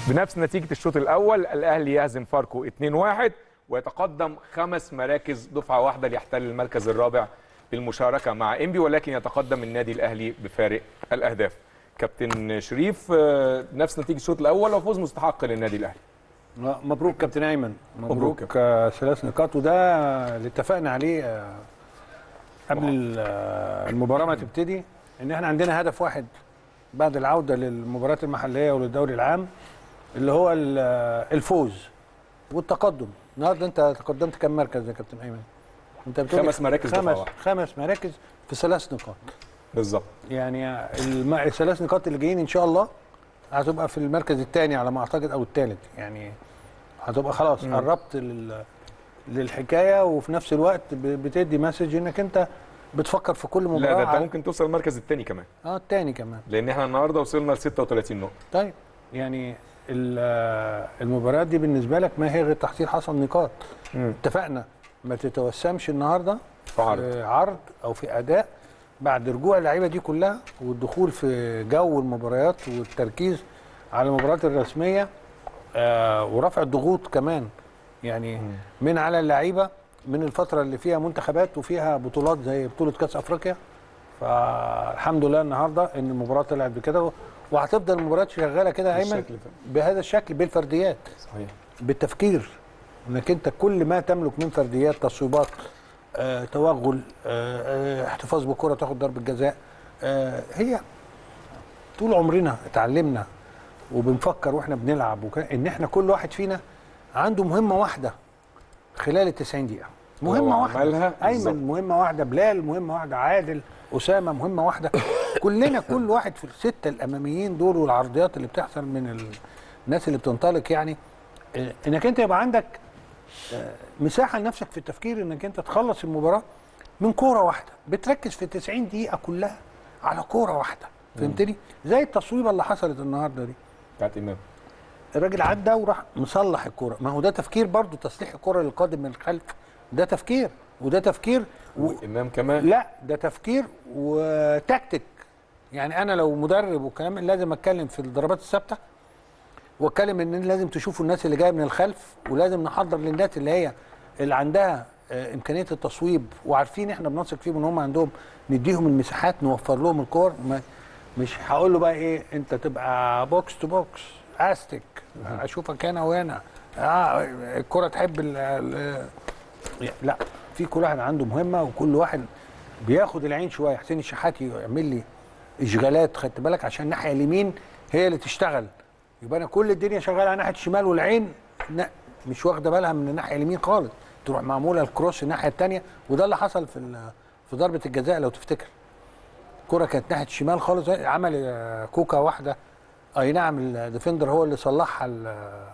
بنفس نتيجة الشوط الأول الأهلي يهزم فاركو 2-1 ويتقدم خمس مراكز دفعة واحدة ليحتل المركز الرابع بالمشاركة مع إنبي ولكن يتقدم النادي الأهلي بفارق الأهداف كابتن شريف آه، نفس نتيجة الشوط الأول وفوز مستحق للنادي الأهلي مبروك كابتن ايمن مبروك. مبروك آه، ثلاث نقاط وده اللي اتفقنا عليه آه، قبل ال- آه، المباراه ما تبتدي ان احنا عندنا هدف واحد بعد العوده للمباريات المحليه وللدوري العام اللي هو ال- آه، الفوز والتقدم النهارده انت تقدمت كم مركز يا كابتن ايمن انت بتقول خمس مراكز دفعة خمس واحدة. خمس مراكز في ثلاث نقاط بالظبط يعني الم- الثلاث نقاط اللي جايين ان شاء الله هتبقى في المركز الثاني على ما اعتقد او الثالث يعني هتبقى خلاص مم. قربت لل للحكايه وفي نفس الوقت ب- بتدي مسج انك انت بتفكر في كل لا مباراه ده انت على- ممكن توصل المركز الثاني كمان اه الثاني كمان لأن احنا النهارده وصلنا ل 36 نقطة طيب يعني ال- آه، المباريات دي بالنسبه لك ما هي غير تحصيل حصل نقاط اتفقنا ما تتوسمش النهارده في عرض. في عرض او في اداء بعد رجوع اللعيبه دي كلها والدخول في جو المباريات والتركيز على المباريات الرسميه آه ورفع الضغوط كمان يعني من على اللعيبه من الفتره اللي فيها منتخبات وفيها بطولات زي بطوله كاس افريقيا فالحمد لله النهارده ان المباراه طلعت بكده وهتفضل المباريات شغاله كده يا ايمن بالشكل ده. بهذا الشكل بالفرديات صحيح بالتفكير انك انت كل ما تملك من فرديات تصويبات آه، توغل آه، آه، احتفاظ بالكره تاخد ضربه جزاء آه، هي طول عمرنا اتعلمنا وبنفكر واحنا بنلعب وك... ان احنا كل واحد فينا عنده مهمه واحده خلال ال 90 دقيقه مهمه لو واحده عملها بالظبط. ايمن مهمه واحده بلال مهمه واحده عادل اسامه مهمه واحده كلنا كل واحد في السته الاماميين دول والعرضيات اللي بتحصل من ال... الناس اللي بتنطلق يعني آه، انك انت يبقى عندك آه، مساحه لنفسك في التفكير انك انت تخلص المباراه من كوره واحده بتركز في 90 دقيقه كلها على كوره واحده فهمتني زي التصويبه اللي حصلت النهارده دي بتاعت إمام الراجل عدى وراح مصلح الكوره ما هو ده تفكير برضو تصليح الكوره للقادم من الخلف ده تفكير وده تفكير و... وإمام كمان لا ده تفكير وتكتيك يعني انا لو مدرب والكلام لازم اتكلم في الضربات الثابته واتكلم ان لازم تشوفوا الناس اللي جايه من الخلف ولازم نحضر للناس اللي هي اللي عندها آه، امكانيه التصويب وعارفين احنا بنثق فيهم ان هم عندهم نديهم المساحات نوفر لهم الكور ما مش هقول له بقى ايه انت تبقى بوكس تو بوكس استك اشوفك هنا وهنا اه الكره تحب ال ال لا في كل واحد عنده مهمه وكل واحد بياخد العين شويه حسين الشحاتي يعمل لي اشغالات خدت بالك عشان الناحيه اليمين هي اللي تشتغل يبقى انا كل الدنيا شغاله على ناحيه الشمال والعين لا مش واخده بالها من الناحيه اليمين خالص تروح معموله الكروس الناحيه الثانيه وده اللي حصل في ال- في ضربه الجزاء لو تفتكر الكره كانت ناحيه الشمال خالص عمل آه، كوكا واحده اي نعم الديفندر هو اللي صلحها ل-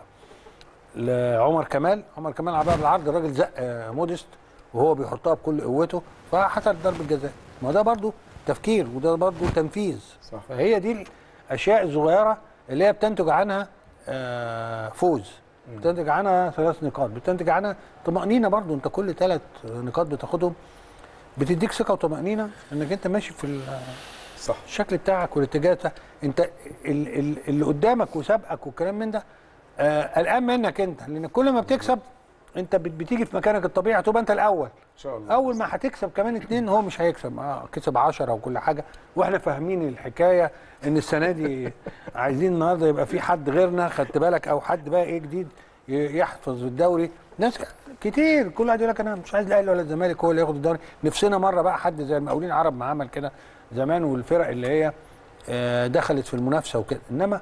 لعمر كمال عمر كمال عملها بالعرض الراجل زق آه، موديست وهو بيحطها بكل قوته فحصل ضربه جزاء ما ده برضو تفكير وده برضو تنفيذ صح. فهي دي الاشياء الصغيره اللي هي بتنتج عنها آه، فوز بتنتج عنها ثلاث نقاط بتنتج عنها طمانينه برضو انت كل ثلاث نقاط بتاخدهم بتديك ثقه وطمانينه انك انت ماشي في ال- صح الشكل بتاعك والاتجاه بتاعك انت ال- ال- اللي قدامك وسابقك والكلام من ده آه، قلقان منك انت لان كل ما بتكسب انت بت- بتيجي في مكانك الطبيعي هتبقى انت الاول إن شاء الله اول ما هتكسب كمان اتنين هو مش هيكسب اه كسب 10 وكل حاجه واحنا فاهمين الحكايه ان السنه دي عايزين النهارده يبقى في حد غيرنا خدت بالك او حد بقى ايه جديد ي- يحفظ الدوري ناس ك- كتير كل واحد يقول لك انا مش عايز الاهلي ولا الزمالك هو اللي ياخد الدوري نفسنا مره بقى حد زي المقاولين العرب ما عمل كده زمان والفرق اللي هي آه، دخلت في المنافسه وكده انما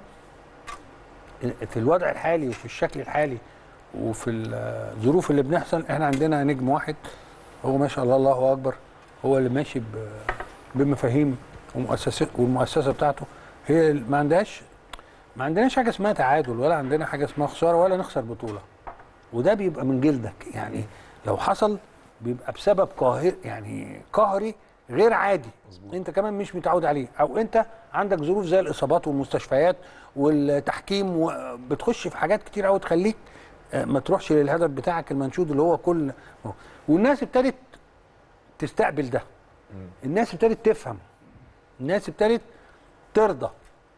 في الوضع الحالي وفي الشكل الحالي وفي الظروف اللي بنحصل احنا عندنا نجم واحد هو ما شاء الله الله اكبر هو اللي ماشي ب- بمفاهيم ومؤسسه والمؤسسه بتاعته هي ما عندهاش ما عندناش حاجه اسمها تعادل ولا عندنا حاجه اسمها خساره ولا نخسر بطوله وده بيبقى من جلدك يعني لو حصل بيبقى بسبب قاهر يعني قهري غير عادي مزبوط. انت كمان مش متعود عليه او انت عندك ظروف زي الاصابات والمستشفيات والتحكيم وبتخش في حاجات كتير قوي تخليك آه، ما تروحش للهدف بتاعك المنشود اللي هو كل والناس ابتدت تستقبل ده الناس ابتدت تفهم الناس ابتدت ترضى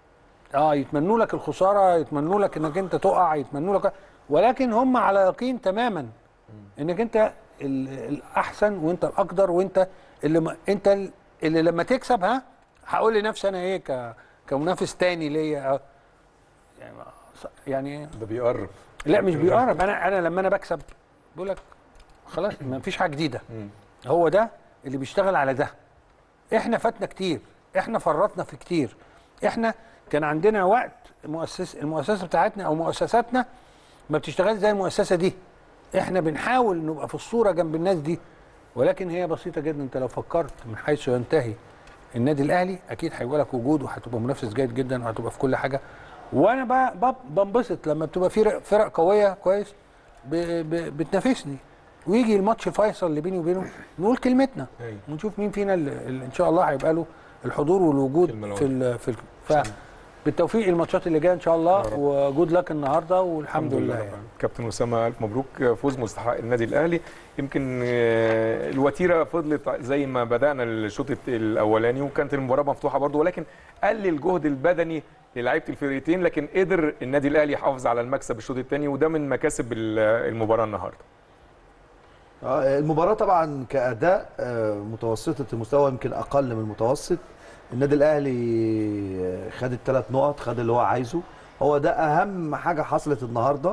اه يتمنوا لك الخساره يتمنوا لك انك انت تقع يتمنوا لك ولكن هم على يقين تماما انك انت ال- الاحسن وانت الاقدر وانت اللي م... انت ال- اللي لما تكسب ها هقول لنفسي انا ايه ك... كمنافس تاني ليا آه، يعني ما- يعني ده بيقرب لا مش بيقرب انا انا لما انا بكسب بقول لك خلاص ما فيش حاجه جديده هو ده اللي بيشتغل على ده احنا فاتنا كتير احنا فرطنا في كتير احنا كان عندنا وقت مؤسس المؤسسه بتاعتنا او مؤسساتنا ما بتشتغلش زي المؤسسه دي احنا بنحاول نبقى في الصوره جنب الناس دي ولكن هي بسيطه جدا انت لو فكرت من حيث ينتهي النادي الاهلي اكيد هيبقى لك وجود وهتبقى منافس جيد جدا وهتبقى في كل حاجه وانا ب- ب- بنبسط لما بتبقى فرق فرق قويه كويس ب ب بتنافسني ويجي الماتش الفيصل اللي بيني وبينه نقول كلمتنا أيوة. ونشوف مين فينا اللي اللي ان شاء الله هيبقى له الحضور والوجود كلمة في ال في ال ف بالتوفيق الماتشات اللي جايه ان شاء الله وجود لك النهارده والحمد لله يعني. كابتن اسامه الف مبروك فوز مستحق النادي الاهلي يمكن آه، الوتيره فضلت زي ما بدانا الشوط الاولاني وكانت المباراه مفتوحه برضو ولكن قل الجهد البدني للاعيبه الفرقتين لكن قدر النادي الاهلي يحافظ على المكسب الشوط الثاني وده من مكاسب ال- المباراه النهارده آه، المباراة طبعا كأداء آه، متوسطة المستوى يمكن أقل من المتوسط النادي الأهلي آه، خد الثلاث نقط خد اللي هو عايزه هو ده أهم حاجة حصلت النهاردة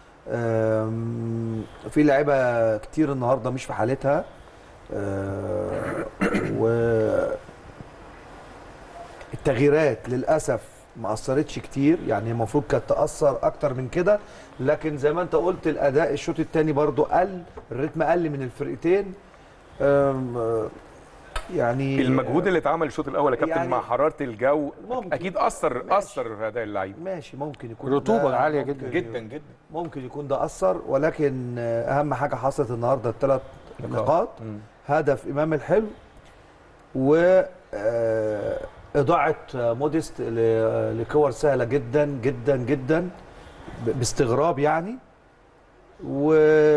آم، في لعيبة كتير النهاردة مش في حالتها آه، و التغييرات للاسف ما اثرتش كتير يعني المفروض كانت تاثر اكتر من كده لكن زي ما انت قلت الاداء الشوط الثاني برضو قل الريتم قل من الفرقتين أم، آه، يعني المجهود اللي اتعمل الشوط الاول يا كابتن يعني مع حراره الجو ممكن. اكيد اثر ماشي. اثر في اداء اللعيبه ماشي ممكن يكون رطوبة ده- عالية ممكن جدا. جدا جدا ممكن يكون ده اثر ولكن آه، اهم حاجه حصلت النهارده الثلاث نقاط. نقاط مم. هدف امام الحلو و آه، اضاعه آه، موديست ل- لكور سهله جدا جدا جدا ب- باستغراب يعني و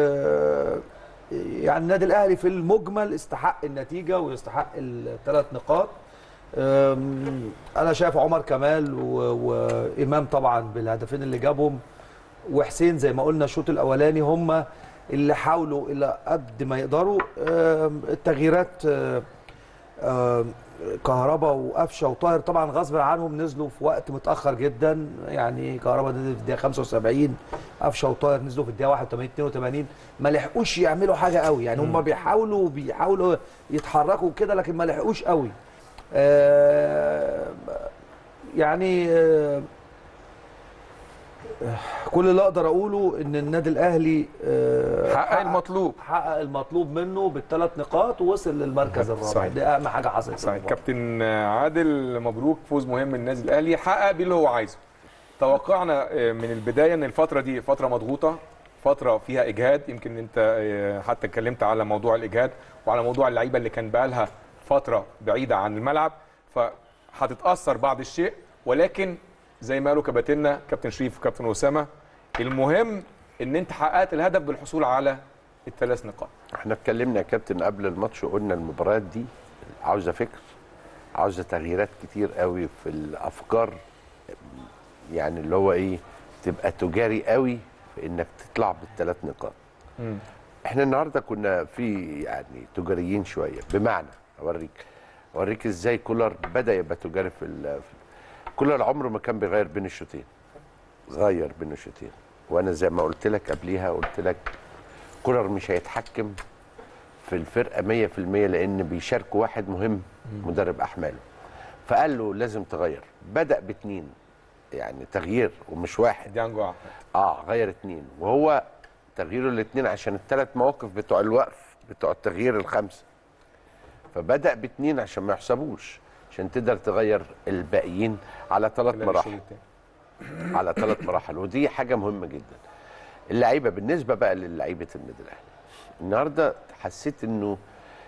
يعني النادي الاهلي في المجمل استحق النتيجه ويستحق الثلاث نقاط أم، انا شايف عمر كمال و- وامام طبعا بالهدفين اللي جابهم وحسين زي ما قلنا الشوط الاولاني هم اللي حاولوا الى قد ما يقدروا أم، التغييرات أم، أم، كهربا وقفشه وطاهر طبعا غصب عنهم نزلوا في وقت متاخر جدا يعني كهربا نزل في الدقيقه 75 قفشه وطاهر نزلوا في الدقيقه 81 82 ما لحقوش يعملوا حاجه قوي يعني هم بيحاولوا بيحاولوا يتحركوا كده لكن ما لحقوش قوي آه، يعني آه، كل اللي اقدر اقوله ان النادي الاهلي آه، حقق المطلوب حقق المطلوب منه بالثلاث نقاط ووصل للمركز الرابع صحيح. دي اهم حاجه حصلت في صحيح المباراة. كابتن عادل مبروك فوز مهم النادي الاهلي حقق بيه اللي هو عايزه توقعنا آه، من البدايه ان الفتره دي فتره مضغوطه فتره فيها اجهاد يمكن انت آه، حتى اتكلمت على موضوع الاجهاد وعلى موضوع اللعيبه اللي كان بقالها فتره بعيده عن الملعب فهتتاثر بعض الشيء ولكن زي ما قالوا كباتننا كابتن شريف وكابتن اسامه المهم ان انت حققت الهدف بالحصول على الثلاث نقاط احنا اتكلمنا يا كابتن قبل الماتش وقلنا المباريات دي عاوزه فكر عاوزه تغييرات كتير قوي في الافكار يعني اللي هو ايه تبقى تجاري قوي في انك تطلع بالثلاث نقاط مم. احنا النهارده كنا في يعني تجاريين شويه بمعنى اوريك اوريك ازاي كولر بدا يبقى تجاري في ال- في- كولر عمره ما كان بيغير بين الشوطين غير بين الشوطين وانا زي ما قلت لك قبليها قلت لك كولر مش هيتحكم في الفرقه 100% لان بيشاركوا واحد مهم مدرب احماله فقال له لازم تغير بدا باتنين يعني تغيير ومش واحد ديانجو عفان. اه غير اتنين وهو تغييره الاثنين عشان الثلاث مواقف بتوع الوقف بتوع التغيير الخمسه فبدا باتنين عشان ما يحسبوش عشان تقدر تغير الباقيين على ثلاث خلال الشوط مراحل التاني. على ثلاث مراحل ودي حاجه مهمه جدا اللعيبه بالنسبه بقى للعيبه النادي الاهلي النهارده حسيت انه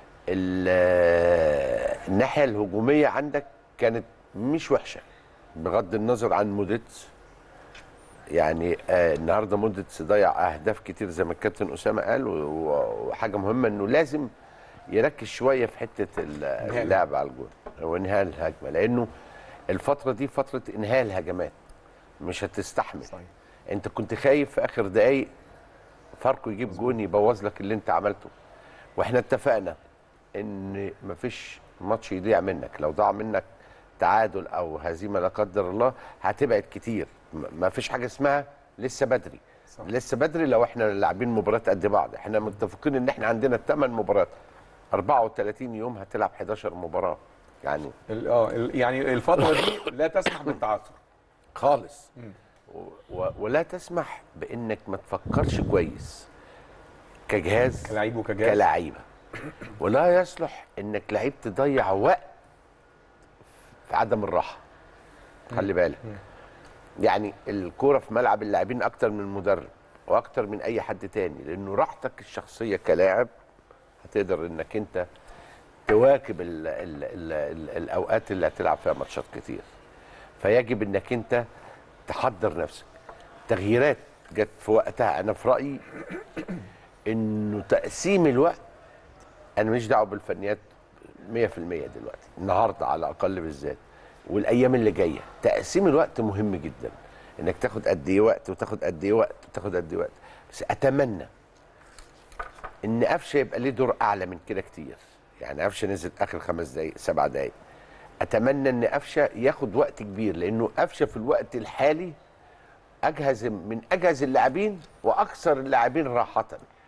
ال- الناحيه الهجوميه عندك كانت مش وحشه بغض النظر عن موديتس يعني آه النهارده موديتس ضيع اهداف كتير زي ما الكابتن اسامه قال و- و- وحاجه مهمه انه لازم يركز شويه في حته ال- اللعب على الجول وانهاء الهجمه لانه الفتره دي فتره انهاء الهجمات مش هتستحمل صحيح. انت كنت خايف في اخر دقايق فاركو يجيب جون يبوظ لك اللي انت عملته واحنا اتفقنا ان مفيش ماتش يضيع منك لو ضاع منك تعادل او هزيمه لا قدر الله هتبعد كتير م- مفيش حاجه اسمها لسه بدري صح. لسه بدري لو احنا لاعبين مباريات قد بعض احنا متفقين ان احنا عندنا 8 مباريات 34 يوم هتلعب 11 مباراه يعني ال- اه ال- يعني الفتره دي لا تسمح بالتعثر خالص و- و- ولا تسمح بانك ما تفكرش كويس كجهاز كلاعب وكجهاز كلاعيبه ولا يصلح انك لعيب تضيع وقت في عدم الراحه خلي بالك يعني الكوره في ملعب اللاعبين اكتر من المدرب واكتر من اي حد تاني لانه راحتك الشخصيه كلاعب هتقدر انك انت تواكب ال ال ال ال الاوقات اللي هتلعب فيها ماتشات كتير فيجب انك انت تحضر نفسك تغييرات جت في وقتها انا في رايي انه تقسيم الوقت انا مش دعوه بالفنيات 100% دلوقتي النهارده على الاقل بالذات والايام اللي جايه تقسيم الوقت مهم جدا انك تاخد قد ايه وقت وتاخد قد ايه وقت وتاخد قد ايه وقت بس اتمنى ان قفشه يبقى ليه دور اعلى من كده كتير يعني قفشه نزل اخر خمس دقائق سبع دقائق اتمنى ان قفشه ياخد وقت كبير لانه قفشه في الوقت الحالي اجهز من اجهز اللاعبين واكثر اللاعبين راحه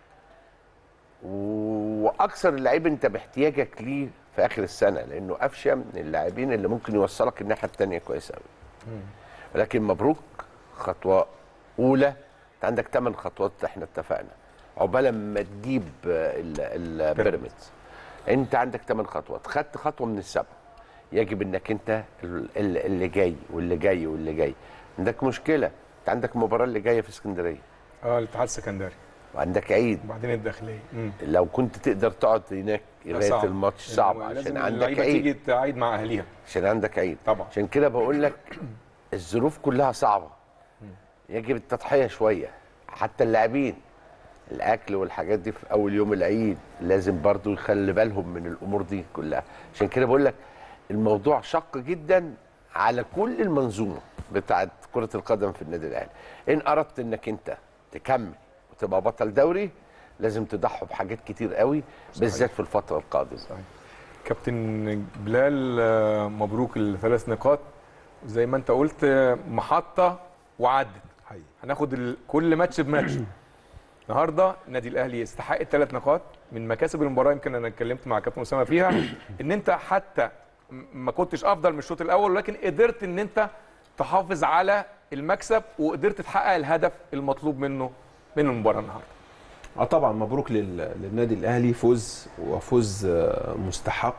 واكثر اللعيب انت باحتياجك ليه في اخر السنه لانه قفشه من اللاعبين اللي ممكن يوصلك الناحيه الثانيه كويس قوي ولكن مبروك خطوه اولى انت عندك ثمان خطوات احنا اتفقنا عقبال ما تجيب ال- البيراميدز انت عندك ثمان خطوات خدت خطوه من السبعه يجب انك انت ال- ال- اللي جاي واللي جاي واللي جاي عندك مشكله انت عندك المباراه اللي جايه في اسكندريه اه الاتحاد السكندري وعندك عيد وبعدين الداخليه مم. لو كنت تقدر تقعد هناك لغايه صعب. الماتش إنه صعب لازم عشان عندك اللعيبة عيد تيجي تعيد مع اهليها عشان عندك عيد طبعا. عشان كده بقول لك الظروف كلها صعبه يجب التضحيه شويه حتى اللاعبين الاكل والحاجات دي في اول يوم العيد لازم برضو يخلي بالهم من الامور دي كلها عشان كده بقول لك الموضوع شق جدا على كل المنظومه بتاعت كره القدم في النادي الاهلي ان اردت انك انت تكمل وتبقى بطل دوري لازم تضحي بحاجات كتير قوي بالذات في الفتره القادمه كابتن بلال آه، مبروك الثلاث نقاط زي ما انت قلت آه، محطه وعدت حقيقي هناخد ال... كل ماتش بماتش النهارده النادي الاهلي يستحق الثلاث نقاط من مكاسب المباراه يمكن انا اتكلمت مع كابتن اسامه فيها ان انت حتى م- ما كنتش افضل من الشوط الاول ولكن قدرت ان انت تحافظ على المكسب وقدرت تحقق الهدف المطلوب منه من المباراه النهارده اه طبعا مبروك لل- للنادي الاهلي فوز وفوز آه، مستحق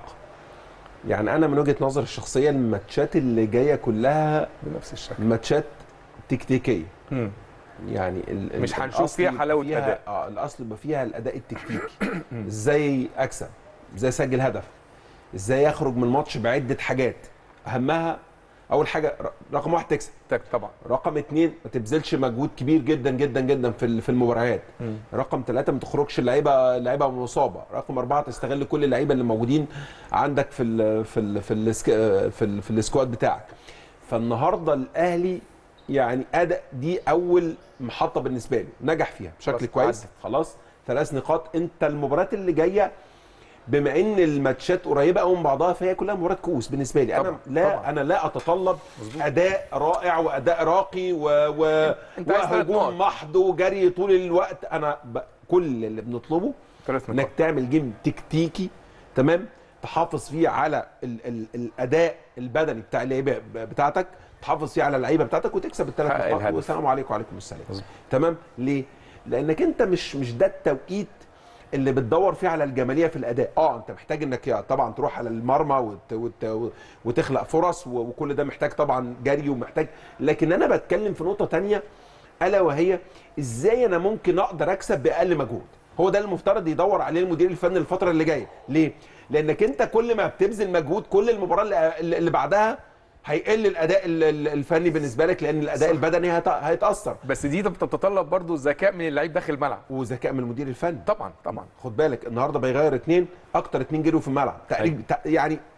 يعني انا من وجهه نظري الشخصيه الماتشات اللي جايه كلها بنفس الشكل ماتشات تكتيكيه مم. يعني ال- ال- مش هنشوف الأصل فيها حلاوة فيها أداء. اه الاصل يبقى فيها الاداء التكتيكي ازاي اكسب ازاي اسجل هدف ازاي اخرج من الماتش بعده حاجات اهمها اول حاجه ر- رقم واحد تكسب تك- طبعا رقم اتنين ما تبذلش مجهود كبير جدا جدا جدا في ال- في المباريات رقم ثلاثة ما تخرجش اللعيبه لعيبه مصابه رقم أربعة تستغل كل اللعيبه اللي موجودين عندك في ال في ال في ال في, ال في السكواد بتاعك فالنهارده الاهلي يعني اداء دي اول محطه بالنسبه له نجح فيها بشكل خلاص، كويس عدت. خلاص ثلاث نقاط انت المباريات اللي جايه بما ان الماتشات قريبه قوي من بعضها فهي كلها مباريات كؤوس بالنسبه لي انا طبعاً، لا طبعاً. انا لا اتطلب اداء رائع واداء راقي و... و... أنت عايز ثلاث نقط. وهجوم محض وجري طول الوقت انا ب... كل اللي بنطلبه ثلاث انك نقاط تعمل جيم تكتيكي تمام تحافظ فيه على ال ال الاداء البدني بتاع اللعيبه ب- بتاعتك تحافظ فيه على اللعيبه بتاعتك وتكسب الثلاث حقق نقاط الهدف. والسلام عليكم وعليكم السلام مظبوط. تمام ليه لانك انت مش مش ده التوقيت اللي بتدور فيه على الجماليه في الاداء اه انت محتاج انك يا- طبعا تروح على المرمى وت وت وتخلق فرص و- وكل ده محتاج طبعا جري ومحتاج لكن انا بتكلم في نقطه تانية الا وهي ازاي انا ممكن اقدر اكسب باقل مجهود هو ده المفترض يدور عليه المدير الفني الفتره اللي جايه ليه لانك انت كل ما بتبذل مجهود كل المباراه اللي اللي بعدها هيقل الاداء ال- ال- الفني بالنسبه لك لان الاداء البدني هيت- هيتاثر بس دي بتتطلب برضو ذكاء من اللعيب داخل الملعب وذكاء من المدير الفني طبعا طبعا خد بالك النهارده بيغير اتنين اكتر اتنين جروا في الملعب تقريبا تق- يعني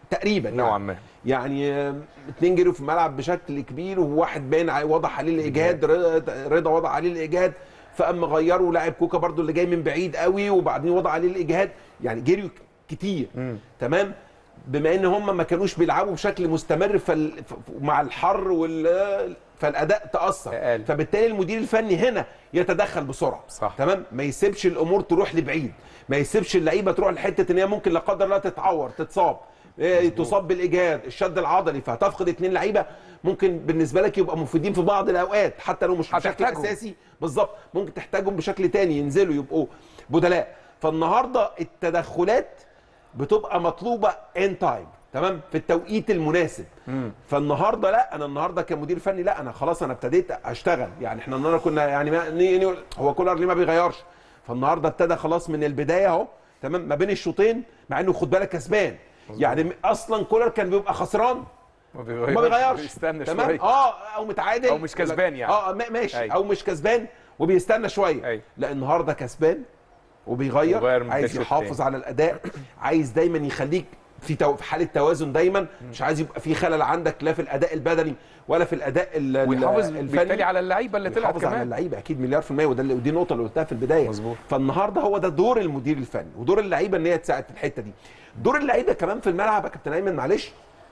تقريبا نوعا يعني. ما يعني آه، اتنين جروا في الملعب بشكل كبير وواحد باين عليه- وضع عليه الاجهاد رضا- رضا وضع عليه الاجهاد فاما غيروا لاعب كوكا برضو اللي جاي من بعيد قوي وبعدين وضع عليه الاجهاد يعني جريوا كتير تمام بما ان هم ما كانوش بيلعبوا بشكل مستمر فال... ف- مع الحر وال فالاداء تاثر أقل. فبالتالي المدير الفني هنا يتدخل بسرعه صح. تمام ما يسيبش الامور تروح لبعيد ما يسيبش اللعيبه تروح لحته ان هي ممكن لا قدر الله تتعور تتصاب إيه، تصاب بالاجهاد الشد العضلي فهتفقد اتنين لعيبه ممكن بالنسبه لك يبقى مفيدين في بعض الاوقات حتى لو مش بشكل هتحتاجهم. اساسي بالظبط ممكن تحتاجهم بشكل تاني ينزلوا يبقوا بدلاء فالنهارده التدخلات بتبقى مطلوبه ان تايم تمام في التوقيت المناسب فالنهارده لا انا النهارده كمدير فني لا انا خلاص انا ابتديت اشتغل يعني احنا النهارده كنا يعني ما ني- ني- هو كولر ليه ما بيغيرش فالنهارده ابتدى خلاص من البدايه اهو تمام ما بين الشوطين مع انه خد بالك كسبان يعني اصلا كولر كان بيبقى خسران ما ما بيغيرش بيستنى تمام شويه اه او متعادل أو مش كسبان يعني. اه ما- ماشي أيوة. او مش كسبان وبيستنى شويه أيوة. لا النهارده كسبان وبيغير وغير من عايز الشوط يحافظ التاني. على الاداء عايز دايما يخليك في تو... في حاله توازن دايما مش عايز يبقى في خلل عندك لا في الاداء البدني ولا في الاداء ال- ال- ويحافظ الفني بالتالي على اللعيبه اللي طلعت يحافظ على كمان اللعيبه اكيد مليار في الميه وده اللي- ودي النقطه اللي قلتها في البدايه مظبوط. فالنهارده هو ده دور المدير الفني ودور اللعيبه ان هي تساعد في الحته دي دور اللعيبه كمان في الملعب يا كابتن ايمن معلش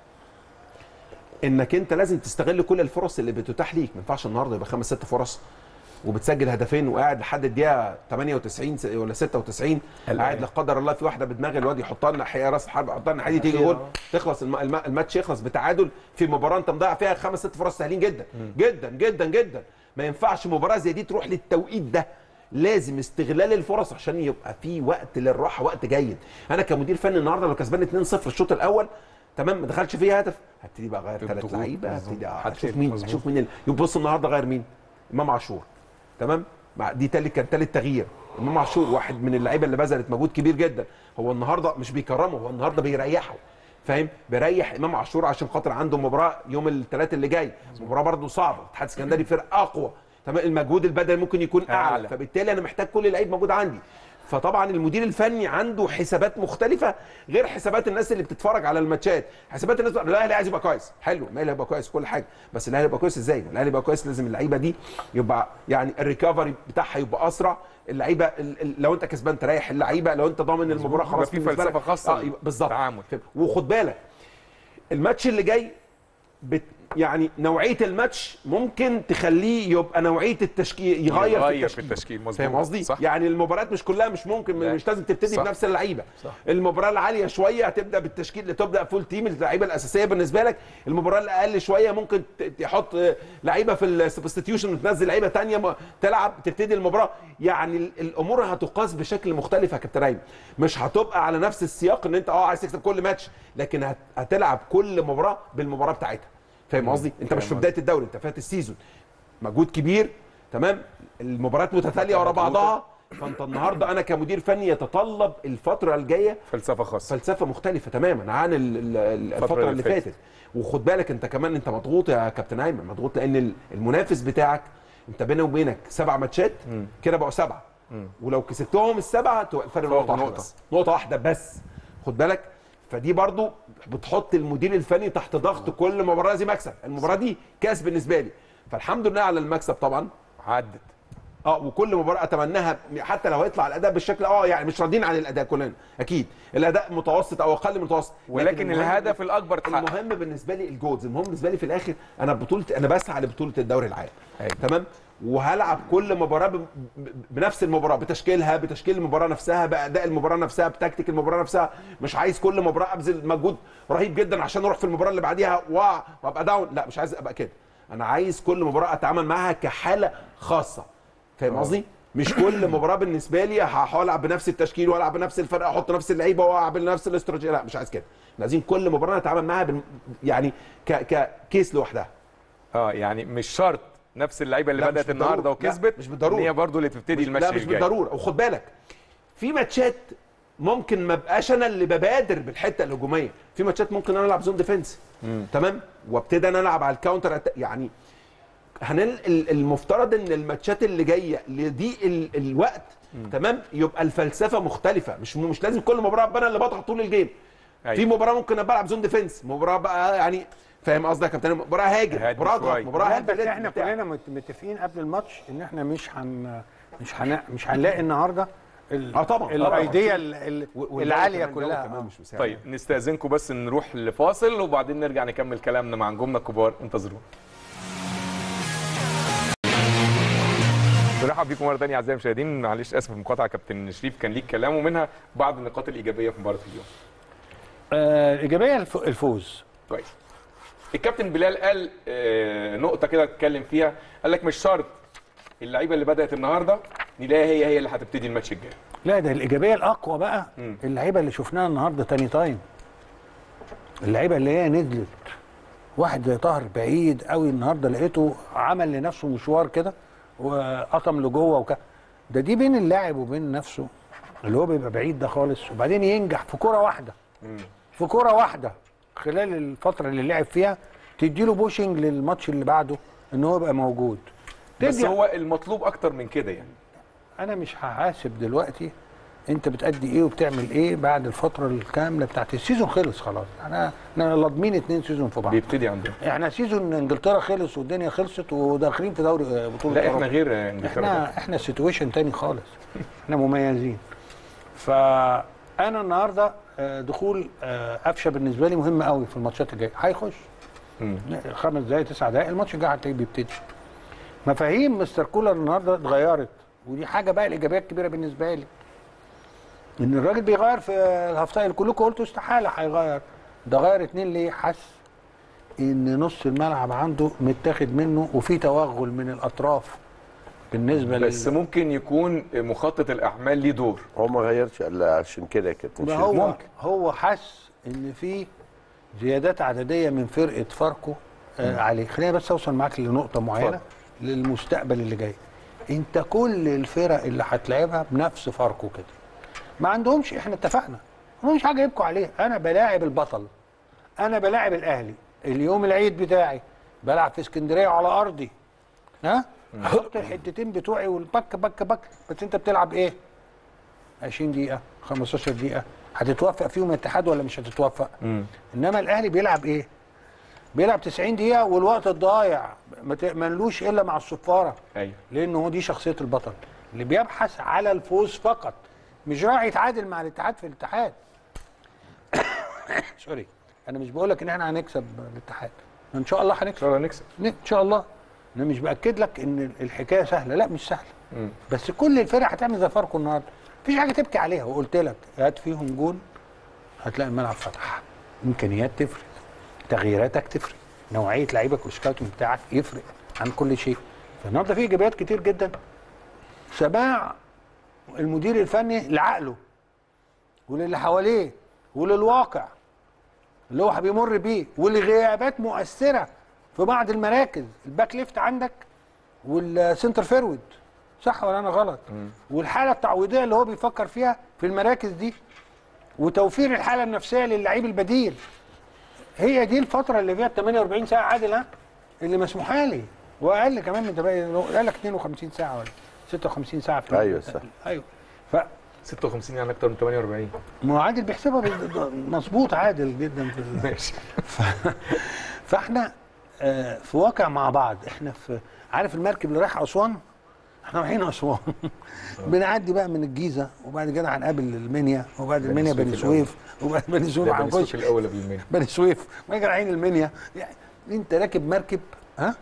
انك انت لازم تستغل كل الفرص اللي بتتاح ليك ما ينفعش النهارده يبقى خمس ست فرص وبتسجل هدفين وقاعد لحد الدقيقه 98 س- ولا 96 قاعد لا قدر الله في واحده بدماغ الواد يحطها لنا حقيقه راس الحرب يحطها لنا حقيقه تيجي جول تخلص الم... الم... الماتش يخلص بتعادل في مباراه انت مضيع فيها خمس ست فرص سهلين جدا جدا جدا جدا ما ينفعش مباراه زي دي تروح للتوقيت ده لازم استغلال الفرص عشان يبقى في وقت للراحه وقت جيد انا كمدير فني النهارده لو كسبان 2-0 الشوط الاول تمام ما دخلش فيها هدف هبتدي بقى اغير ثلاث بالضغوط، لعيبه بالظبط. هبتدي هتفهم، اشوف مين مظبوط. اشوف مين ال- يبقى بص النهارده غير مين امام عاشور تمام مع دي تالت كان تالت تغيير امام عاشور واحد من اللعيبه اللي بذلت مجهود كبير جدا هو النهارده مش بيكرمه هو النهارده بيريحه فاهم بيريح امام عاشور عشان خاطر عنده مباراه يوم الثلاث اللي جاي مباراه برده صعبه الاتحاد السكندري فرقه اقوى تمام المجهود البدني ممكن يكون اعلى, أعلى. فبالتالي انا محتاج كل لعيب موجود عندي فطبعا المدير الفني عنده حسابات مختلفه غير حسابات الناس اللي بتتفرج على الماتشات حسابات الناس الاهلي عايز يبقى كويس حلو الاهلي هيبقى كويس كل حاجه بس الاهلي يبقى كويس ازاي الاهلي يبقى كويس لازم اللعيبه دي يبقى يعني الريكفري بتاعها يبقى اسرع اللعيبه ال- ال- لو انت كسبان تريح اللعيبه لو انت ضامن المباراه يبقى خلاص في بالنسبة فلسفة لك. خاصة اه يبقى بالظبط للتعامل. وخد بالك الماتش اللي جاي بت يعني نوعيه الماتش ممكن تخليه يبقى نوعيه التشكيل يغير, يغير في في التشكيل التشكيل مظبوط فاهم قصدي؟ صح يعني المباريات مش كلها مش ممكن لا. مش لازم تبتدي صح. بنفس اللعيبه صح. المباراه العاليه شويه هتبدا بالتشكيل اللي تبدا فول تيم اللعيبه الاساسيه بالنسبه لك المباراه الاقل شويه ممكن ت- تحط آه، لعيبه في السبستيوشن وتنزل لعيبه ثانيه م- تلعب تبتدي المباراه يعني ال- الامور هتقاس بشكل مختلف يا كابتن ايمن مش هتبقى على نفس السياق ان انت اه عايز تكسب كل ماتش لكن هت- هتلعب كل مباراه بالمباراه بتاعتها فاهم قصدي انت مش في فاهم بدايه الدوري انت فات السيزون مجهود كبير تمام المباريات متتاليه ورا مضغوطة. بعضها فانت النهارده انا كمدير فني يتطلب الفتره الجايه فلسفه خاصه فلسفه مختلفه تماما عن ال- ال- ال- الفتره اللي اللي فاتت. فاتت وخد بالك انت كمان انت مضغوط يا كابتن ايمن مضغوط لان ال- المنافس بتاعك انت بينه وبينك سبع ماتشات كده بقوا سبعه ولو كسبتهم السبعه تبقى الفرق فوق نقطه واحده نقطة. بس نقطه واحده بس خد بالك فدي برضو بتحط المدير الفني تحت ضغط كل مباراه لازم اكسب المباراه دي كاس بالنسبه لي فالحمد لله على المكسب طبعا عدت اه وكل مباراه اتمناها حتى لو هيطلع الاداء بالشكل اه يعني مش راضيين عن الاداء كلنا اكيد الاداء متوسط او اقل من متوسط لكن ولكن المهم- الهدف الاكبر اتحقق المهم بالنسبه لي الجولز المهم بالنسبه لي في الاخر انا بطوله انا بسعى لبطوله الدوري العام أيوة. تمام وهلعب كل مباراه ب... ب- بنفس المباراه بتشكيلها بتشكيل المباراه نفسها باداء المباراه نفسها بتكتيك المباراه نفسها مش عايز كل مباراه ابذل مجهود رهيب جدا عشان اروح في المباراه اللي بعديها واقع وابقى داون لا مش عايز ابقى كده انا عايز كل مباراه اتعامل معاها كحاله خاصه فاهم قصدي مش كل مباراه بالنسبه لي هحاول العب بنفس التشكيل والعب بنفس الفرقه احط نفس اللعيبه والعب بنفس الاستراتيجيه لا مش عايز كده إحنا عايزين كل مباراه نتعامل معاها بال... يعني ك... ككيس لوحدها اه يعني مش شرط نفس اللعيبه اللي لا، بدات مش النهارده بالضرورة. لا، وكسبت مش بالضرورة. ان هي برضه اللي تبتدي مش الماتش لا مش الجاي بالضروره وخد بالك في ماتشات ممكن ما بقاش انا اللي ببادر بالحته الهجوميه في ماتشات ممكن انا العب زون ديفense تمام وابتدي انا العب على الكاونتر أت- يعني هنل ال- المفترض ان الماتشات اللي جايه لدي ال الوقت تمام يبقى الفلسفه مختلفه مش مش لازم كل مباراه ابقى انا اللي بضغط طول الجيم أيوة. في مباراه ممكن ابقى العب زون ديفنس مباراه بقى يعني فاهم قصدي يا كابتن مباراه هاجم هادي مباراه شوية. اضغط مباراه لا هاجم بس احنا كلنا مت- متفقين قبل الماتش ان احنا مش هن مش هن مش هنلاقي النهارده ال... اه طبعا الايديا ال- ال- والجو العاليه كمان- الجو كلها كمان آه. مش مساعد. طيب نستأذنكم بس نروح لفاصل وبعدين نرجع نكمل كلامنا مع نجومنا الكبار انتظرونا نرحب بيكم مره ثانيه اعزائي المشاهدين معلش اسف المقاطعه كابتن شريف كان ليك كلام ومنها بعض النقاط الايجابيه في مباراه اليوم آه، الايجابيه الف... الفوز كويس الكابتن بلال قال آه، نقطه كده اتكلم فيها قال لك مش شرط اللعيبه اللي بدات النهارده نلاقيها هي هي اللي هتبتدي الماتش الجاي لا ده الايجابيه الاقوى بقى مم. اللعيبه اللي شفناها النهارده تاني تايم اللعيبه اللي هي نزلت واحد زي طاهر بعيد قوي النهارده لقيته عمل لنفسه مشوار كده وقطم لجوه وك ده دي بين اللاعب وبين نفسه اللي هو بيبقى بعيد ده خالص وبعدين ينجح في كرة واحده في كرة واحده خلال الفتره اللي لعب فيها تديله بوشنج للماتش اللي بعده ان هو يبقى موجود بس تدي- هو المطلوب اكتر من كده يعني انا مش هحاسب دلوقتي انت بتأدي ايه وبتعمل ايه بعد الفتره الكامله بتاعت السيزون خلص خلاص احنا احنا لاضمين اتنين سيزون في بعض بيبتدي عندنا احنا سيزون انجلترا خلص والدنيا خلصت وداخلين في دوري آه، بطوله لا احنا أوروبا. غير آه، انجلترا احنا احنا سيتويشن تاني خالص احنا مميزين فانا النهارده آه، دخول آه، قفشه بالنسبه لي مهم قوي في الماتشات الجايه هيخش مم. خمس دقائق تسع دقائق الماتش الجاي هتلاقيه بيبتدي مفاهيم مستر كولر النهارده اتغيرت ودي حاجه بقى الايجابيه الكبيره بالنسبه لي ان الراجل بيغير في الهفتاين اللي كلكم قلتوا استحاله هيغير ده غير اتنين ليه حس ان نص الملعب عنده متاخد منه وفي توغل من الاطراف بالنسبه بس لل ممكن يكون مخطط الاحمال ليه دور هو ما غيرش الا عشان كده يا كابتن ما شريف. هو ممكن. هو حس ان في زيادات عدديه من فرقه فاركو آه عليه خلينا بس اوصل معاك لنقطه معينه اتفضل. للمستقبل اللي جاي انت كل الفرق اللي هتلعبها بنفس فاركو كده ما عندهمش احنا اتفقنا ما عندهمش حاجه يبكوا عليها انا بلاعب البطل انا بلاعب الاهلي اليوم العيد بتاعي بلعب في اسكندريه على ارضي ها احط الحتتين بتوعي والبك بك بك بس انت بتلعب ايه 20 دقيقه 15 دقيقه هتتوفق فيهم الاتحاد ولا مش هتتوفق انما الاهلي بيلعب ايه بيلعب 90 دقيقه والوقت الضايع ما تأمنلوش الا مع الصفاره ايوه لان هو دي شخصيه البطل اللي بيبحث على الفوز فقط مش رايح يتعادل مع الاتحاد في الاتحاد سوري انا مش بقول لك ان احنا هنكسب الاتحاد ان شاء الله ان هنكسب شاء الله نكسب ان شاء الله انا مش باكد لك ان الحكايه سهله لا مش سهله مم. بس كل الفرق هتعمل زي فاركو النهارده مفيش حاجه تبكي عليها وقلت لك هات فيهم جول هتلاقي الملعب فتح امكانيات تفرق تغييراتك تفرق نوعيه لعيبك والسكاوتنج بتاعك يفرق عن كل شيء فالنهارده في ايجابيات كتير جدا سماع المدير الفني لعقله وللي حواليه وللواقع اللي هو بيمر بيه والغيابات مؤثره في بعض المراكز الباك ليفت عندك والسنتر فيرود صح ولا انا غلط والحاله التعويضيه اللي هو بيفكر فيها في المراكز دي وتوفير الحاله النفسيه للعيب البديل هي دي الفتره اللي فيها 48 ساعه عادل ها اللي مسموحه لي واقل كمان من تبقى- قال لك 52 ساعه ولا 56 ساعه في أيوة صح. ايوه ف 56 يعني اكتر من 48 ما هو عادل بيحسبها بال- مظبوط عادل جدا في ال- ماشي فاحنا آه، في واقع مع بعض احنا في عارف المركب اللي رايح اسوان احنا رايحين اسوان بنعدي بقى من الجيزه وبعد كده هنقابل المنيا وبعد المنيا سويف بني سويف وبعد بني سويف ده بني سويف هنخش الاول قبل المنيا بني سويف وبعد كده رايحين المنيا يعني انت راكب مركب ها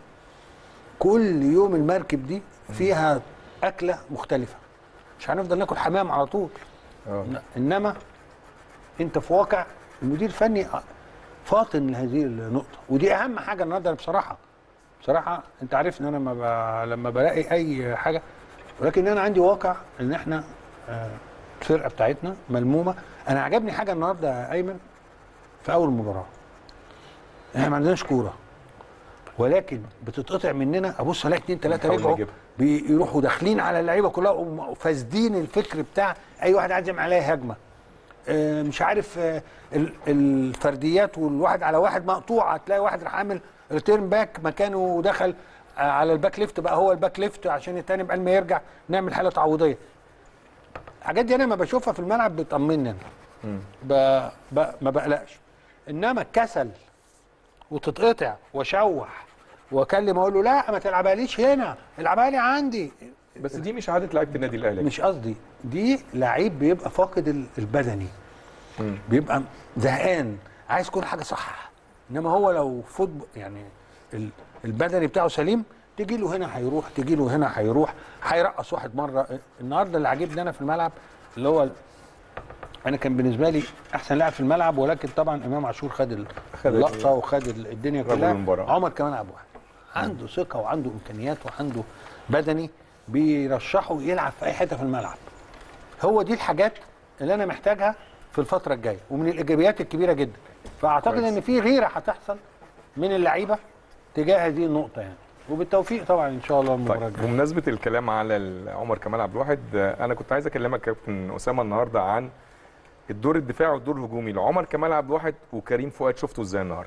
كل يوم المركب دي فيها اكله مختلفه مش هنفضل ناكل حمام على طول اه لا، انما انت في واقع المدير الفني فاطن لهذه النقطه ودي اهم حاجه النهارده بصراحه بصراحه انت عارف ان انا لما ب... لما بلاقي اي حاجه ولكن انا عندي واقع ان احنا آه، الفرقه بتاعتنا ملمومه انا عجبني حاجه النهارده يا ايمن في اول مباراه احنا ما عندناش كوره ولكن بتتقطع مننا ابص الاقي اتنين تلاته بنحاول رجعوا نجيبها. بيروحوا داخلين على اللعيبه كلها وفاسدين الفكر بتاع اي واحد عايز يعمل عليا هجمه آه، مش عارف آه، ال- الفرديات والواحد على واحد مقطوعه تلاقي واحد راح عامل ريتيرن باك مكانه ودخل آه، على الباك ليفت بقى هو الباك ليفت عشان التاني بقى ما يرجع نعمل حاله تعويضيه الحاجات دي انا ما بشوفها في الملعب بتطمني انا ب... ب... ما بقلقش انما الكسل وتتقطع واشوح واكلم اقول له لا ما تلعبهاليش هنا العبها لي عندي بس دي مش عاده لعيبه النادي الاهلي مش قصدي دي لعيب بيبقى فاقد ال- البدني بيبقى زهقان عايز كل حاجه صح انما هو لو فوتبول يعني ال- البدني بتاعه سليم تجي له هنا هيروح تجي له هنا هيروح هيرقص واحد مره النهارده اللي عاجبني انا في الملعب اللي هو ال- انا كان بالنسبه لي احسن لاعب في الملعب ولكن طبعا امام عاشور خد ال- خد اللقطه وخد ال- الدنيا رجل كلها المباراة. عمر كمان ابو واحد عنده ثقه وعنده امكانيات وعنده بدني بيرشحه يلعب في اي حته في الملعب هو دي الحاجات اللي انا محتاجها في الفتره الجايه ومن الايجابيات الكبيره جدا فاعتقد كويس. ان في غيره هتحصل من اللعيبه تجاه هذه النقطه يعني وبالتوفيق طبعا ان شاء الله المباراه طيب الجايه بمناسبه الكلام على ال- عمر كمال عبد الواحد آه، انا كنت عايز اكلمك كابتن اسامه النهارده عن الدور الدفاعي والدور الهجومي لعمر كمال عبد الواحد وكريم فؤاد شفته ازاي النهارده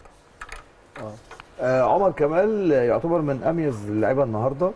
آه عمر كمال يعتبر من اميز اللعيبه النهارده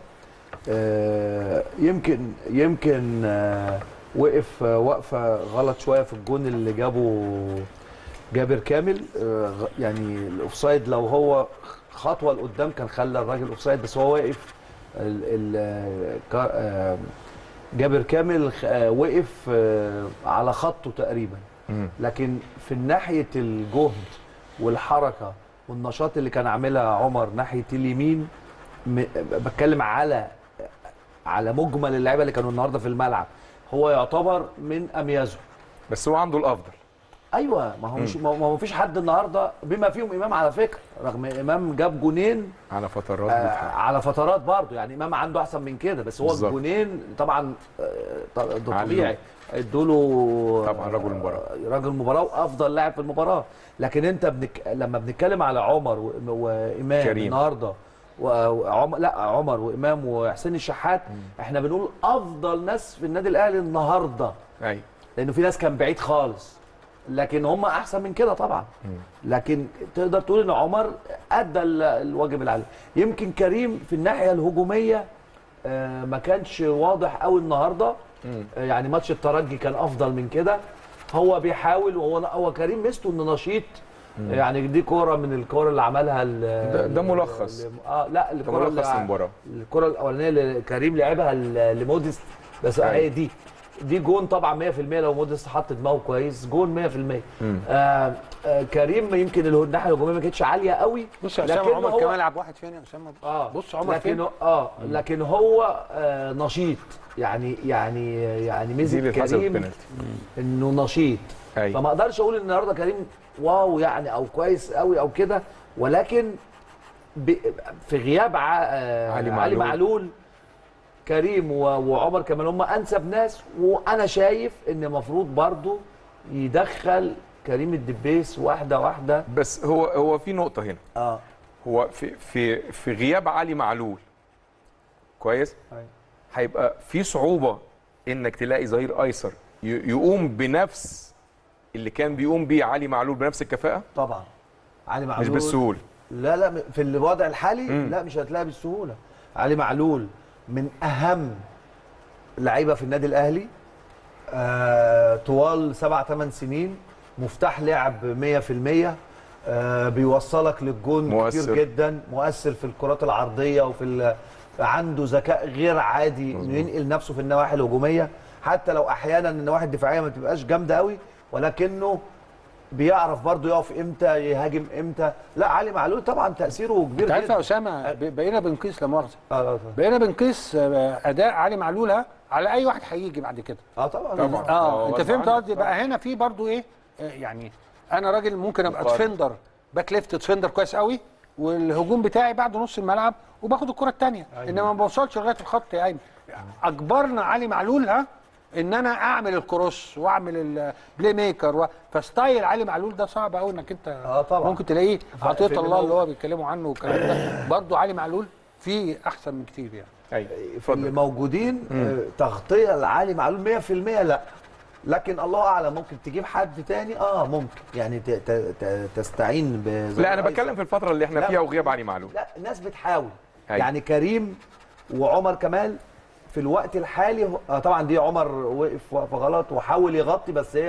آه يمكن يمكن آه وقف آه وقفه غلط شويه في الجون اللي جابه جابر كامل آه غ- يعني الاوفسايد لو هو خطوه لقدام كان خلى الراجل اوفسايد بس هو واقف ال ال آه، كا- آه، جابر كامل خ- آه، وقف آه، على خطه تقريبا لكن في ناحيه الجهد والحركه والنشاط اللي كان عاملها عمر ناحيه اليمين م- بتكلم على على مجمل اللعيبه اللي كانوا النهارده في الملعب هو يعتبر من اميزه بس هو عنده الافضل ايوه ما هو مش ما هو فيش حد النهارده بما فيهم امام على فكره رغم امام جاب جونين على فترات آه دفاع. على فترات برضه يعني امام عنده احسن من كده بس هو بالظبط. الجونين طبعا آه، ط- ده علو. طبيعي ادوا له طبعاً رجل المباراة. رجل المباراه وافضل لاعب في المباراه لكن انت بنك... لما بنتكلم على عمر و... وامام كريم. النهارده وعم... لا عمر وامام وحسين الشحات احنا بنقول افضل ناس في النادي الاهلي النهارده ايوه لانه في ناس كان بعيد خالص لكن هم احسن من كده طبعا لكن تقدر تقول ان عمر ادى ال- الواجب اللي عليه يمكن كريم في الناحيه الهجوميه آه، ما كانش واضح قوي النهارده آه، يعني ماتش الترجي كان افضل من كده هو بيحاول وهو هو كريم ميزته انه نشيط يعني دي كوره من الكور اللي عملها ال- ده- ده ملخص. ال- اه لا ده الكوره ملخص اللي- المباراه الكره الاولانيه اللي كريم لعبها ل- لموديست بس أيوة. هي دي دي جون طبعا 100% لو موديست حط دماغه كويس جون 100% آه آه كريم يمكن اله- الناحيه الهجوميه ما كانتش عاليه قوي بص يا اسامه لكن عمر هو- كمال لعب واحد فين يا اسامه اه بص عمر لكن فين هو- اه لكن هو آه نشيط يعني يعني يعني دي ميزه اللي اتحسبت كريم بنالتي انه نشيط ايوه فما اقدرش اقول ان النهارده كريم واو يعني او كويس قوي او كده ولكن ب... في غياب ع... آه، علي علي معلول. معلول كريم و... وعمر كمان هم انسب ناس وانا شايف ان المفروض برضو يدخل كريم الدبيس واحده واحده بس هو هو في نقطه هنا اه هو في في في غياب علي معلول كويس أيوة. هيبقى في صعوبه انك تلاقي ظهير ايسر ي- يقوم بنفس اللي كان بيقوم بيه علي معلول بنفس الكفاءه طبعا علي معلول مش بالسهوله لا لا في الوضع الحالي مم. لا مش هتلاقي بالسهوله علي معلول من اهم لعيبه في النادي الاهلي آه طوال سبع ثمان سنين مفتاح لعب 100% آه بيوصلك للجون مؤثر. كتير جدا مؤثر في الكرات العرضيه وفي ال- عنده ذكاء غير عادي انه ينقل نفسه في النواحي الهجوميه حتى لو احيانا النواحي الدفاعيه ما بتبقاش جامده قوي ولكنه بيعرف برضه يقف امتى يهاجم امتى لا علي معلول طبعا تاثيره كبير انت عارف يا جدا اسامه ب- بقينا بنقيس لا مؤاخذه اه آه، بقينا بنقيس آه، اداء علي معلول ها على اي واحد هيجي بعد كده اه طبعا طبعا. اه آه، انت غصب فهمت عنك. قصدي بقى هنا في برضو ايه آه، يعني انا راجل ممكن ابقى مقارن. ديفندر باك ليفت ديفندر كويس قوي والهجوم بتاعي بعد نص الملعب وباخد الكره الثانيه انما ما بوصلش لغايه الخط يا ايمن اجبرنا علي معلول ها ان انا اعمل الكروس واعمل البلاي ميكر و... فستايل علي معلول ده صعب قوي انك انت آه طبعا. ممكن تلاقيه عطيه في الله منه- اللي هو بيتكلموا عنه والكلام ده برضو علي معلول فيه احسن من كتير يعني ايوه في اللي اتفضل موجودين آه، تغطيه لعلي معلول 100% لا لكن الله اعلم ممكن تجيب حد تاني اه ممكن يعني ت- ت- ت- تستعين ب لا انا بتكلم في الفتره اللي احنا لا. فيها وغياب علي معلول لا الناس بتحاول أيوة. يعني كريم وعمر كمال في الوقت الحالي هو- آه طبعا دي عمر وقف وقفه غلط وحاول يغطي بس هي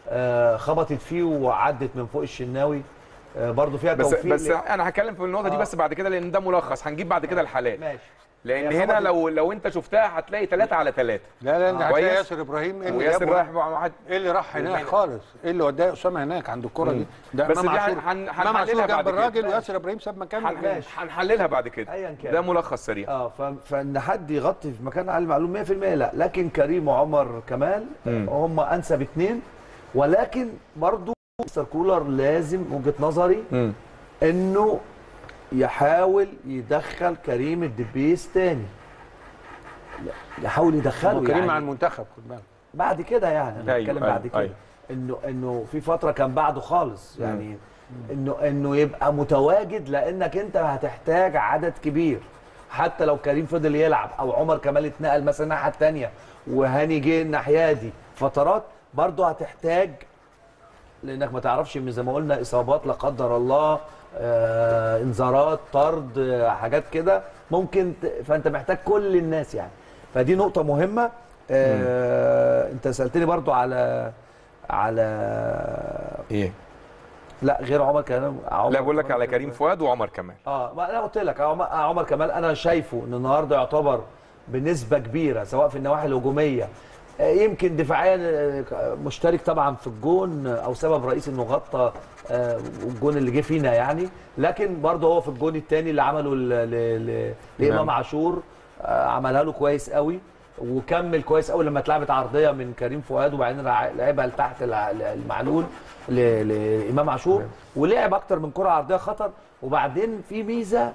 آه، خبطت فيه وعدت من فوق الشناوي آه، برضو فيها بس توفيق بس ل- انا هتكلم في النقطه دي آه. بس بعد كده لان ده ملخص هنجيب بعد كده الحالات ماشي لان هي هنا خبطت- لو لو انت شفتها هتلاقي 3 على 3 لا لا انت آه. هتلاقي كويس. ياسر ابراهيم ايه اللي وياسر جابه؟ رايح مع واحد ايه اللي راح هناك ومين- خالص ايه اللي وداه اسامه هناك عند الكره دي ده بس امام دي عاشور هن- هن- امام عاشور هنحللها جنب بعد كده. الراجل وياسر ابراهيم ساب مكانه هن- ماشي. هنحللها بعد كده ايا كان ده ملخص سريع اه ف- فان حد يغطي في مكان علي معلوم 100% لا لكن كريم وعمر كمال مم. هم انسب اثنين ولكن برضو مستر كولر لازم وجهه نظري مم. انه يحاول يدخل كريم الدبيس تاني لا، يحاول يدخله كريم يعني مع المنتخب خد بالك بعد كده يعني انا أيوة، بتكلم أيوة، بعد كده أيوة. انه انه في فتره كان بعده خالص يعني انه انه يبقى متواجد لانك انت هتحتاج عدد كبير حتى لو كريم فضل يلعب او عمر كمال اتنقل مثلا الناحيه الثانيه وهاني جه الناحيه دي فترات برضه هتحتاج لانك ما تعرفش من زي ما قلنا اصابات لا قدر الله آه انذارات طرد آه حاجات كده ممكن ت... فانت محتاج كل الناس يعني فدي نقطه مهمه آه انت سالتني برضو على على ايه لا غير عمر كمال عمر لا بقول لك على كريم فؤاد وعمر كمال اه ما انا قلت لك عمر, عمر كمال انا شايفه ان النهارده يعتبر بنسبه كبيره سواء في النواحي الهجوميه آه، يمكن دفاعيا آه، مشترك طبعا في الجون آه، او سبب رئيسي انه غطى آه، الجون اللي جه فينا يعني لكن برضه هو في الجون الثاني اللي عمله ل- ل- ل- لامام عاشور آه، عملها له كويس قوي وكمل كويس قوي لما اتلعبت عرضيه من كريم فؤاد وبعدين رع- لعبها لتحت الع- المعلول ل- لامام عاشور ولعب اكتر من كره عرضيه خطر وبعدين في ميزه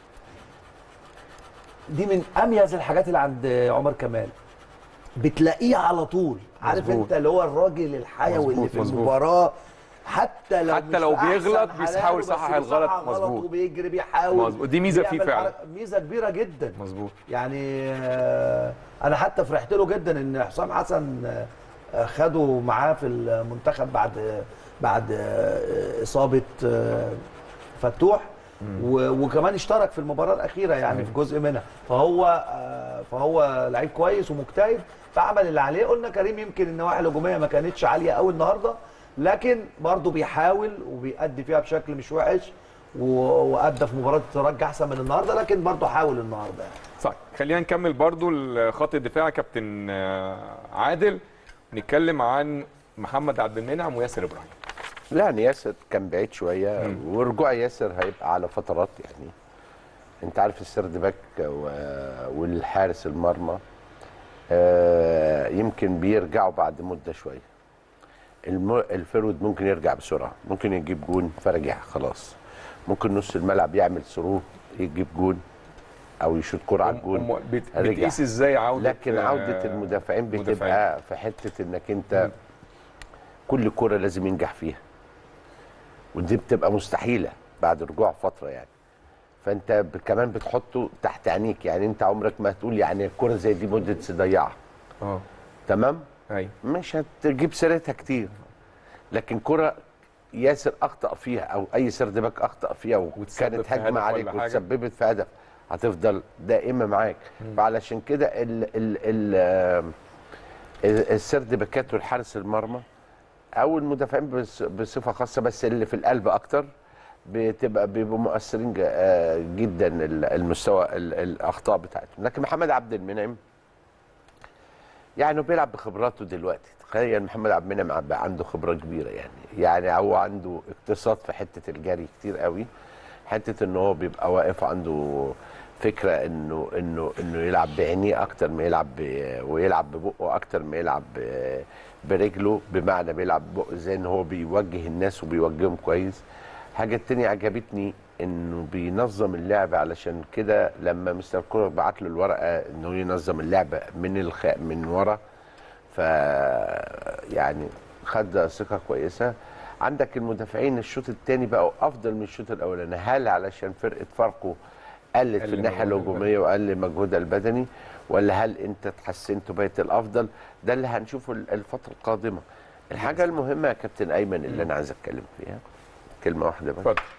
دي من اميز الحاجات اللي عند عمر كمال بتلاقيه على طول عارف مظبوط. انت اللي هو الراجل الحيوي اللي مظبوط، في مظبوط. المباراه حتى لو حتى مش لو في أحسن بيغلط حالاته، بيحاول بس يصحح الغلط، بيصحح مظبوط. وبيجري بيحاول مظبوط. دي ميزة فيه بيعمل فعلا. حركة- ميزه كبيره جدا مظبوط يعني آه، انا حتى فرحت له جدا ان حسام حسن آه، خده معاه في المنتخب بعد بعد آه، اصابه آه، فتوح و- وكمان اشترك في المباراه الاخيره يعني في جزء منها فهو آه، فهو لعيب كويس ومجتهد فعمل اللي عليه قلنا كريم يمكن النواحي الهجوميه ما كانتش عاليه قوي النهارده لكن برضه بيحاول وبيأدي فيها بشكل مش وحش و- وادى في مباراه الترجي احسن من النهارده لكن برضه حاول النهارده يعني. طيب خلينا نكمل برضو خط الدفاع يا كابتن آه، عادل نتكلم عن محمد عبد المنعم وياسر ابراهيم لا يعني ياسر كان بعيد شويه ورجوع ياسر هيبقى على فترات يعني انت عارف السرد باك و- والحارس المرمى آه، يمكن بيرجعوا بعد مده شويه الم- الفرود ممكن يرجع بسرعه ممكن يجيب جون فرجع خلاص ممكن نص الملعب يعمل ثرو يجيب جون او يشوط كره على الجون أم- بت- رجع. بتقيس ازاي عوده لكن آه، عوده المدافعين مدافعين. بتبقى في حته انك انت كل كره لازم ينجح فيها ودي بتبقى مستحيله بعد رجوع فتره يعني فانت ب- كمان بتحطه تحت عينيك يعني انت عمرك ما هتقول يعني الكره زي دي مده تضيعها اه تمام ايوه مش هتجيب سيرتها كتير لكن كره ياسر اخطا فيها او اي سرد باك اخطا فيها وتسبب وكانت في هدف هجمه عليك ولا حاجة. وتسببت في هدف هتفضل دائمه معاك فعلشان كده ال ال ال آه، السرد باكات والحارس المرمى او المدافعين بص- بصفه خاصه بس اللي في القلب اكتر بتبقى بيبقوا مؤثرين ج- آه، جدا ال- المستوى ال- الاخطاء بتاعتهم لكن محمد عبد المنعم يعني هو بيلعب بخبراته دلوقتي تخيل محمد عبد المنعم بقى عنده خبره كبيره يعني يعني هو عنده اقتصاد في حته الجري كتير قوي حته ان هو بيبقى واقف عنده فكره انه انه انه يلعب بعينيه اكتر ما يلعب ب- ويلعب ببقه اكتر ما يلعب ب- برجله بمعنى بيلعب ببقه زي ان هو بيوجه الناس وبيوجههم كويس حاجه تانية عجبتني انه بينظم اللعب علشان كده لما مستر كولر بعت له الورقه انه ينظم اللعب من الخ... من ورا ف يعني خد ثقه كويسه عندك المدافعين الشوط الثاني بقوا افضل من الشوط الاولاني هل علشان فرقه فاركو قلت قل في الناحيه مجهودها الهجوميه وقل مجهودها البدني ولا هل انت اتحسنت وبقيت الافضل ده اللي هنشوفه الفتره القادمه الحاجه المهمه يا كابتن ايمن اللي انا عايز اتكلم فيها كلمه واحده بس اتفضل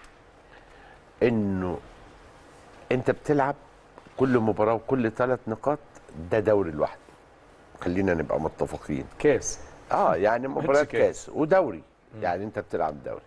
انه انت بتلعب كل مباراه وكل ثلاث نقاط ده دوري لوحده خلينا نبقى متفقين كاس اه يعني مباريات كاس. كاس ودوري يعني انت بتلعب دوري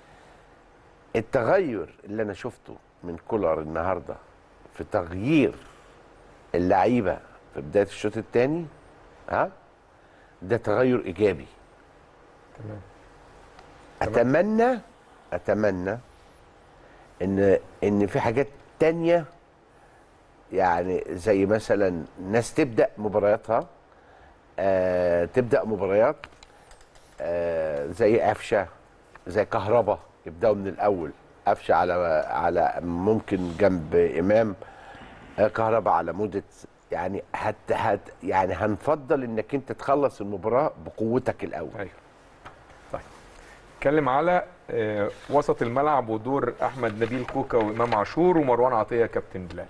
التغير اللي انا شفته من كولر النهارده في تغيير اللعيبه في بدايه الشوط الثاني ها ده تغير ايجابي تمام اتمنى اتمنى ان ان في حاجات تانية يعني زي مثلا ناس تبدا مبارياتها آه تبدا مباريات آه زي قفشه زي كهربا يبداوا من الاول قفشه على على ممكن جنب امام آه كهربا على مده يعني هت هت يعني هنفضل انك انت تخلص المباراه بقوتك الاول ايوه طيب اتكلم على آه، وسط الملعب ودور احمد نبيل كوكا وامام عاشور ومروان عطيه كابتن بلال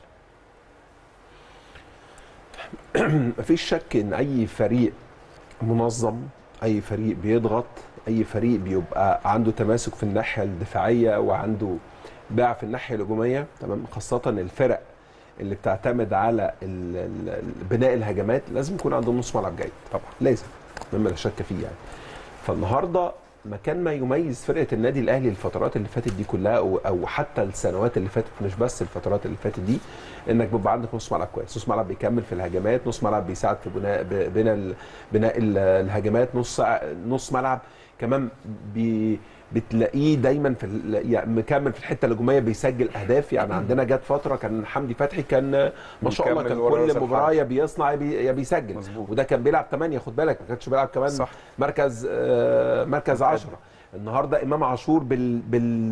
مفيش شك ان اي فريق منظم اي فريق بيضغط اي فريق بيبقى عنده تماسك في الناحيه الدفاعيه وعنده باع في الناحيه الهجوميه تمام خاصه الفرق اللي بتعتمد على ال- ال- ال- بناء الهجمات لازم يكون عندهم نص ملعب جيد طبعا لازم مما لا شك فيه يعني فالنهارده مكان ما يميز فرقه النادي الاهلي الفترات اللي فاتت دي كلها او, أو حتى السنوات اللي فاتت مش بس الفترات اللي فاتت دي انك بيبقى عندك نص ملعب كويس نص ملعب بيكمل في الهجمات نص ملعب بيساعد في بناء ب- بناء ال- بناء ال- الهجمات نص نص ملعب كمان بي بتلاقيه دايما في ال- يعني مكمل في الحته الهجوميه بيسجل اهداف يعني عندنا جت فتره كان حمدي فتحي كان ما شاء الله بيكمل كان ورا رأس كل مباراه الحربة. يا بيصنع يا بي- يا بيسجل مظبوط. وده كان بيلعب 8 خد بالك ما كانش بيلعب كمان صح. مركز آه، مركز 10 النهارده امام عاشور بال بال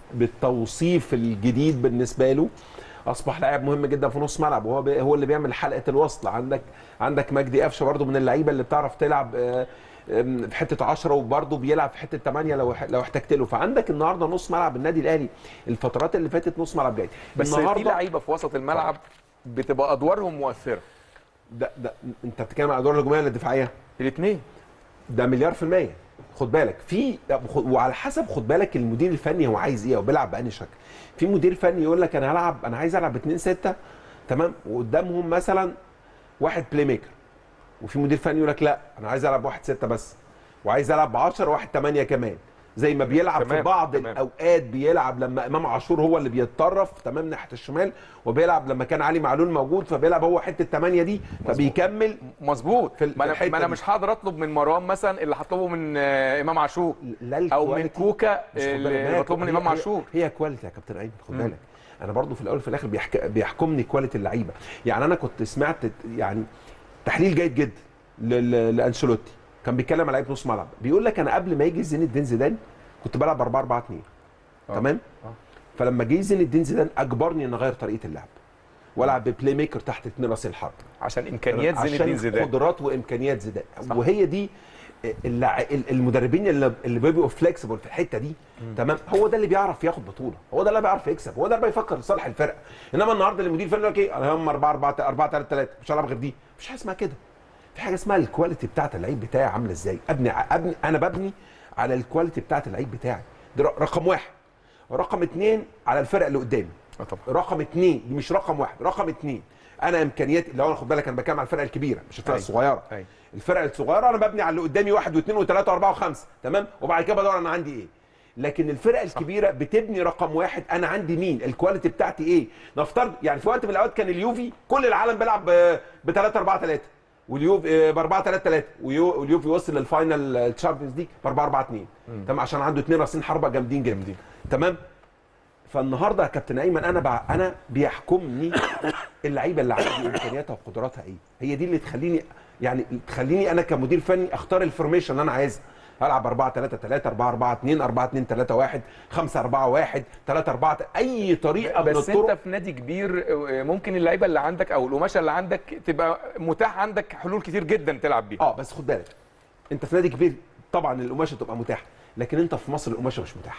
بالتوصيف الجديد بالنسبه له اصبح لاعب مهم جدا في نص ملعب وهو بي هو اللي بيعمل حلقه الوصل عندك عندك مجدي قفشه برده من اللعيبه اللي بتعرف تلعب آه، آم، في حته 10 وبرده بيلعب في حته 8 لو لو احتجت له فعندك النهارده نص ملعب النادي الاهلي الفترات اللي فاتت نص ملعب جيد بس في لعيبه في وسط الملعب بتبقى ادوارهم مؤثره ده ده انت بتتكلم على الادوار الهجوميه ولا الدفاعيه؟ الاثنين ده مليار في المية خد بالك في وعلى حسب خد بالك المدير الفني هو عايز ايه وبيلعب بأنهي شكل في مدير فني يقول لك انا هلعب انا عايز العب 2 6 تمام وقدامهم مثلا واحد بلاي ميكر وفي مدير فني يقول لك لا انا عايز العب 1 6 بس وعايز العب ب 10 واحد 8 كمان زي ما بيلعب تمام، في بعض تمام. الاوقات بيلعب لما امام عاشور هو اللي بيتطرف تمام ناحيه الشمال وبيلعب لما كان علي معلول موجود فبيلعب هو حته 8 دي فبيكمل مظبوط في ال- ما في انا الحتة ما انا دي. مش هقدر اطلب من مروان مثلا اللي هطلبه من آه، امام عاشور لا او من الكواليتي كوكا مش خد بالك، اللي هي- بطلبه من هي- امام هي- عاشور هي كواليتي يا كابتن ايمن خد بالك انا برضو في الاول وفي الاخر بيحك... بيحكمني كواليتي اللعيبه يعني انا كنت سمعت يعني تحليل جيد جدا ل... ل... لانشيلوتي كان بيتكلم على لعيبه نص ملعب بيقول لك انا قبل ما يجي زين الدين زيدان كنت بلعب 4 4 2 آه. تمام آه. فلما جه زين الدين زيدان اجبرني ان اغير طريقه اللعب والعب ببلاي ميكر تحت اتنين راس الحرب عشان امكانيات زين عشان الدين زيدان قدرات وامكانيات زيدان صح. وهي دي اللع... المدربين اللي اللي بيبقوا فليكسبل في الحته دي تمام هو ده اللي بيعرف ياخد بطوله هو ده اللي بيعرف يكسب هو ده اللي بيفكر لصالح الفرقه انما النهارده المدير الفني يقول لك ايه انا هم 4 4 4 3 3 مش هلعب غير دي مفيش حاجه اسمها كده في حاجه اسمها الكواليتي بتاعت اللعيب بتاعي عامله ازاي ابني ابني انا ببني على الكواليتي بتاعت اللعيب بتاعي ده رقم واحد رقم اتنين على الفرق اللي قدامي آه طبعا رقم اثنين دي مش رقم واحد رقم اثنين انا امكانياتي لو انا خد بالك انا بتكلم على الفرقه الكبيره مش الفرقه أيوة. الصغيره أيوة. الفرقه الصغيره انا ببني على اللي قدامي واحد واثنين وثلاثه واربعه وخمسه تمام وبعد كده بدور انا عندي ايه لكن الفرقه الكبيره بتبني رقم واحد انا عندي مين الكواليتي بتاعتي ايه نفترض يعني في وقت من الاوقات كان اليوفي كل العالم بيلعب ب 3 4 3 واليوفي ب 4 3 3 واليوفي وصل للفاينل الشامبيونز ليج ب 4 4 2 تمام عشان عنده اثنين راسين حربه جامدين جدا تمام فالنهارده يا كابتن ايمن انا بع... انا بيحكمني اللعيبه اللي عندي امكانياتها وقدراتها ايه هي دي اللي تخليني يعني تخليني انا كمدير فني اختار الفورميشن اللي انا عايزها العب 4 3 3 4 4 2 4 2 3 1 5 4 1 3 4 اي طريقه من بس الطرق انت في نادي كبير آه، ممكن اللعيبه اللي عندك او القماشه اللي عندك تبقى متاح عندك حلول كتير جدا تلعب بيها اه بس خد بالك انت في نادي كبير طبعا القماشه تبقى متاحه لكن انت في مصر القماشه مش متاحه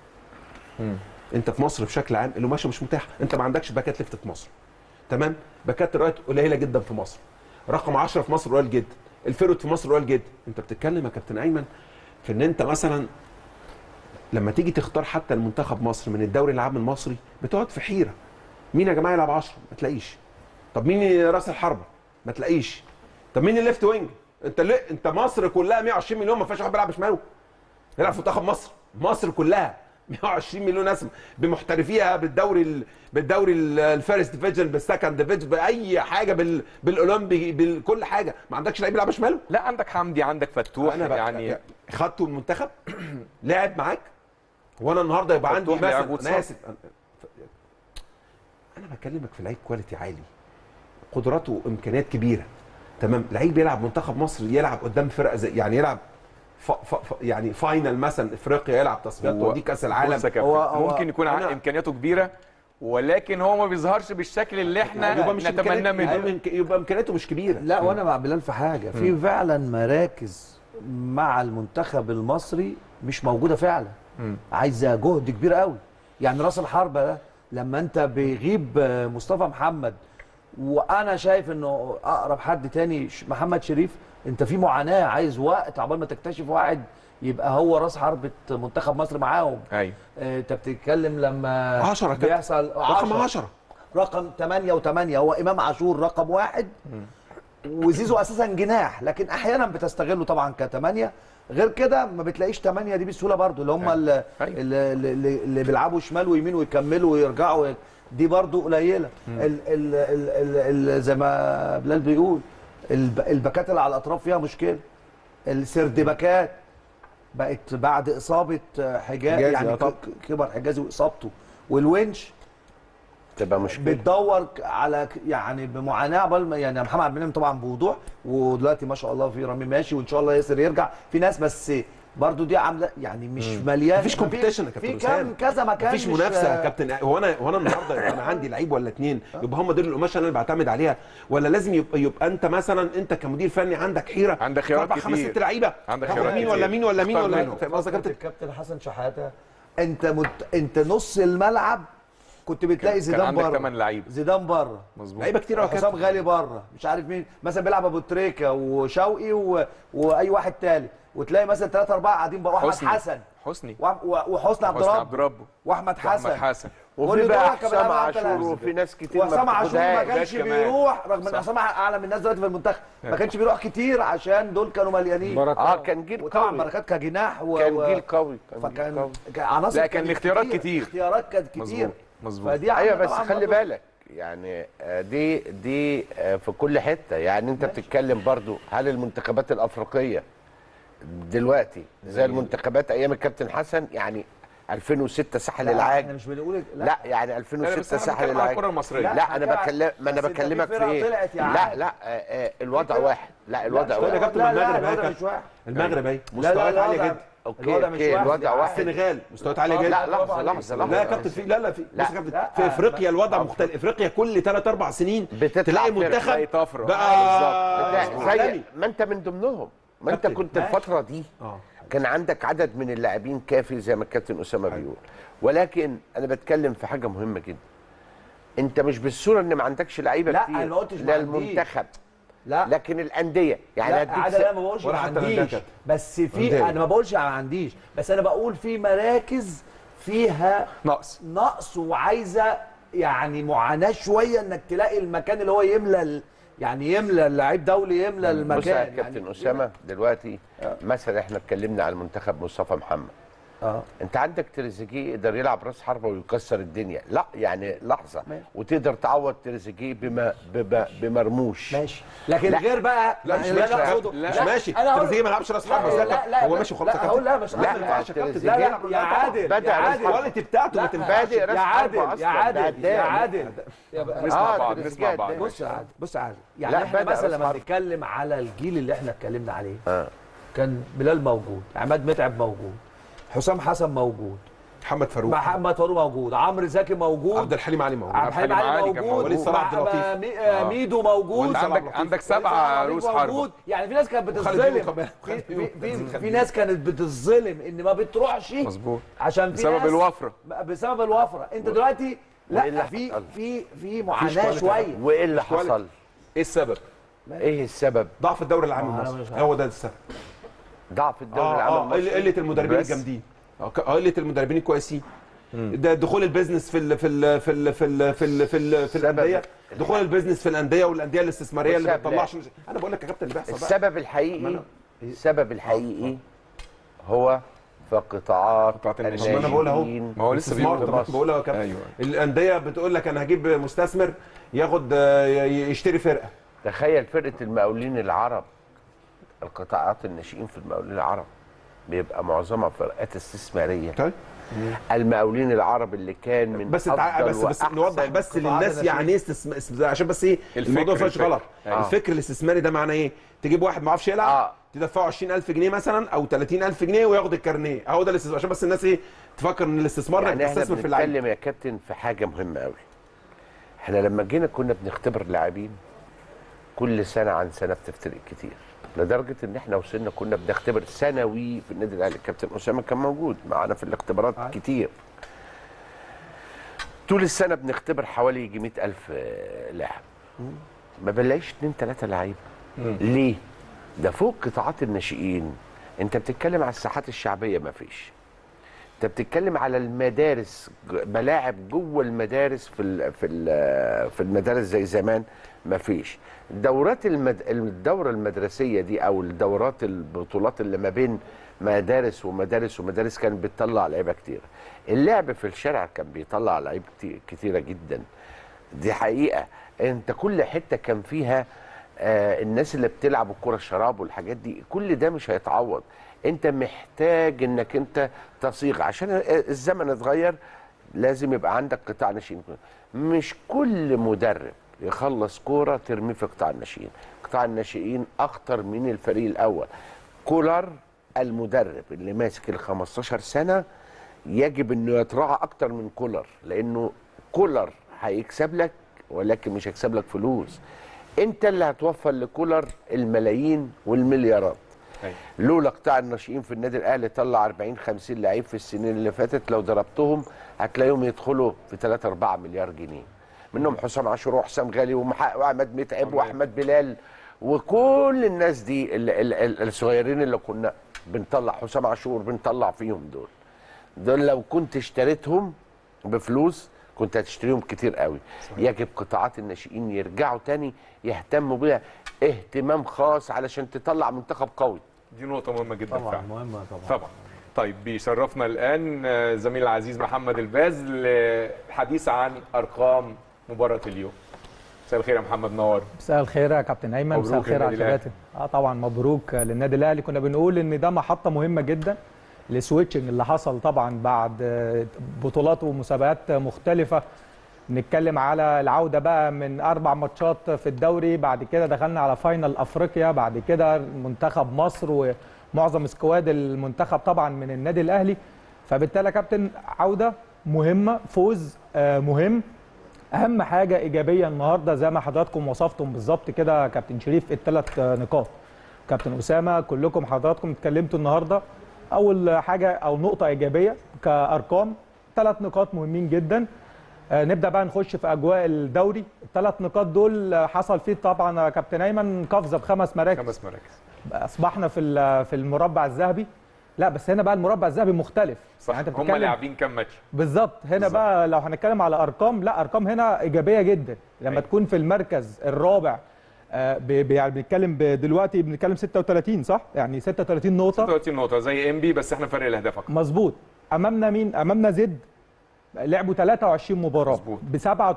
انت في مصر بشكل عام القماشه مش متاحه انت ما عندكش باكات ليفت في مصر تمام باكات رايت قليله جدا في مصر رقم 10 في مصر قليل جدا الفيرود في مصر قليل جدا انت بتتكلم يا كابتن ايمن في ان انت مثلا لما تيجي تختار حتى المنتخب مصر من الدوري العام المصري بتقعد في حيره مين يا جماعه يلعب 10 ما تلاقيش طب مين راس الحربه ما تلاقيش طب مين الليفت وينج انت ليه انت مصر كلها 120 مليون ما فيهاش واحد بيلعب بشماله يلعب في منتخب مصر مصر كلها 120 مليون ناس بمحترفيها بالدوري ال... بالدوري ال- الفيرست ديفيجن بالسكند ديفيجن باي حاجه بال... بالاولمبي بكل حاجه ما عندكش لعيب يلعب بشماله لا عندك حمدي عندك فتوح انا بقى يعني خدته المنتخب لعب معاك وانا النهارده يبقى عندي فتوح لعب مثلا واتصاب. انا اسف انا بكلمك في لعيب كواليتي عالي قدراته وامكانيات كبيره تمام لعيب يلعب منتخب مصر يلعب قدام فرقه زي يعني يلعب ف... ف... ف... يعني فاينل مثلا افريقيا يلعب تصفيات هو- توديه كاس العالم بص يا كابتن، هو- هو- ممكن يكون ع- أنا- امكانياته كبيره ولكن هو ما بيظهرش بالشكل اللي احنا يبقى مش نتمناه إمكانيات- منه يبقى إمك- يبقى امكانياته مش كبيره لا وانا مع بلال في حاجه في فعلا مراكز مع المنتخب المصري مش موجوده فعلا عايزه جهد كبير قوي يعني راس الحربه ده لما انت بيغيب آه، مصطفى محمد وانا شايف انه اقرب حد تاني ش- محمد شريف انت في معاناه عايز وقت عقبال ما تكتشف واحد يبقى هو راس حربه منتخب مصر معاهم ايوه آه، انت بتتكلم لما 10 كابتن. بيحصل رقم 10 10 رقم 8 و8 هو امام عاشور رقم واحد وزيزو اساسا جناح لكن احيانا بتستغله طبعا كثمانيه غير كده ما بتلاقيش ثمانيه دي بسهوله برضو اللي هم اللي, أيوة. اللي, اللي, اللي بيلعبوا شمال ويمين ويكملوا ويرجعوا دي برضو قليله ال ال ال ال ال زي ما بلال بيقول الب- الباكات اللي على الاطراف فيها مشكله السردباكات بقت بعد اصابه حجاز حجازي، يعني آه طبعا. ك- كبر حجازي واصابته والونش تبقى مشكله بتدور ك- على ك- يعني بمعاناه عقبال ما- يعني محمد عبد المنعم طبعا بوضوح ودلوقتي ما شاء الله في رامي ماشي وان شاء الله ياسر يرجع في ناس بس برضو دي عامله يعني مش مليان مفيش ما في- competition يا كابتن في أسامة. كام كذا مكان مفيش مش- منافسه يا كابتن هو انا هو انا النهارده يبقى انا عندي لعيب ولا اتنين يبقى هم دول القماشه اللي انا بعتمد عليها ولا لازم يبقى يبقى انت مثلا انت كمدير فني عندك حيره عندك في خيارات اربع خمس كتير. ست لعيبه عندك طب خيارات مين كتير. ولا مين ولا مين اختار ولا منهم. فاهم قصدي يا كابتن الكابتن حسن شحاته انت مت... انت نص الملعب كنت بتلاقي كان زيدان عندك بره 8 لعيبه زيدان بره مظبوط لعيبه كتير قوي يا حسام كابتن غالي بره مش عارف مين مثلا بيلعب ابو تريكه وشوقي و... واي واحد تالت وتلاقي مثلا ثلاثه اربعه قاعدين بره واحمد حسني. حسن حسني و... و... وحسني عبد حسني عبد رب ربه واحمد حسن واحمد حسن وفي كل بقى دول كان حسام بيلعبوا عاشور ثلاثة. وفي ناس كتير ما وحسام عاشور ما بتاخدهاش. كانش كمان. بيروح رغم ان صح. حسام اعلى من الناس دلوقتي في المنتخب ما كانش بيروح كتير عشان دول كانوا مليانين بركات. اه كان جيل وطبعا قوي بركات كجناح و... كان و- جيل قوي كان جيل فكان قوي. كان عناصر لا، كان كانت الاختيارات كتير. اختيارات كانت كتير مظبوط مظبوط فدي ايوه عاملة بس طبعاً خلي برضو- بالك يعني آه، دي دي آه، في كل حته يعني انت بتتكلم برضو هل المنتخبات الافريقيه دلوقتي زي المنتخبات ايام الكابتن حسن يعني 2006 ساحل لا، العاج احنا مش بنقول لا يعني لا، 2006 بس احنا ساحل بنتكلم على العاج الكره المصريه لا. لا انا حكا- بكلم ما انا بس انت في بكلمك في فرق ايه طلعت يا لا عادل. لا آه، آه، الوضع واحد لا الوضع طيب يا واحد كابتن لا المغرب لا يا الوضع كابتن. مش واحد المغرب اهي لا لا مستويات لا عاليه الوضع- جدا اوكي الوضع مش اوكي واحد. الوضع واحد السنغال مستويات عاليه جدا لا لحظه لحظه لا يا لحظه كابتن في لا لا في لا. بص يا كابتن لا. في افريقيا الوضع مختلف افريقيا كل 3 4 سنين بتطلع تلاقي فرق منتخب زي طفره بقى بتاع- زي عالمي. ما انت من ضمنهم ما انت كابتن، كنت ماشي. الفتره دي اه كان عندك عدد من اللاعبين كافي زي ما الكابتن اسامه بيقول ولكن انا بتكلم في حاجه مهمه جدا انت مش بالصوره ان ما عندكش لعيبه لا، كتير أنا ما قلتش ما لا عنديش. المنتخب لا لكن الانديه يعني لا هديك عادل س- انا ما بقولش ما ولا حتى الأندية عنديش كانت. بس في أندية. انا ما بقولش ما عنديش بس انا بقول في مراكز فيها نقص نقص وعايزه يعني معاناه شويه انك تلاقي المكان اللي هو يملى ال- يعني يملى اللعيب دولي يملى المكان بص يا يعني كابتن اسامه دلوقتي مثلا احنا اتكلمنا على المنتخب مصطفى محمد اه انت عندك تريزيجيه يقدر يلعب راس حربه ويكسر الدنيا لا يعني لحظه ماشي. وتقدر تعوض تريزيجيه بما بما بمرموش ماشي لكن لا. غير بقى لا مش اللي ماشي أنا يا أقصده- كابتن. مش ماشي أنا هقول- تريزيجيه ما لعبش راس لا، حربه لا، لا لا، هو لا، ماشي خلاص يا لا هقول لا مش لا، قصدي. ما ينفعش يا كابتن. لا لا تريزيجيه يا عادل بدأ يا راس عادل الكواليتي بتاعته ما لا، تنفعش بادئ راس يا حربة عادل أصلاً، يا عادل ده يا قدام. عادل يا بقى- نسمع آه، بعض تريزيجيه نسمع بعض بص يا عادل بص يا عادل يعني لا، احنا بدأ مثلا راس لما حربة. بنتكلم على الجيل اللي احنا اتكلمنا عليه آه. كان بلال موجود عماد متعب موجود حسام حسن موجود محمد فاروق محمد فاروق موجود عمرو زكي موجود عبد الحليم علي موجود عبد الحليم الحليم علي علي كان موجود موجود. وليد صلاح عبد مع- اللطيف. مي- آه، ميدو موجود وليد صلاح عندك عبد اللطيف. عندك وليد صلاح سبعه عبد روس اللطيف حربه موجود. يعني في ناس كانت وخالد بتتظلم بيبو كمان. في, خالد في, بيبو. في, في ناس كانت بتتظلم ان ما بتروحش مظبوط عشان في بسبب ناس الوفره بسبب الوفره انت دلوقتي وإيه اللي لا في حصل؟ في في معاناه كواليتي. شويه وايه اللي كواليتي. حصل ايه السبب ايه السبب ضعف الدوري العام آه، أنا مش المصري عارف. هو ده السبب ضعف الدوري اه العام اه المصري قله المدربين بس. الجامدين اه ك- قله المدربين الكويسين ده دخول البيزنس في ال في ال في ال في ال في ال في, ال في الانديه دخول البيزنس في الانديه والانديه الاستثماريه اللي ما والسبب بتطلعش انا بقول لك يا كابتن اللي بيحصل بقى السبب الحقيقي السبب الحقيقي هو في قطاعات قطاعات الناشئين. طب ما انا بقول اهو الناشئين ما هو لسه استثمار بيقول طب مصر. بقول اهو يا كابتن أيوة. الانديه بتقول لك انا هجيب مستثمر ياخد آه، ي- يشتري فرقه تخيل فرقه المقاولين العرب القطاعات الناشئين في المقاولين العرب بيبقى معظمها فرقات استثماريه طيب المقاولين العرب اللي كان من بس تع... أفضل بس بس وأحسن نوضح بس قطاعات للناس الناشئين. يعني ايه استثمار استثمار- عشان بس ايه الفكر- الموضوع فيهوش الفكر. غلط أيوة. الفكر الاستثماري ده معناه ايه تجيب واحد ما يعرفش يلعب آه. تدفعه 20000 جنيه مثلا او 30000 جنيه وياخد الكارنيه اهو ده الاستثمار عشان بس الناس ايه تفكر ان الاستثمار يعني انك احنا تستثمر في اللعيبه بنتكلم يا كابتن في حاجه مهمه قوي احنا لما جينا كنا بنختبر لاعبين كل سنه عن سنه بتفترق كتير لدرجه ان احنا وصلنا كنا بنختبر سنوي في النادي الاهلي الكابتن اسامه كان موجود معانا في الاختبارات أيوة. كتير طول السنه بنختبر حوالي يجي 100000 آه، لاعب ما بنلاقيش اتنين تلاته لعيبه ليه؟ ده فوق قطاعات الناشئين انت بتتكلم على الساحات الشعبيه ما فيش انت بتتكلم على المدارس ج- ملاعب جوه المدارس في ال في ال في المدارس زي زمان ما فيش دورات المد... الدوره المدرسيه دي او الدورات البطولات اللي ما بين مدارس ومدارس ومدارس كانت بتطلع لعيبه كتير اللعب في الشارع كان بيطلع لعيبه كتير- كتيره جدا دي حقيقه انت كل حته كان فيها آه الناس اللي بتلعب الكره الشراب والحاجات دي كل ده مش هيتعوض انت محتاج انك انت تصيغ عشان الزمن اتغير لازم يبقى عندك قطاع ناشئين مش كل مدرب يخلص كوره ترميه في قطاع الناشئين قطاع الناشئين اخطر من الفريق الاول كولر المدرب اللي ماسك ال 15 سنه يجب انه يتراعى اكتر من كولر لانه كولر هيكسب لك ولكن مش هيكسب لك فلوس انت اللي هتوفر لكولر الملايين والمليارات أيوة. لولا قطاع الناشئين في النادي الاهلي طلع 40 50 لعيب في السنين اللي فاتت لو ضربتهم هتلاقيهم يدخلوا في 3 4 مليار جنيه منهم حسام عاشور وحسام غالي ومح- واحمد متعب واحمد بلال وكل الناس دي ال- ال- ال- الصغيرين اللي كنا بنطلع حسام عاشور بنطلع فيهم دول دول لو كنت اشتريتهم بفلوس كنت هتشتريهم كتير قوي يجب قطاعات الناشئين يرجعوا تاني يهتموا بيها اهتمام خاص علشان تطلع منتخب قوي دي نقطة مهمة جدا طبعا فعلا مهمه طبعا طبعا طيب بيشرفنا الآن آه، زميل العزيز محمد الباز للحديث عن أرقام مباراة اليوم مساء الخير يا محمد نور مساء الخير يا كابتن ايمن مبروك مساء الخير على للنادي الأهلي. الكباتن اه طبعا مبروك للنادي الاهلي كنا بنقول ان ده محطه مهمه جدا السويتشنج اللي حصل طبعا بعد آه، بطولات ومسابقات مختلفه نتكلم على العوده بقى من اربع ماتشات في الدوري بعد كده دخلنا على فاينل افريقيا بعد كده منتخب مصر ومعظم سكواد المنتخب طبعا من النادي الاهلي فبالتالي يا كابتن عوده مهمه فوز آه، مهم اهم حاجه ايجابيه النهارده زي ما حضراتكم وصفتم بالظبط كده يا كابتن شريف الثلاث نقاط كابتن اسامه كلكم حضراتكم اتكلمتوا النهارده اول حاجه او نقطه ايجابيه كارقام ثلاث نقاط مهمين جدا آه، نبدا بقى نخش في اجواء الدوري الثلاث نقاط دول آه، حصل فيه طبعا يا كابتن ايمن قفزه بخمس مراكز خمس مراكز اصبحنا في ال- في المربع الذهبي لا بس هنا بقى المربع الذهبي مختلف صح يعني انت هم بتتكلم لاعبين كام ماتش بالظبط هنا بالظبط. بقى لو هنتكلم على ارقام لا ارقام هنا ايجابيه جدا لما أيوة. تكون في المركز الرابع آه، ب- ب- يعني بنتكلم ب- دلوقتي بنتكلم 36 صح يعني 36 نقطه 36 نقطة زي انبي بس احنا فرق الاهداف اكتر مظبوط امامنا مين امامنا زد لعبوا 23 مباراه مظبوط. ب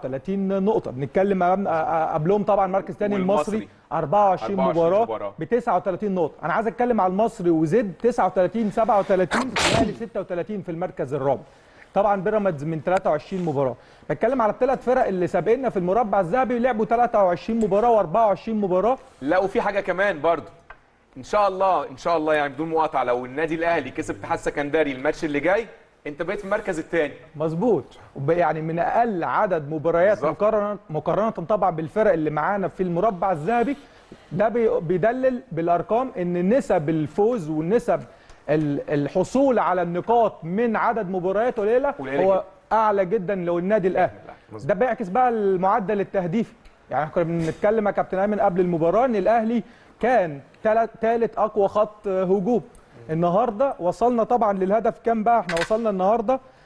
37 نقطه بنتكلم أمام- آه، آه، قبلهم طبعا مركز تاني والمصري. المصري 24 24 مباراه مباراة. ب 39 نقطه انا عايز اتكلم على المصري وزد 39 37 الاهلي 36 في المركز الرابع طبعا بيراميدز من 23 مباراه بتكلم على الثلاث فرق اللي سابقنا في المربع الذهبي لعبوا 23 مباراه و24 مباراه لا وفي حاجة كمان برضو ان شاء الله ان شاء الله يعني بدون مقاطعة لو النادي الاهلي كسب اتحاد سكندري الماتش اللي جاي انت بقيت في المركز الثاني مظبوط وب- يعني من اقل عدد مباريات بالظبط. مقارنه مقارنه طبعا بالفرق اللي معانا في المربع الذهبي ده بي- بيدلل بالارقام ان نسب الفوز ونسب ال- الحصول على النقاط من عدد مباريات قليله قليلة هو جدا. اعلى جدا لو النادي الاهلي مظبوط. ده بيعكس بقى المعدل التهديفي يعني احنا كنا بنتكلم يا كابتن ايمن قبل المباراه ان الاهلي كان ثالث اقوى خط هجوم النهارده وصلنا طبعا للهدف كام بقى احنا وصلنا النهارده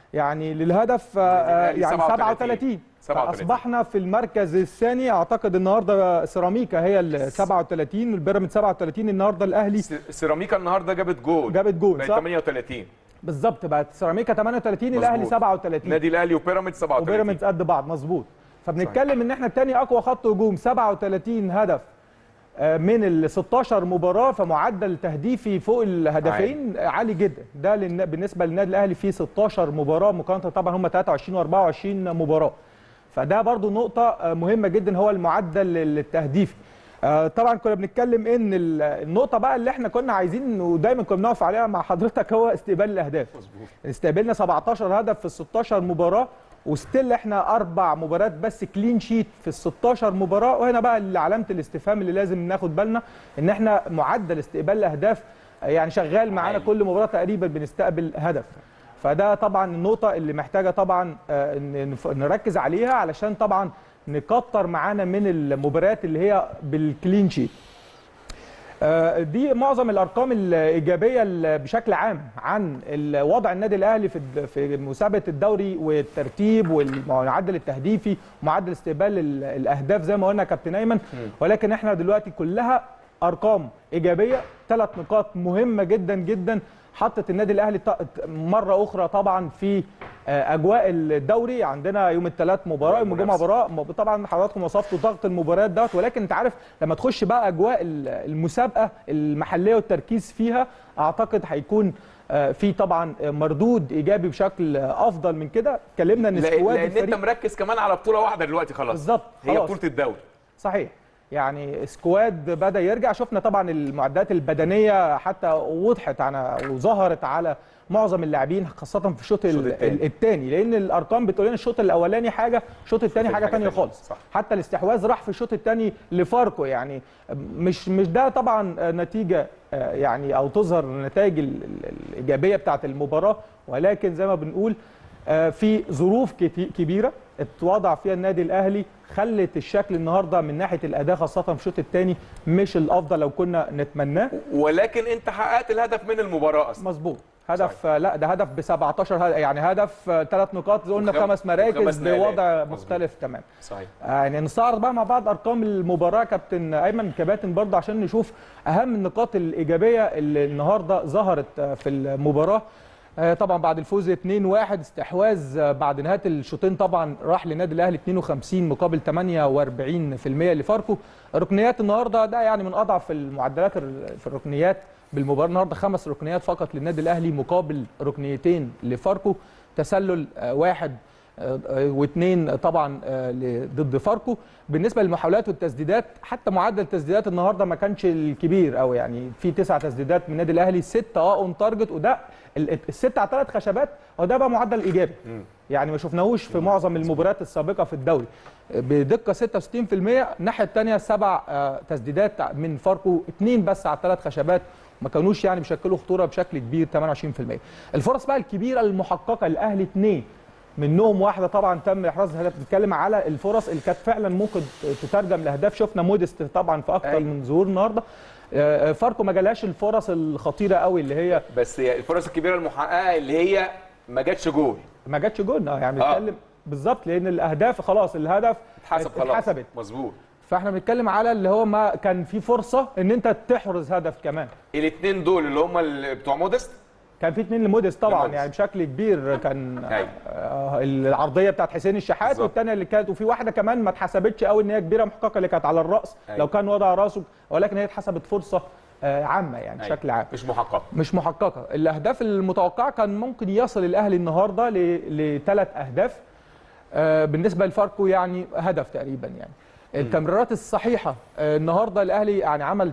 يعني للهدف آه، آه، يعني 37. 37 37. فاصبحنا في المركز الثاني اعتقد النهارده سيراميكا هي ال 37 والبيراميدز 37 النهارده الاهلي س- سيراميكا النهارده جابت جول جابت جول بقت صح 38 بالظبط بقت سيراميكا 38 الاهلي مظبوط. 37 نادي الاهلي وبيراميدز 37 وبيراميدز قد بعض مظبوط فبنتكلم ان احنا الثاني اقوى خط هجوم 37 هدف آه، من ال 16 مباراه فمعدل تهديفي فوق الهدفين عالي جدا ده للن- بالنسبه للنادي الاهلي في 16 مباراه مقارنه طبعا هم 23 و24 مباراه فده برضو نقطه آه، مهمه جدا هو المعدل التهديفي آه، طبعا كنا بنتكلم ان ال- النقطه بقى اللي احنا كنا عايزين ودايما كنا بنقف عليها مع حضرتك هو استقبال الاهداف استقبلنا 17 هدف في ال 16 مباراه وستيل احنا اربع مباريات بس كلين شيت في ال 16 مباراه وهنا بقى اللي علامه الاستفهام اللي لازم ناخد بالنا ان احنا معدل استقبال الاهداف يعني شغال معانا عالي. كل مباراه تقريبا بنستقبل هدف فده طبعا النقطه اللي محتاجه طبعا آه، إن نف- نركز عليها علشان طبعا نكتر معانا من المباريات اللي هي بالكلين شيت آه، دي معظم الارقام الايجابيه ال- بشكل عام عن ال- وضع النادي الاهلي في الد- في مسابقه الدوري والترتيب والمعدل التهديفي ومعدل استقبال ال- الاهداف زي ما قلنا يا كابتن ايمن ولكن احنا دلوقتي كلها ارقام ايجابيه ثلاث نقاط مهمه جدا جدا حطت النادي الاهلي ط- مره اخرى طبعا في آه، اجواء الدوري عندنا يوم الثلاث مباراه يوم الجمعه مباراه م- طبعا حضراتكم وصفتوا ضغط المباريات دوت ولكن انت عارف لما تخش بقى اجواء ال- المسابقه المحليه والتركيز فيها اعتقد هيكون آه، في طبعا مردود ايجابي بشكل آه، افضل من كده اتكلمنا ان لا- سكواد لان انت الفريق مركز كمان على بطوله واحده دلوقتي خلاص بالظبط هي خلاص. بطوله الدوري صحيح يعني سكواد بدا يرجع شفنا طبعا المعدات البدنيه حتى وضحت على وظهرت على معظم اللاعبين خاصه في الشوط الشوط ال- التاني. الثاني لان الارقام بتقول لنا الشوط الاولاني حاجه الشوط الثاني حاجه حاجة ثانيه تانية، خالص صح. حتى الاستحواذ راح في الشوط الثاني لفاركو يعني مش مش ده طبعا نتيجه آه، يعني او تظهر النتائج ال- ال- الايجابيه بتاعه المباراه ولكن زي ما بنقول آه، في ظروف كتي- كبيره اتوضع فيها النادي الاهلي خلت الشكل النهارده من ناحيه الاداء خاصه في الشوط الثاني مش الافضل لو كنا نتمناه ولكن انت حققت الهدف من المباراه اصلا مظبوط هدف آه، لا ده هدف ب 17 هدف يعني هدف ثلاث نقاط قلنا وخم- خمس مراكز وخمس نقلات. بوضع مظبوط. مختلف تمام صحيح آه، يعني نستعرض بقى مع بعض ارقام المباراه كابتن ايمن كباتن برضه عشان نشوف اهم النقاط الايجابيه اللي النهارده ظهرت آه، في المباراه آه، طبعا بعد الفوز 2-1 استحواذ آه، بعد نهايه الشوطين طبعا راح للنادي الاهلي 52 مقابل 48% لفاركو ركنيات النهارده ده يعني من اضعف المعدلات ال- في الركنيات بالمباراه النهارده خمس ركنيات فقط للنادي الاهلي مقابل ركنيتين لفاركو تسلل آه، واحد آه، آه، واثنين طبعا آه، ل- ضد فاركو بالنسبه للمحاولات والتسديدات حتى معدل التسديدات النهارده ما كانش الكبير قوي يعني في تسع تسديدات من النادي الاهلي سته اه اون تارجت وده ال- الست على ثلاث خشبات هو ده بقى معدل ايجابي يعني ما شفناهوش في معظم المباريات السابقه في الدوري بدقه 66% الناحيه الثانيه سبع آه، تسديدات من فاركو اثنين بس على ثلاث خشبات ما كانوش يعني بيشكلوا خطوره بشكل كبير 28% الفرص بقى الكبيره المحققه الاهلي اثنين منهم واحده طبعا تم احراز هدف بنتكلم على الفرص اللي كانت فعلا ممكن تترجم لاهداف شفنا موديست طبعا في اكتر أيوة. من ظهور النهارده آه، فاركو ما جالهاش الفرص الخطيره قوي اللي هي بس هي الفرص الكبيره المحققه اللي هي ما جاتش جول ما جاتش جول آه، يعني آه. بنتكلم بالظبط لان الاهداف خلاص الهدف اتحسب خلاص اتحسبت مظبوط فاحنا بنتكلم على اللي هو ما كان في فرصه ان انت تحرز هدف كمان الاثنين دول اللي هم ال- بتوع مودست كان في اتنين لموديس طبعا لموديس. يعني بشكل كبير كان أيوة. آه العرضيه بتاعت حسين الشحات بالظبط. والثانيه اللي كانت وفي واحده كمان ما اتحسبتش قوي ان هي كبيره محققه اللي كانت على الراس أيوة. لو كان وضع راسه ولكن هي اتحسبت فرصه آه عامه يعني أيوة. بشكل عام مش محققه مش محققه الاهداف المتوقعه كان ممكن يصل الاهلي النهارده لثلاث اهداف آه، بالنسبه لفاركو يعني هدف تقريبا يعني التمريرات الصحيحه آه، النهارده الاهلي يعني عمل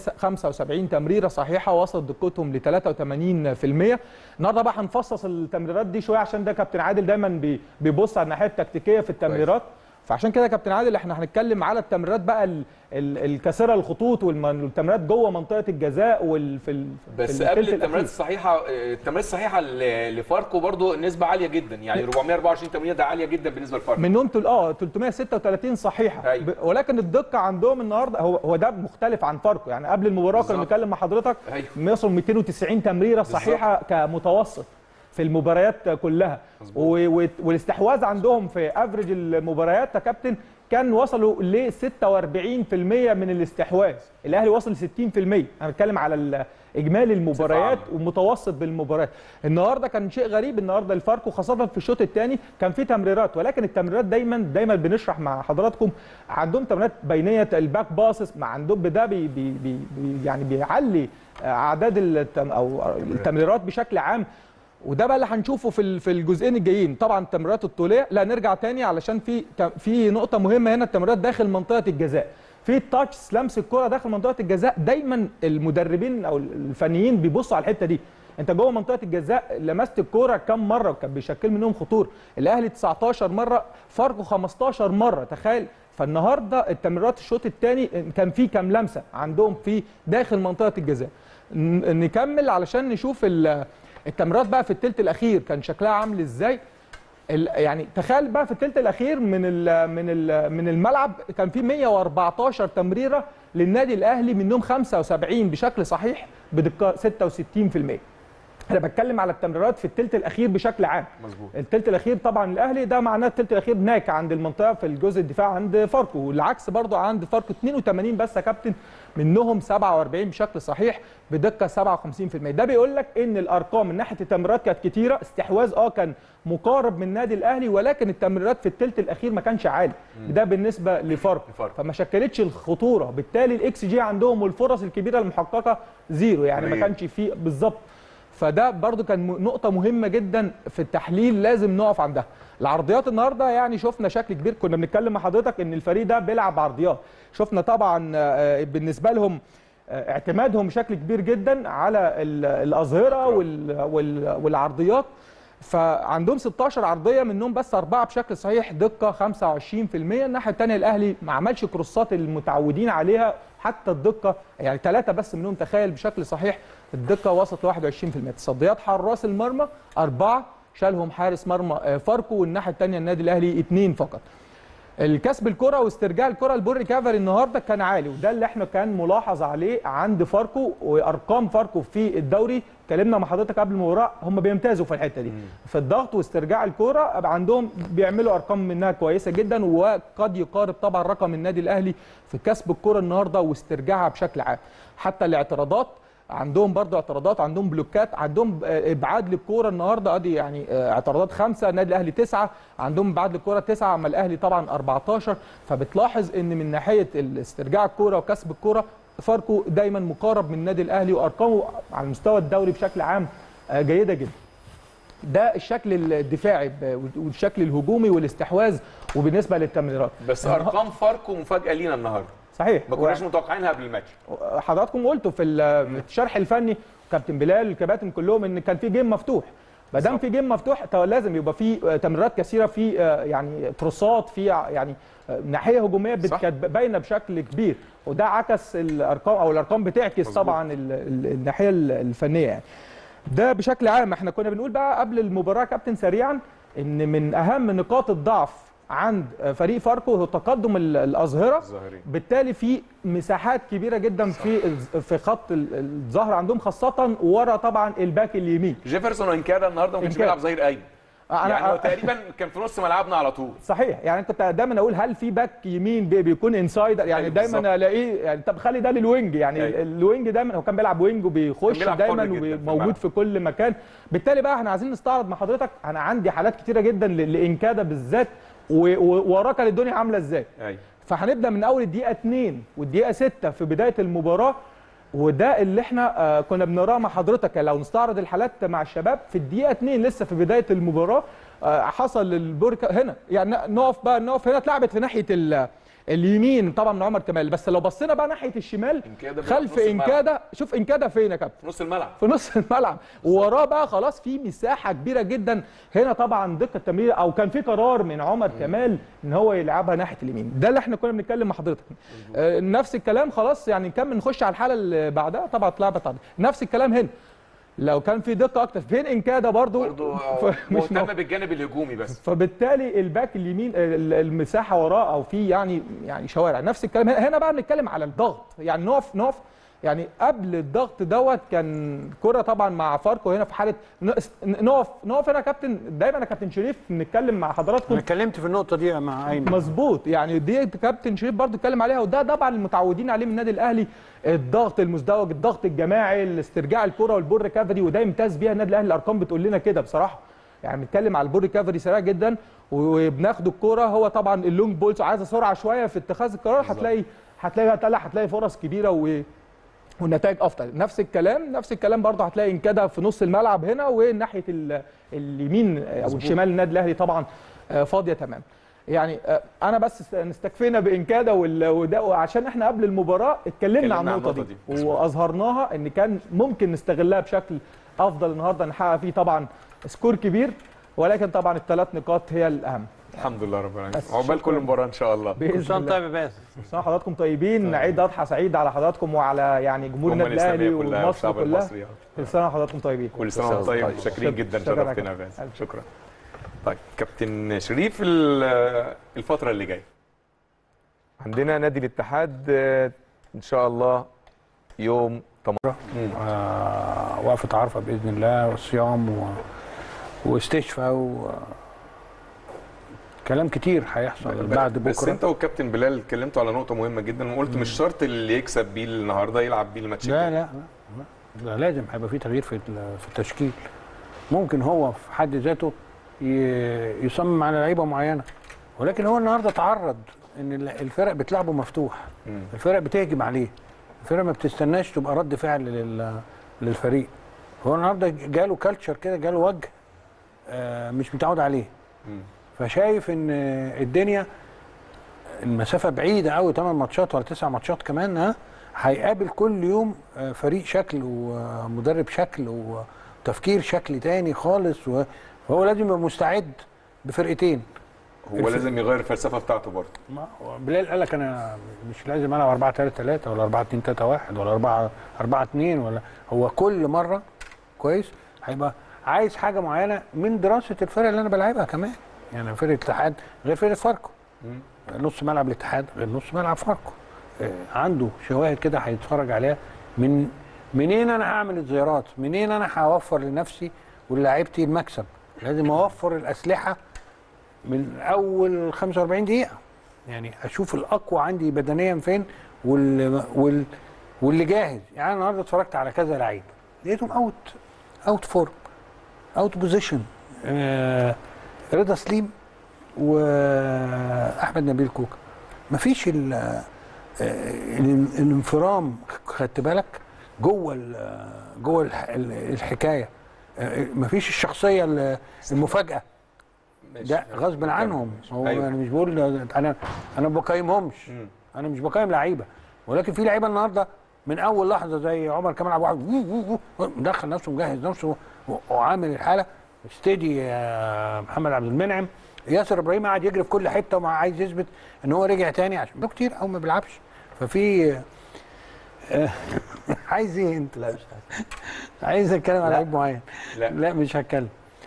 375 تمريره صحيحه وصلت دقتهم ل 83% النهارده بقى هنفصص التمريرات دي شويه عشان ده كابتن عادل دايما بي- بيبص على الناحيه التكتيكيه في التمريرات فعشان كده يا كابتن عادل احنا هنتكلم على التمريرات بقى ال- ال- الكاسره الخطوط والم- والتمريرات جوه منطقه الجزاء وال في ال- في بس التلت قبل الأخير. التمريرات الصحيحه التمريرات الصحيحه ل- لفاركو برضو نسبه عاليه جدا يعني 424 تمريره ده عاليه جدا بالنسبه لفاركو منهم تل... اه 336 صحيحه أيوة. ب... ولكن الدقه عندهم النهارده هو هو ده مختلف عن فاركو يعني قبل المباراه كنا بالظبط. بنتكلم مع حضرتك أيوة. بيوصل 290 تمريره صحيحه كمتوسط في المباريات كلها و- و- والاستحواذ عندهم في افريج المباريات يا كابتن كان وصلوا ل 46% من الاستحواذ الاهلي وصل ل 60% انا بتكلم على ال- اجمالي المباريات عامة. ومتوسط بالمباريات النهارده كان شيء غريب النهارده الفاركو خاصه في الشوط الثاني كان في تمريرات ولكن التمريرات دايما دايما بنشرح مع حضراتكم عندهم تمريرات بينيه الباك باسس مع عندهم ده بي بي بي بي يعني بيعلي اعداد التم او التمريرات بشكل عام وده بقى اللي هنشوفه في ال- في الجزئين الجايين طبعا التمريرات الطوليه لا نرجع تاني علشان في في نقطه مهمه هنا التمريرات داخل منطقه الجزاء في التاتش لمس الكره داخل منطقه الجزاء دايما المدربين او الفنيين بيبصوا على الحته دي انت جوه منطقه الجزاء لمست الكوره كم مره وكان بيشكل منهم خطوره الاهلي 19 مره فاركو 15 مره تخيل فالنهارده التمريرات الشوط الثاني كان في كام لمسه عندهم في داخل منطقه الجزاء ن- نكمل علشان نشوف ال- التمريرات بقى في الثلث الاخير كان شكلها عامل ازاي ال- يعني تخيل بقى في الثلث الاخير من ال من ال من الملعب كان في 114 تمريره للنادي الاهلي منهم 75 بشكل صحيح بدقه 66% انا بتكلم على التمريرات في الثلث الاخير بشكل عام مظبوط الثلث الاخير طبعا الاهلي ده معناه الثلث الاخير هناك عند المنطقه في الجزء الدفاع عند فاركو والعكس برضو عند فاركو 82 بس يا كابتن منهم 47 بشكل صحيح بدقه 57% ده بيقول لك ان الارقام من ناحيه التمريرات كانت كتيره استحواذ اه كان مقارب من النادي الاهلي ولكن التمريرات في الثلث الاخير ما كانش عالي ده بالنسبه لفاركو لفاركو. فما شكلتش الخطوره بالتالي الاكس جي عندهم والفرص الكبيره المحققه زيرو يعني ما قليل. كانش فيه بالظبط فده برضو كان م- نقطة مهمة جدا في التحليل لازم نقف عندها العرضيات النهاردة يعني شفنا شكل كبير كنا بنتكلم مع حضرتك ان الفريق ده بيلعب عرضيات شفنا طبعا آه، بالنسبة لهم آه، اعتمادهم بشكل كبير جدا على ال- الأظهرة وال- وال- والعرضيات فعندهم 16 عرضيه منهم بس اربعه بشكل صحيح دقه 25% الناحيه الثانيه الاهلي ما عملش كروسات المتعودين عليها حتى الدقه يعني ثلاثه بس منهم تخيل بشكل صحيح الدقه وصلت ل 21% تصديات حراس المرمى اربعه شالهم حارس مرمى آه، فاركو والناحيه الثانيه النادي الاهلي اثنين فقط الكسب الكره واسترجاع الكره البول ريكفري النهارده كان عالي وده اللي احنا كان ملاحظ عليه عند فاركو وارقام فاركو في الدوري اتكلمنا مع حضرتك قبل المباراه هم بيمتازوا في الحته دي في الضغط واسترجاع الكره عندهم بيعملوا ارقام منها كويسه جدا وقد يقارب طبعا رقم النادي الاهلي في كسب الكره النهارده واسترجاعها بشكل عام حتى الاعتراضات عندهم برضو اعتراضات عندهم بلوكات عندهم آه، ابعاد للكوره النهارده ادي يعني آه، اعتراضات خمسه النادي الاهلي تسعه عندهم ابعاد للكوره تسعه اما الاهلي طبعا 14 فبتلاحظ ان من ناحيه استرجاع الكوره وكسب الكوره فاركو دايما مقارب من النادي الاهلي وارقامه على المستوى الدوري بشكل عام آه، جيده جدا ده الشكل الدفاعي ب- والشكل الهجومي والاستحواذ وبالنسبه للتمريرات بس ارقام فاركو مفاجاه لينا النهارده صحيح ما كناش متوقعينها قبل الماتش حضراتكم قلتوا في ال- في الشرح الفني كابتن بلال الكباتن كلهم ان كان في جيم مفتوح ما دام في جيم مفتوح طب لازم يبقى في آه، تمريرات كثيره في آه، يعني كروسات في ع- يعني آه، ناحيه هجوميه بت- صح. كانت باينه بشكل كبير وده عكس الارقام او الارقام بتعكس مظبوط. طبعا ال- ال- الناحيه ال- الفنيه يعني ده بشكل عام احنا كنا بنقول بقى قبل المباراه يا كابتن سريعا ان من اهم نقاط الضعف عند آه، فريق فاركو هو تقدم ال- الاظهره الظاهرين بالتالي في مساحات كبيره جدا في الز- في خط ال- الظهر عندهم خاصه ورا طبعا الباك اليمين جيفرسون وانكادا النهارده ما كانش إنكادا. بيلعب ظهير ايمن يعني هو تقريبا كان في نص ملعبنا على طول صحيح يعني انت كنت دايما اقول هل في باك يمين بي- بيكون انسايدر يعني أيوة دايما بالظبط. الاقيه يعني طب خلي ده للوينج يعني أيوة. الوينج دايما هو كان بيلعب وينج وبيخش بيلعب دايما حر جداً في وموجود الملعب. في كل مكان بالتالي بقى احنا عايزين نستعرض مع حضرتك انا عندي حالات كتيره جدا ل- لانكادا بالذات و- و- ووراه كانت الدنيا عامله ازاي ايوه فهنبدا من اول الدقيقه 2 والدقيقه 6 في بدايه المباراه وده اللي احنا آه، كنا بنقراه مع حضرتك لو نستعرض الحالات مع الشباب في الدقيقه 2 لسه في بدايه المباراه آه، حصل البركه هنا يعني نقف بقى نقف هنا اتلعبت في ناحيه ال- اليمين طبعا من عمر كمال بس لو بصينا بقى ناحيه الشمال إنكادا بيلعب خلف في نص الملعب. انكادا شوف انكادا فين يا كابتن في نص الملعب في نص الملعب ووراه بقى خلاص في مساحه كبيره جدا هنا طبعا دقه التمرير او كان في قرار من عمر كمال ان هو يلعبها ناحيه اليمين ده اللي احنا كنا بنتكلم مع حضرتك آه نفس الكلام خلاص يعني نكمل نخش على الحاله اللي بعدها طبعا اتلعبت عرض. نفس الكلام هنا لو كان في دقه اكتر فين انكادا برضو برضه ف- مش مهتم مو- بالجانب الهجومي بس فبالتالي الباك اليمين ال- المساحه وراه او في يعني يعني شوارع نفس الكلام هنا- هنا بقى بنتكلم على الضغط يعني نقف نقف يعني قبل الضغط دوت كان كرة طبعا مع فاركو هنا في حاله نقف نقف نقف هنا يا كابتن دايما يا كابتن شريف نتكلم مع حضراتكم انا اتكلمت في النقطه دي مع ايمن مظبوط يعني دي كابتن شريف برضو اتكلم عليها وده طبعا المتعودين عليه من النادي الاهلي الضغط المزدوج الضغط الجماعي الاسترجاع الكره والبول ريكفري وده يمتاز بيها النادي الاهلي الارقام بتقول لنا كده بصراحه يعني بنتكلم على البول ريكفري سريع جدا وبناخد الكره هو طبعا اللونج بولز عايزه سرعه شويه في اتخاذ القرار هتلاقي هتلاقي هتلاقي هتلاقي فرص كبيره و والنتائج افضل نفس الكلام نفس الكلام برضه هتلاقي انكده في نص الملعب هنا وناحيه ال- اليمين او الشمال النادي الاهلي طبعا آه، فاضيه تمام يعني آه، انا بس نستكفينا بانكاده وال- وده عشان احنا قبل المباراه اتكلمنا عن النقطه دي, دي. واظهرناها ان كان ممكن نستغلها بشكل افضل النهارده نحقق فيه طبعا سكور كبير ولكن طبعا الثلاث نقاط هي الاهم الحمد لله رب العالمين بس عقبال كل شكراً. مباراه ان شاء الله كل باذن سنه الله طيب يا باسم كل سنه حضراتكم طيبين عيد اضحى سعيد على حضراتكم وعلى يعني جمهور الأمة النادي الاهلي الإسلامية كلها ومصر والشعب كلها المصري كل سنه وحضراتكم طيبين كل سنه وانت طيب طيب. شاكرين جدا شكراً يا شرفتنا يا كابتن. فاز شكرا طيب كابتن شريف ال- الفتره اللي جايه عندنا نادي الاتحاد آه، ان شاء الله يوم 18 آه وقفه عرفه باذن الله والصيام و... واستشفاء و... كلام كتير هيحصل بعد بس بكره انت والكابتن بلال اتكلمتوا على نقطه مهمه جدا وقلت مش شرط اللي يكسب بيه النهارده يلعب بيه الماتش لا الجاي. لا لا, لا لازم هيبقى في تغيير في ال- في التشكيل ممكن هو في حد ذاته ي- يصمم على لعيبه معينه ولكن هو النهارده تعرض ان ال- الفرق بتلعبه مفتوح مم. الفرق بتهجم عليه الفرق ما بتستناش تبقى رد فعل لل- للفريق هو النهارده جاله كالتشر كده جاله وجه آه، مش متعود عليه مم. فشايف ان الدنيا المسافه بعيده قوي 8 ماتشات ولا 9 ماتشات كمان ها هيقابل كل يوم آه، فريق شكل ومدرب شكل وتفكير شكل تاني خالص و- فهو لازم يبقى مستعد بفرقتين هو الف- لازم يغير الفلسفه بتاعته برضه ما- بلال قال لك انا مش لازم العب 4 3 3 ولا 4 2 3 1 ولا 4 4 2 ولا هو كل مره كويس هيبقى عايز حاجه معينه من دراسه الفرق اللي انا بلعبها كمان يعني فرقه الاتحاد غير فرقه فاركو مم. نص ملعب الاتحاد غير نص ملعب فاركو آه، عنده شواهد كده هيتفرج عليها من منين انا هعمل الزيارات منين انا هوفر لنفسي ولاعيبتي المكسب لازم اوفر الاسلحه من اول 45 دقيقه يعني اشوف الاقوى عندي بدنيا فين وال... وال... واللي جاهز يعني أنا النهارده اتفرجت على كذا لعيب لقيتهم اوت اوت فورم اوت بوزيشن آه رضا سليم واحمد نبيل كوكا مفيش ال... آه، ال- الانفرام خدت بالك جوه ال- جوه الح- ال- الحكايه آه، مفيش الشخصيه ال- المفاجاه ماشي. ده غصب عنهم هو أيوة. انا مش بقول انا انا ما بقيمهمش مم. انا مش بقيم لعيبه ولكن في لعيبه النهارده من اول لحظه زي عمر كمال عبد الواحد وو وو وو، مدخل نفسه مجهز نفسه و- وعامل الحاله استدي يا محمد عبد المنعم ياسر ابراهيم قاعد يجري في كل حته ومع عايز يثبت ان هو رجع تاني عشان ده كتير قوي ما بيلعبش ففي آه، عايز ايه انت؟ لا مش عارف. عايز اتكلم على لا. لعيب معين لا. لا مش هتكلم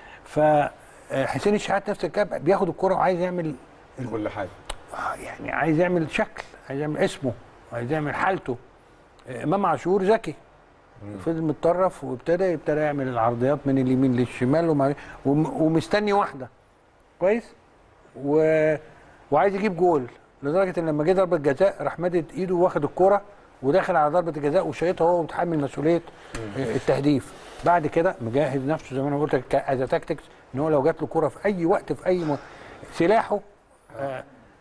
فحسين الشحات نفس الكلام بياخد الكرة وعايز يعمل كل حاجه آه، يعني عايز يعمل شكل عايز يعمل اسمه عايز يعمل حالته آه، امام عاشور ذكي فضل متطرف وابتدى ابتدى يعمل العرضيات من اليمين للشمال وما وم- ومستني واحده كويس و... وعايز يجيب جول لدرجه ان لما جه ضربه جزاء راح مدد ايده واخد الكرة وداخل على ضربه الجزاء وشايطها هو متحمل مسؤوليه آه، التهديف بعد كده مجهز نفسه زي ما انا قلت لك از تاكتكس ان هو لو جات له كرة في اي وقت في اي م... سلاحه آه،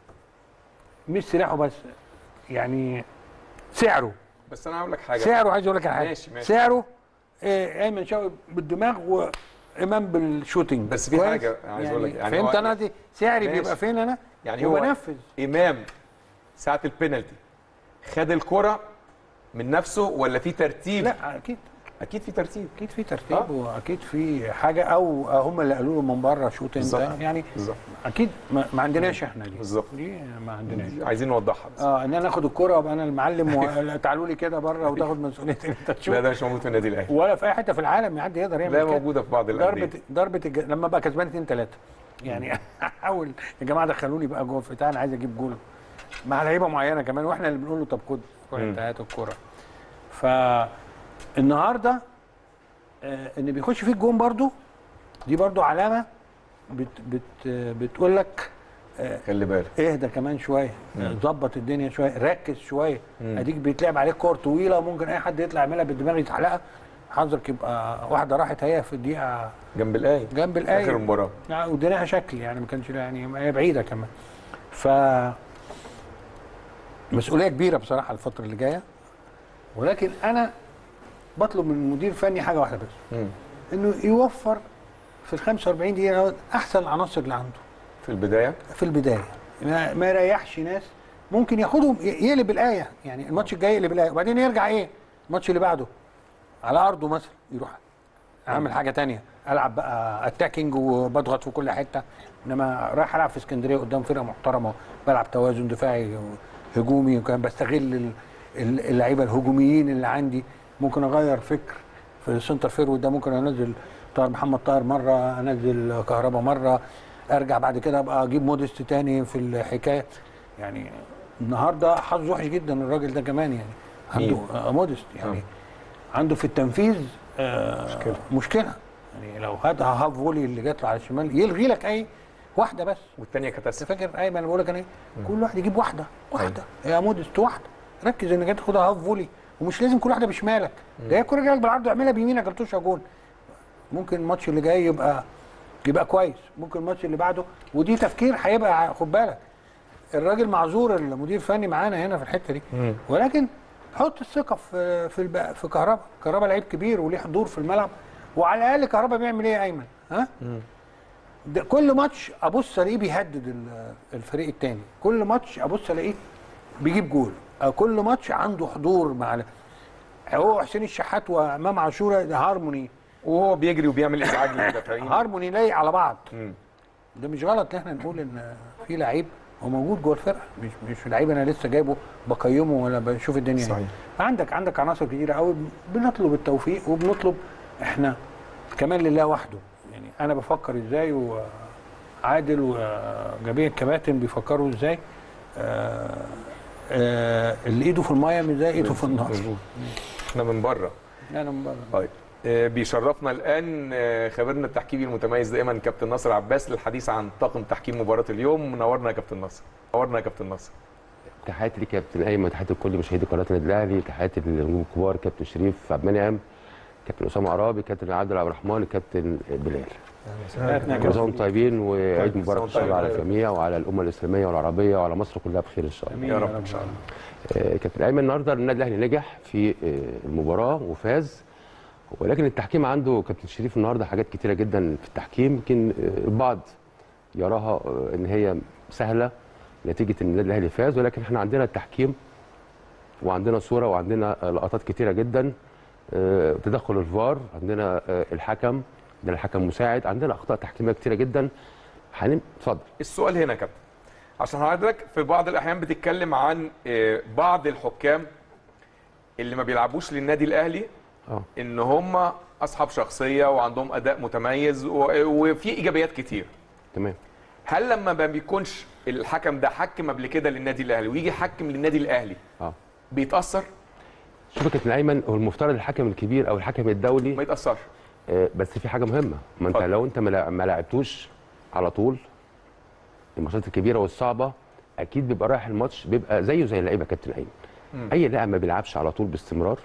مش سلاحه بس يعني سعره بس انا هقول لك حاجه سعره عايز اقول لك على حاجه ماشي، ماشي. سعره آه، ايمن شوقي بالدماغ وامام بالشوتنج بس في كويس؟ حاجة عايز أقول لك، يعني فهمت هو- انا دي سعري ماشي. بيبقى فين انا يعني هو وبنفذ امام ساعه البينالتي خد الكره من نفسه ولا في ترتيب لا اكيد اكيد في ترتيب اكيد في ترتيب آه. واكيد في حاجه او هم اللي قالوا له من بره شوت انت بالظبط. يعني بالظبط اكيد ما, ما عندناش احنا دي بالظبط. دي ما عندناش عايزين نوضحها بس اه ان انا اخد الكرة وابقى انا المعلم وتعالوا لي كده بره وتاخد مسؤوليه ان انت تشوف لا ده مش موجود في النادي الاهلي ولا في اي حته في العالم حد يقدر يعمل لا كده موجوده في بعض ضربه الانديه ضربه الج... لما بقى كسبان 2 3 يعني احاول يا جماعه دخلوني بقى جوه البتاع انا عايز اجيب جول مع لعيبه معينه كمان واحنا اللي بنقول له طب خد روح مم. انت هات الكوره فالنهارده آه، ان بيخش فيك جون برضو دي برضو علامه بت بت بتقول لك خلي بالك اهدى كمان شويه ظبط الدنيا شويه ركز شويه اديك بيتلعب عليك كور طويله ممكن اي حد يطلع يعملها بالدماغ يتحلقها حظك يبقى واحده راحت هي في الدقيقه جنب الايه جنب الايه اخر المباراه يعني وديناها شكل يعني ما كانش يعني هي بعيده كمان ف مسؤوليه كبيره بصراحه الفتره اللي جايه ولكن انا بطلب من المدير الفني حاجه واحده بس مم. انه يوفر في ال 45 دقيقه احسن العناصر اللي عنده في البدايه في البدايه ما, ما يريحش ناس ممكن ياخدهم ي- يقلب الايه يعني الماتش الجاي يقلب الايه وبعدين يرجع ايه الماتش اللي بعده على ارضه مثلا يروح اعمل حاجه تانية العب بقى اتاكينج وبضغط في كل حته انما رايح العب في اسكندريه قدام فرقه محترمه بلعب توازن دفاعي هجومي وكان بستغل ال- ال- اللعيبه الهجوميين اللي عندي ممكن اغير فكر في السنتر فيرود ده ممكن انزل طاهر محمد طاهر مره انزل كهربا مره ارجع بعد كده ابقى اجيب موديست تاني في الحكايه يعني النهارده حظه وحش جدا الراجل ده كمان يعني عنده آه، موديست يعني عنده في التنفيذ آه مشكلة. مشكله يعني لو هات هاف فولي اللي جات له على الشمال يلغي لك اي واحده بس والثانيه كانت انت اسهل فاكر ايمن انا بقول لك انا ايه كل واحد يجيب واحده واحده يا مودست واحده ركز انك انت تاخدها هاف فولي ومش لازم كل واحده بشمالك ده هي الكوره جايه لك بالعرض اعملها بيمينك رتوشها جون ممكن الماتش اللي جاي يبقى يبقى كويس ممكن الماتش اللي بعده ودي تفكير هيبقى خد بالك الراجل معذور المدير الفني معانا هنا في الحته دي ولكن حط الثقه في في الب... في كهربا كهربا لعيب كبير وليه حضور في الملعب وعلى الاقل كهربا بيعمل ايه يا ايمن ها ده كل ماتش ابص الاقيه بيهدد ال- الفريق الثاني كل ماتش ابص الاقيه بيجيب جول أو كل ماتش عنده حضور مع ال- هو حسين الشحات وامام عاشوره ده هارموني وهو بيجري وبيعمل ازعاج للمدافعين هارموني لايق على بعض مم. ده مش غلط ان احنا نقول ان في لعيب هو موجود جوه الفرقه مش مش لعيب انا لسه جايبه بقيمه ولا بشوف الدنيا إيه. صحيح. عندك عندك عناصر كتيره قوي بنطلب التوفيق وبنطلب احنا كمان لله وحده يعني انا بفكر ازاي وعادل وجميع الكباتن بيفكروا ازاي آه آه اللي ايده في الميه مش زي ايده في النار مظبوط احنا من بره انا من بره. طيب آه، بيشرفنا الان آه، خبيرنا التحكيمي المتميز دائما كابتن ناصر عباس للحديث عن طاقم تحكيم مباراه اليوم منورنا يا كابتن ناصر منورنا يا كابتن ناصر تحياتي ليك يا كابتن ايمن تحياتي لكل مشاهدي قناه النادي الاهلي تحياتي للنجوم الكبار كابتن شريف عبد المنعم كابتن اسامه عرابي كابتن عبد عبد الرحمن كابتن بلال كل سنه وانتم طيبين وعيد طيب، مبارك ان شاء الله على الجميع وعلى الامه الاسلاميه والعربيه وعلى مصر كلها بخير ان شاء الله يا رب ان شاء الله آه، كابتن ايمن النهارده النادي الاهلي نجح في آه، المباراه وفاز ولكن التحكيم عنده كابتن شريف النهارده حاجات كتيره جدا في التحكيم يمكن آه، البعض يراها آه، ان هي سهله نتيجه ان النادي الاهلي فاز ولكن احنا عندنا التحكيم وعندنا صوره وعندنا آه، لقطات كتيره جدا آه، تدخل الفار عندنا آه، الحكم عندنا الحكم مساعد عندنا اخطاء تحكيميه كتيره جدا هنم اتفضل السؤال هنا يا كابتن عشان حضرتك في بعض الاحيان بتتكلم عن آه، بعض الحكام اللي ما بيلعبوش للنادي الاهلي اه ان هم اصحاب شخصيه وعندهم اداء متميز و- وفي ايجابيات كتير تمام هل لما ما بيكونش الحكم ده حكم قبل كده للنادي الاهلي ويجي يحكم للنادي الاهلي اه بيتاثر شوف يا كابتن ايمن هو المفترض الحكم الكبير او الحكم الدولي ما يتاثرش آه، بس في حاجه مهمه ما انت اتفضل. لو انت ما لع- ما لعبتوش على طول الماتشات الكبيره والصعبه اكيد بيبقى رايح الماتش بيبقى زيه زي اللعيبه يا كابتن ايمن اي لاعب ما بيلعبش على طول باستمرار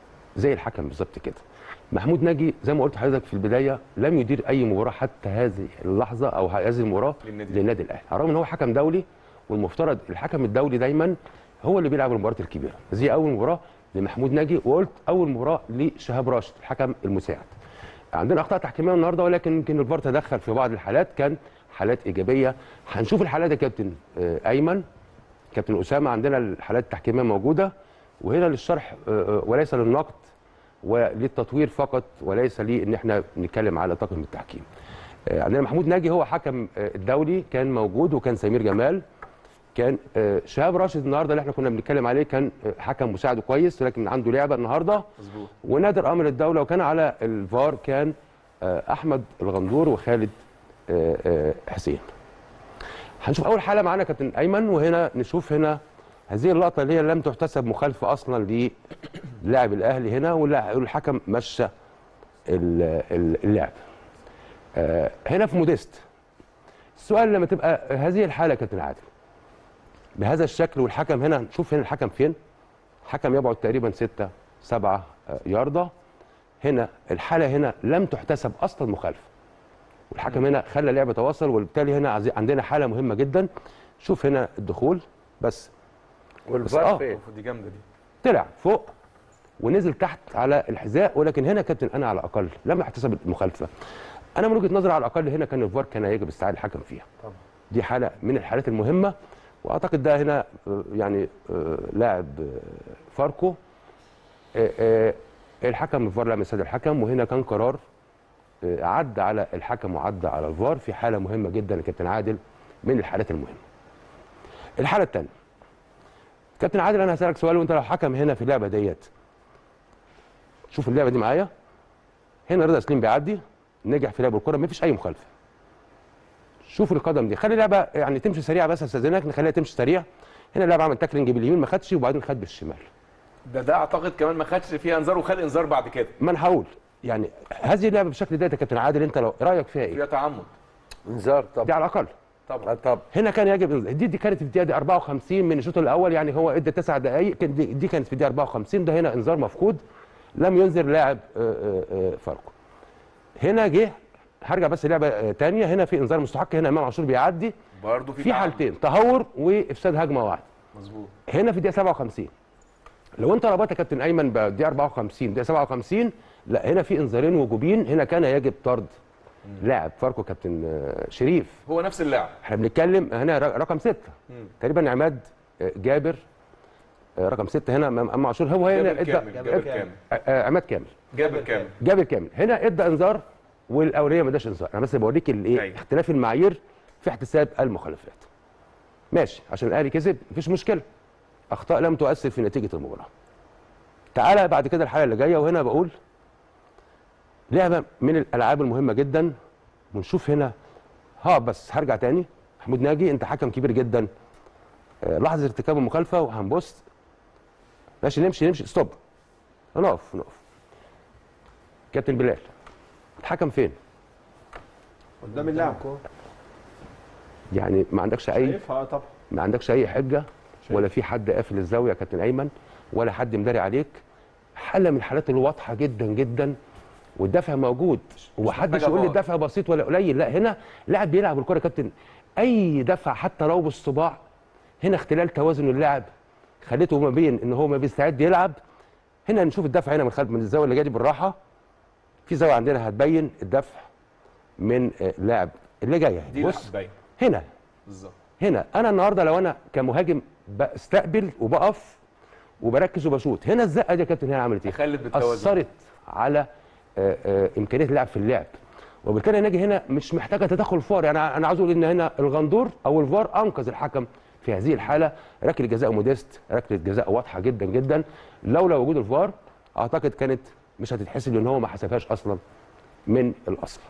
زي الحكم بالظبط كده محمود ناجي زي ما قلت لحضرتك في البدايه لم يدير اي مباراه حتى هذه اللحظه او هذه المباراه للنادي للنادي الاهلي على الرغم ان هو حكم دولي والمفترض الحكم الدولي دايما هو اللي بيلعب المباريات الكبيره دي اول مباراه لمحمود ناجي وقلت اول مباراه لشهاب راشد الحكم المساعد عندنا اخطاء تحكيميه النهارده ولكن يمكن الفار تدخل في بعض الحالات كان حالات ايجابيه هنشوف الحالات يا كابتن آه، ايمن كابتن اسامه عندنا الحالات التحكيميه موجوده وهنا للشرح آه، آه، وليس للنقد وللتطوير فقط وليس لي ان احنا نتكلم على طاقم التحكيم آه، عندنا محمود ناجي هو حكم آه، الدولي كان موجود وكان سمير جمال كان آه، شهاب راشد النهارده اللي احنا كنا بنتكلم عليه كان آه، حكم مساعد كويس ولكن عنده لعبه النهارده مظبوط ونادر امر الدوله وكان على الفار كان آه، احمد الغندور وخالد آه، آه، حسين هنشوف اول حاله معانا كابتن ايمن وهنا نشوف هنا هذه اللقطه اللي هي لم تحتسب مخالفه اصلا ل لاعب الاهلي هنا واللاع- والحكم مشى ال- ال- اللعب آه، هنا في موديست السؤال لما تبقى هذه الحاله يا كابتن عادل بهذا الشكل والحكم هنا شوف هنا الحكم فين الحكم يبعد تقريبا 6 7 ياردة هنا الحاله هنا لم تحتسب اصلا مخالفه والحكم هنا خلى اللعب يتواصل وبالتالي هنا عايزين- عندنا حاله مهمه جدا شوف هنا الدخول بس آه. والفار فين؟ دي جامده دي طلع فوق ونزل تحت على الحذاء ولكن هنا كابتن انا على الاقل لم احتسب المخالفه انا من وجهه نظري على الاقل هنا كان الفار كان يجب استدعاء الحكم فيها طبعا. دي حاله من الحالات المهمه واعتقد ده هنا آه، يعني آه، لاعب آه، فاركو آه، آه، الحكم الفار لم يستدعي الحكم وهنا كان قرار آه، عدى على الحكم وعدى على الفار في حاله مهمه جدا يا كابتن عادل من الحالات المهمه الحاله الثانيه كابتن عادل انا هسالك سؤال وانت لو حكم هنا في اللعبه ديت شوف اللعبه دي معايا هنا رضا سليم بيعدي نجح في لعب الكره مفيش اي مخالفه شوف القدم دي خلي اللعبه يعني تمشي سريعه بس استاذنك نخليها تمشي سريع هنا اللاعب عمل تاكلينج باليمين ما خدش وبعدين خد بالشمال ده ده اعتقد كمان ما خدش فيها انذار وخد انذار بعد كده ما انا هقول يعني هذه اللعبه بالشكل ده يا كابتن عادل انت لو رايك فيها ايه فيها تعمد انذار دي طبعا على الاقل طبعا طب هنا كان يجب إنذار. دي دي كانت في الدقيقه دي 54 من الشوط الاول يعني هو ادى تسع دقائق كان دي, دي كانت في الدقيقه 54 ده هنا انذار مفقود لم ينذر لاعب آه، آه، آه، فاركو هنا جه هرجع بس لعبه ثانيه هنا في انذار مستحق هنا امام عاشور بيعدي برضه في في تعمد. حالتين تهور وافساد هجمه واحده مظبوط هنا في الدقيقه 57 لو انت ربطت يا كابتن ايمن بالدقيقه 54 دقيقه 57 لا هنا في انذارين وجوبين هنا كان يجب طرد لاعب فاركو كابتن آه، شريف هو نفس اللاعب احنا بنتكلم هنا ر- رقم ستة تقريبا عماد آه، جابر آه، رقم ستة هنا امام أمام عاشور هو هنا جابر ادى كامل جابر كامل آه، آه، عماد كامل جابر كامل جابر كامل هنا ادى انذار والاوليه ما اداش انذار انا بس بوريك الايه أيوة. اختلاف المعايير في احتساب المخالفات ماشي عشان الاهلي كسب مفيش مشكله اخطاء لم تؤثر في نتيجه المباراه تعالى بعد كده الحلقه اللي جايه وهنا بقول لعبه من الالعاب المهمه جدا ونشوف هنا ها بس هرجع تاني محمود ناجي انت حكم كبير جدا آه، لحظه ارتكاب المخالفه وهنبص ماشي نمشي نمشي ستوب نقف نقف كابتن بلال الحكم فين قدام اللاعب يعني ما عندكش اي شايفها طبعا ما عندكش اي حجه ولا في حد قافل الزاويه يا كابتن ايمن ولا حد مداري عليك حاله من الحالات الواضحه جدا جدا والدفع موجود ومحدش محتاجة يقول لي فار. الدفع بسيط ولا قليل لا هنا لاعب بيلعب الكره يا كابتن اي دفع حتى لو بالصباع هنا اختلال توازن اللاعب خليته ما بين ان هو ما بيستعد يلعب هنا نشوف الدفع هنا من خلف من الزاويه اللي جايه دي بالراحه في زاويه عندنا هتبين الدفع من آه، لاعب اللي جايه دي بص بص باين هنا بالظبط هنا انا النهارده لو انا كمهاجم بستقبل وبقف وبركز وبشوط هنا الزقه دي يا كابتن هنا عملت ايه؟ خلت بالتوازن اثرت على آه، آه، امكانيه اللعب في اللعب وبالتالي ناجي هنا مش محتاجه تدخل فار يعني انا عاوز اقول ان هنا الغندور او الفار انقذ الحكم في هذه الحاله ركله جزاء موديست ركله جزاء واضحه جدا جدا لولا وجود الفار اعتقد كانت مش هتتحسب لان هو ما حسبهاش اصلا من الاصل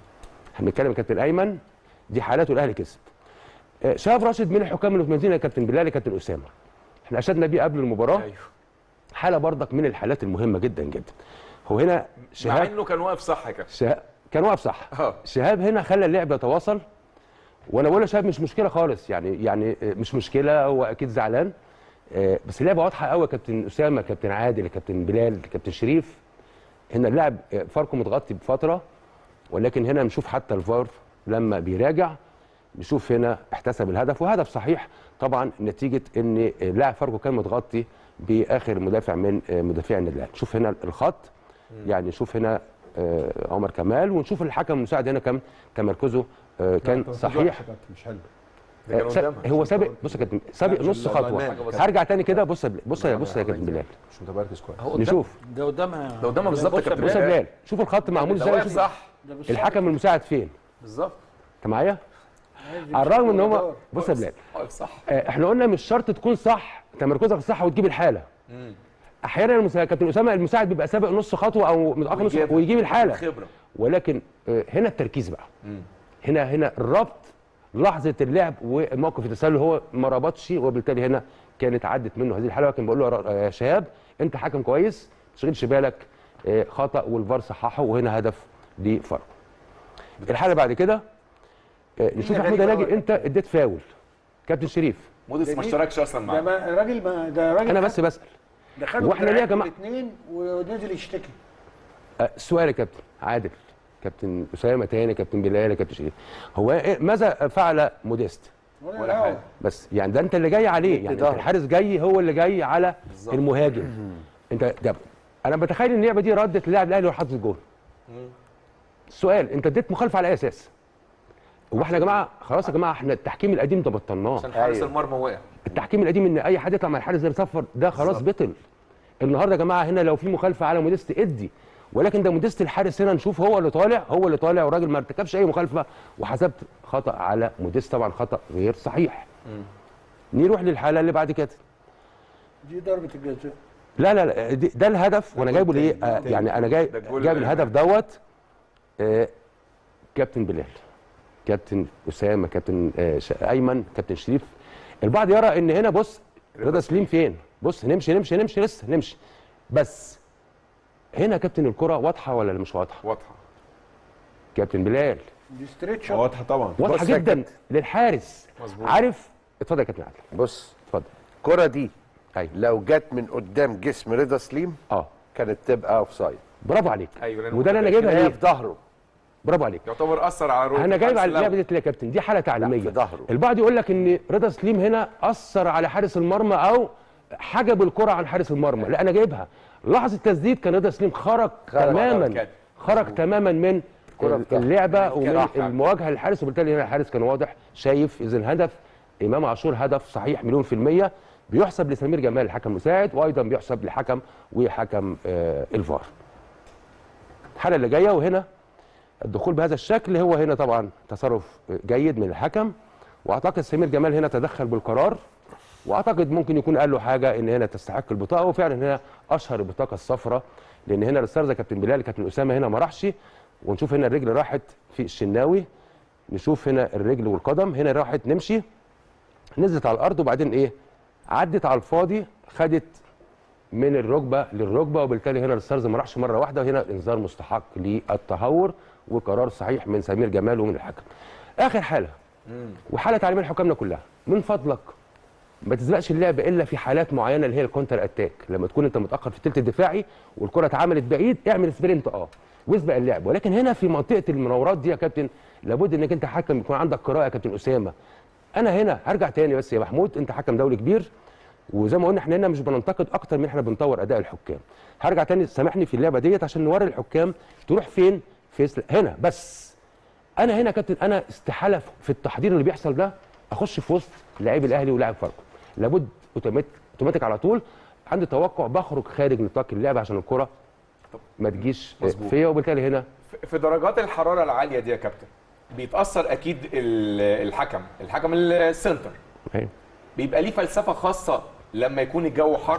هنتكلم يا كابتن ايمن دي حالات والاهلي كسب آه، شاف راشد من الحكام اللي في المدينه يا كابتن بلال يا كابتن اسامه احنا اشدنا بيه قبل المباراه ايوه حاله برضك من الحالات المهمه جدا جدا هو هنا مع شهاب انه كان واقف صح كده شهاب كان واقف صح اه شهاب هنا خلى اللعب يتواصل وانا بقول لشهاب مش مشكله خالص يعني يعني آه، مش مشكله هو اكيد زعلان آه، بس اللعبه واضحه قوي يا كابتن اسامه كابتن عادل كابتن بلال كابتن شريف هنا اللاعب آه، فاركو متغطي بفتره ولكن هنا نشوف حتى الفار لما بيراجع نشوف هنا احتسب الهدف وهدف صحيح طبعا نتيجه ان لاعب فاركو كان متغطي باخر مدافع من آه، مدافعي النادي الاهلي شوف هنا الخط يعني نشوف هنا آه، عمر كمال ونشوف الحكم المساعد هنا كم تمركزه آه، كان صحيح مش حلو ده كان آه، ساب- قدامها هو سابق بص يا كابتن سابق مش نص ال- خطوه الألمان كده. هرجع تاني كده بص يا بل- بص يا بص يا كابتن بلال مش متمركز كويس هو قدام- نشوف ده قدامها ده قدامها بالظبط يا بص كابتن بص يا بلال. بلال شوف الخط معمول ده ازاي واقف شوف صح ده بالظبط. الحكم المساعد فين بالظبط انت معايا على الرغم ان هم بص يا بلال واقف صح آه، احنا قلنا مش شرط تكون صح تمركزك صح وتجيب الحاله احيانا المساعد كابتن اسامه المساعد بيبقى سابق نص خطوه او متاخر نص ويجيب- ويجيب الحاله خبره ولكن آه، هنا التركيز بقى هنا هنا الربط لحظه اللعب والموقف التسلل هو ما ربطش وبالتالي هنا كانت عدت منه هذه الحاله لكن بقول له يا ر- يا شهاب انت حكم كويس ما تشغلش بالك آه، خطا والفار صححه وهنا هدف لفاركو الحاله بعد كده آه، نشوف محمود غريبة ناجي أوي. انت اديت فاول كابتن شريف موديس ما اشتركش اصلا ده معاه ما راجل ما ده راجل انا بس بسال ده خدوا واحنا ليه يا جماعة؟ الاثنين ونزل يشتكي آه، سؤال يا كابتن عادل كابتن اسامه تاني كابتن بلال كابتن شريف هو إيه ماذا فعل موديست ولا حاجه بس يعني ده انت اللي جاي عليه يعني انت ظهره. الحارس جاي هو اللي جاي على المهاجم انت ده انا بتخيل ان اللعبه دي ردت اللاعب الاهلي وراح حاطط الجول السؤال انت اديت مخالفه على اي اساس هو احنا يا جماعه خلاص يا جماعه احنا التحكيم القديم ده بطلناه عشان حارس أيوة. المرمى وقع التحكيم القديم ان اي حد يطلع مع الحارس ده بيصفر ده خلاص بطل النهارده يا جماعه هنا لو في مخالفه على موديست ادي ولكن ده موديست الحارس هنا نشوف هو اللي طالع هو اللي طالع وراجل ما ارتكبش اي مخالفه وحسبت خطا على موديست طبعا خطا غير صحيح نروح للحاله اللي بعد كده دي ضربه الجزاء لا لا لا دي- ده الهدف وانا جايبه ليه آه يعني انا جاي ده الجول جايب اللي- الهدف دوت آه كابتن بلال كابتن اسامه كابتن آه ش- ايمن كابتن شريف البعض يرى ان هنا بص رضا سليم فين بص نمشي نمشي نمشي لسه نمشي بس هنا كابتن الكره واضحه ولا مش واضحه واضحه كابتن بلال دي ستريت شوت واضحه طبعا واضحه بص يا جدا كابتن. للحارس مظبوط. عارف اتفضل يا كابتن عادل بص اتفضل الكره دي ايوه لو جت من قدام جسم رضا سليم اه كانت تبقى اوف سايد برافو عليك ايوه لأن وده اللي انا متأكد جايبها هي ليه في ظهره برافو عليك يعتبر اثر على روح انا جايب الحارس على الأول. اللعبه دي يا كابتن دي حاله تعليميه في ظهره. البعض يقول لك ان رضا سليم هنا اثر على حارس المرمى او حجب الكره عن حارس المرمى لا انا جايبها لحظه التسديد كان رضا سليم خرج تماما كده. خرج تماما من كرة في ظهره. اللعبه ومن راح. المواجهه للحارس وبالتالي هنا الحارس كان واضح شايف اذا هدف امام عاشور هدف صحيح مليون في الميه بيحسب لسمير جمال الحكم المساعد وايضا بيحسب لحكم وحكم آه الفار الحاله اللي جايه وهنا الدخول بهذا الشكل هو هنا طبعا تصرف جيد من الحكم واعتقد سمير جمال هنا تدخل بالقرار واعتقد ممكن يكون قال له حاجه ان هنا تستحق البطاقه وفعلا هنا اشهر البطاقه الصفراء لان هنا الاستاذ كابتن بلال كابتن اسامه هنا ما راحش ونشوف هنا الرجل راحت في الشناوي نشوف هنا الرجل والقدم هنا راحت نمشي نزلت على الارض وبعدين ايه عدت على الفاضي خدت من الركبه للركبه وبالتالي هنا الاستاذ ما راحش مره واحده وهنا انذار مستحق للتهور وقرار صحيح من سمير جمال ومن الحكم اخر حاله وحاله تعليميه حكامنا كلها من فضلك ما تسبقش اللعب الا في حالات معينه اللي هي الكونتر اتاك لما تكون انت متاخر في الثلث الدفاعي والكره اتعملت بعيد اعمل سبرنت اه واسبق اللعب ولكن هنا في منطقه المناورات دي يا كابتن لابد انك انت حكم يكون عندك قراءه يا كابتن اسامه انا هنا هرجع تاني بس يا محمود انت حكم دولي كبير وزي ما قلنا احنا هنا مش بننتقد اكتر من احنا بنطور اداء الحكام هرجع تاني سامحني في اللعبه ديت عشان نوري الحكام تروح فين في سل- هنا بس انا هنا يا كابتن انا استحاله في التحضير اللي بيحصل ده اخش في وسط لاعبي الاهلي ولاعب فاركو لابد اوتومات- اوتوماتيك على طول عندي توقع بخرج خارج نطاق اللعب عشان الكره ما تجيش مظبوط. فيا وبالتالي هنا في- في درجات الحراره العاليه دي يا كابتن بيتاثر اكيد ال- الحكم الحكم السنتر أهي. بيبقى ليه فلسفه خاصه لما يكون الجو حر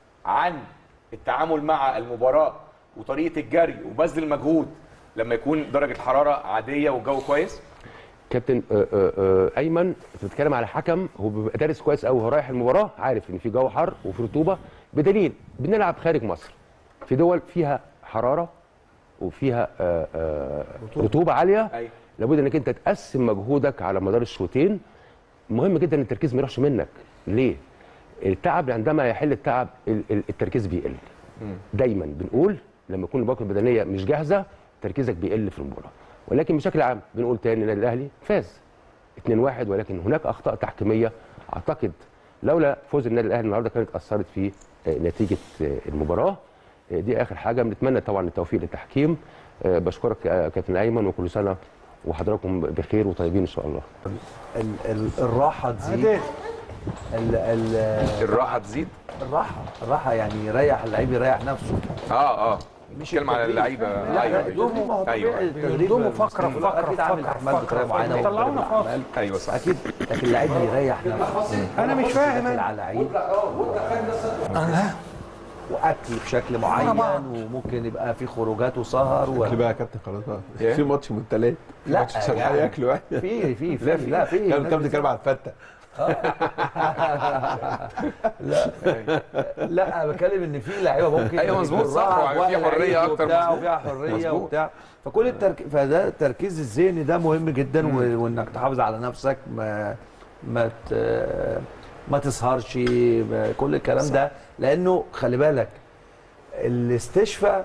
عن التعامل مع المباراه وطريقه الجري وبذل المجهود لما يكون درجه حراره عاديه والجو كويس كابتن آه، آه، آه، ايمن انت بتتكلم على حكم هو بيبقى دارس كويس قوي هو رايح المباراه عارف ان في جو حر وفي رطوبه بدليل بنلعب خارج مصر في دول فيها حراره وفيها آه، آه، رطوبه عاليه أيوة. لابد انك انت تقسم مجهودك على مدار الشوطين مهم جدا ان التركيز ما يروحش منك ليه التعب عندما يحل التعب ال- ال- التركيز بيقل دايما بنقول لما يكون الباقه البدنيه مش جاهزه تركيزك بيقل في المباراه ولكن بشكل عام بنقول تاني النادي الاهلي فاز 2-1 ولكن هناك اخطاء تحكيميه اعتقد لولا فوز النادي الاهلي النهارده كانت اثرت في آه، نتيجه آه، المباراه آه، دي اخر حاجه بنتمنى طبعا التوفيق للتحكيم آه، بشكرك آه، كابتن ايمن وكل سنه وحضراتكم بخير وطيبين ان شاء الله ال ال الراحه تزيد عادل ال ال الراحه تزيد الراحه الراحه يعني يريح اللعيب يريح نفسه اه اه بنتكلم على اللعيبه لا ايوه لا دومه ما هو ايوه طبيعي التدريب دومه فقرة في فقرة اكيد في عامل فقرة احمال في بطريقه فقرة. معينه بيطلعونا ومدرب فاصل. الأعمال. ايوه صح اكيد لكن اللعيب بيريح نفسه انا مش فاهم داخل انا على لعيب أنا- واكل بشكل معين وممكن يبقى في خروجات وسهر و... اكل بقى يا كابتن خلاص بقى إيه؟ في ماتش من الثلاث لا، ماتش عشان يعني- ياكلوا في في في لا في كان انت بتتكلم على الفته لا انا بتكلم ان في لعيبه ممكن أيوة مظبوط، صح، بالراحة وفي وقت حرية العيد أكتر، وبتاع مظبوط. وفيها حريه مظبوط. وبتاع فكل التركيز فده التركيز الذهني ده مهم جدا و- وانك تحافظ على نفسك ما ما ت... ما تسهرش ما- كل الكلام ده لانه خلي بالك الاستشفاء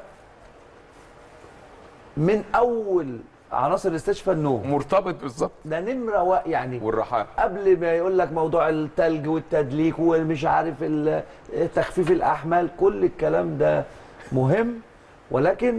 من اول عناصر الاستشفاء النوم مرتبط بالظبط ده نمره و... يعني والراحه قبل ما يقول لك موضوع التلج والتدليك ومش عارف ال- تخفيف الاحمال كل الكلام ده مهم ولكن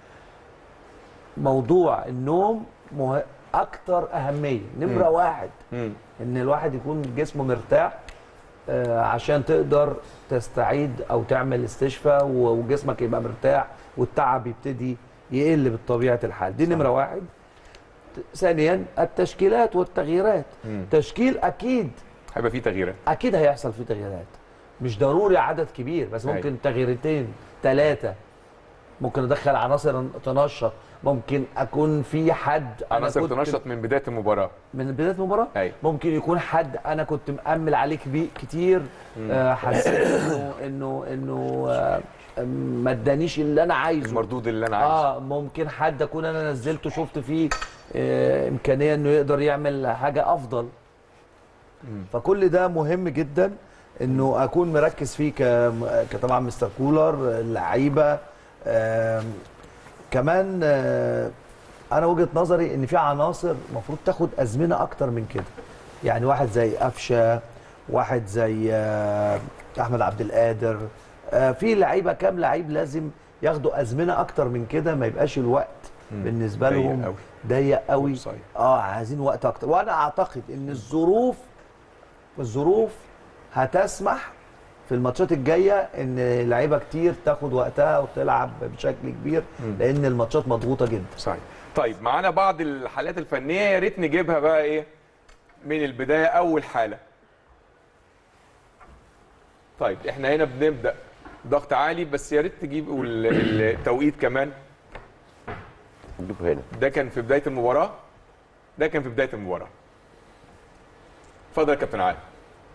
موضوع النوم مه... اكتر اهميه نمره واحد مم. ان الواحد يكون جسمه مرتاح آه، عشان تقدر تستعيد او تعمل استشفاء و- وجسمك يبقى مرتاح والتعب يبتدي يقل بطبيعه الحال دي نمره واحد ت- ثانيا التشكيلات والتغييرات مم. تشكيل اكيد هيبقى في تغييرات اكيد هيحصل فيه تغييرات مش ضروري عدد كبير بس ممكن أيوة. تغييرتين ثلاثه ممكن ادخل عناصر تنشط ممكن اكون في حد أنا عناصر كنت تنشط من بدايه المباراه من بدايه المباراه أيوة. ممكن يكون حد انا كنت مأمل عليه كبير كتير آه حسيت انه انه انه آه ما ادانيش اللي انا عايزه المردود اللي انا عايزه اه ممكن حد اكون انا نزلته شفت فيه آه امكانيه انه يقدر يعمل حاجه افضل فكل ده مهم جدا انه اكون مركز فيه ك كطبعا مستر كولر اللعيبه آم، كمان آه، انا وجهه نظري ان في عناصر المفروض تاخد ازمنه اكتر من كده يعني واحد زي قفشه واحد زي آه، احمد عبد القادر آه، في لعيبه كام لعيب لازم ياخدوا ازمنه اكتر من كده ما يبقاش الوقت بالنسبه ضيق لهم أوي. ضيق قوي صحيح. اه عايزين وقت اكتر وانا اعتقد ان الظروف الظروف هتسمح في الماتشات الجايه ان لعيبه كتير تاخد وقتها وتلعب بشكل كبير لان الماتشات مضغوطه جدا صحيح طيب معانا بعض الحالات الفنيه يا ريت نجيبها بقى ايه من البدايه اول حاله طيب احنا هنا بنبدا ضغط عالي بس يا ريت تجيبوا ال- التوقيت كمان نجيبه هنا ده كان في بدايه المباراه ده كان في بدايه المباراه اتفضل يا كابتن علي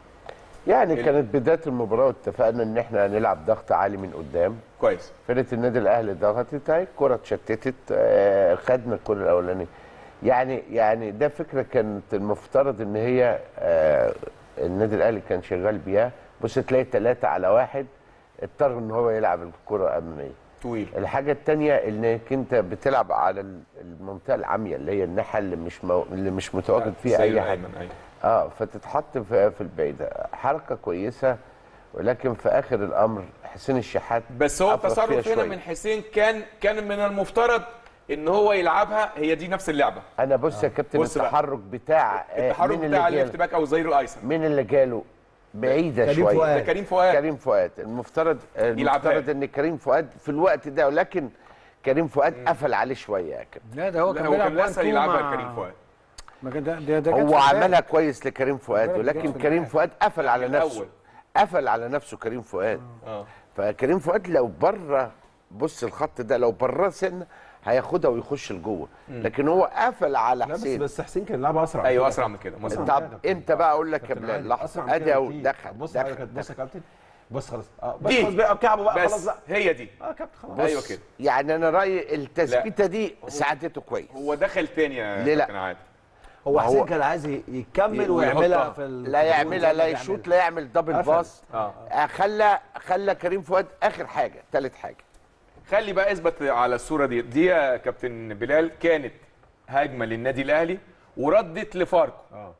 يعني ال- كانت بدايه المباراه واتفقنا ان احنا هنلعب ضغط عالي من قدام كويس فرقه النادي الاهلي ضغطت اهي الكره اتشتتت آه، خدنا الكره الاولانيه يعني يعني ده فكره كانت المفترض ان هي آه، النادي الاهلي كان شغال بيها بص تلاقي ثلاثة على واحد اضطر ان هو يلعب الكره اماميه طويل الحاجه الثانيه انك انت بتلعب على ال- المنطقه العاميه اللي هي الناحيه اللي مش مو... اللي مش متواجد فيها زي اي حاجه الأيمن، أيوة. اه فتتحط في في البعيده حركه كويسه ولكن في اخر الامر حسين الشحات بس هو أفرط فيها التصرف هنا شوية. من حسين كان كان من المفترض ان هو يلعبها هي دي نفس اللعبه انا بص يا كابتن بص بقى. التحرك بتاع آه، التحرك مين بتاع اللي الليفت جاله باك او الظهير الايسر مين اللي جاله بعيده كريم شويه فؤاد. ده كريم فؤاد كريم فؤاد المفترض يلعبها. المفترض ان كريم فؤاد في الوقت ده ولكن كريم فؤاد قفل عليه شويه يا كابتن لا ده هو لا كان هو بيلعب كان وان لسه تو يلعبها مع- لكريم فؤاد ما كان ده ده, ده جت هو في البال. عملها كويس لكريم فؤاد بالك ولكن جت في كريم البال. فؤاد قفل على الأول. نفسه قفل على نفسه كريم فؤاد اه فكريم فؤاد لو بره بص الخط ده لو بره سن هياخدها ويخش لجوه لكن هو قفل على لا بس حسين بس حسين كان لعبها اسرع ايوه كده. اسرع من كده مظبوط طب امتى بقى اقول لك يا كابتن بلال علي، لحظه أسرع من ادي كده اهو بكتير. دخل بص دخل حضرتك، بص يا دخل. كابتن بص خلاص اه بس دي. خلاص بقى كعبه بقى خلاص بس بقى هي دي اه كابتن خلاص ايوه كده يعني انا رايي التثبيته دي ساعدته كويس هو دخل تاني يا ليه لا؟ كابتن عادل هو ما حسين هو- كان عايز ي- يكمل ويحطها. ويعملها في ال- لا في يعملها الجول لا زي ما يشوط بيعملها. لا يعمل دبل قفل. باص اه آه، خلى خلى كريم فؤاد اخر حاجه ثالث حاجه خلي بقى اثبت على الصوره دي دي يا كابتن بلال كانت هجمه للنادي الاهلي وردت لفاركو اه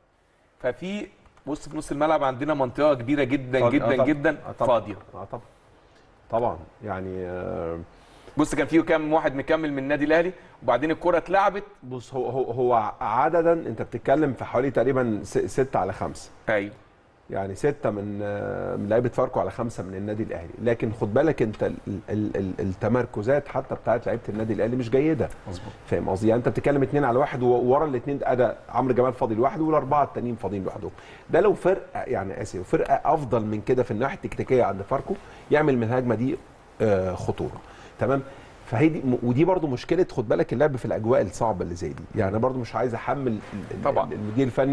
ففي بص في نص الملعب عندنا منطقه كبيره جدا فاضي. جدا آه طبعا. جدا آه طبعا. فاضيه اه طبعا طبعا يعني آه بص كان في كام واحد مكمل من النادي الاهلي وبعدين الكره اتلعبت بص هو هو هو عددا انت بتتكلم في حوالي تقريبا س- ستة على خمسة ايوه يعني ستة من آه، من لعيبه فاركو على خمسة من النادي الاهلي لكن خد بالك انت ال ال ال التمركزات حتى بتاعت لعيبه النادي الاهلي مش جيده مظبوط فاهم قصدي يعني انت بتتكلم اتنين على واحد وورا الاثنين ادى عمرو جمال فاضي لوحده والاربعه التانيين فاضيين لوحدهم ده لو فرقه يعني اسف فرقه افضل من كده في الناحيه التكتيكيه عند فاركو يعمل من الهجمه دي آه، خطوره تمام فهي دي م- ودي برضو مشكله خد بالك اللعب في الاجواء الصعبه اللي زي دي يعني أنا برضو مش عايز احمل ال- ال- طبعا. المدير الفني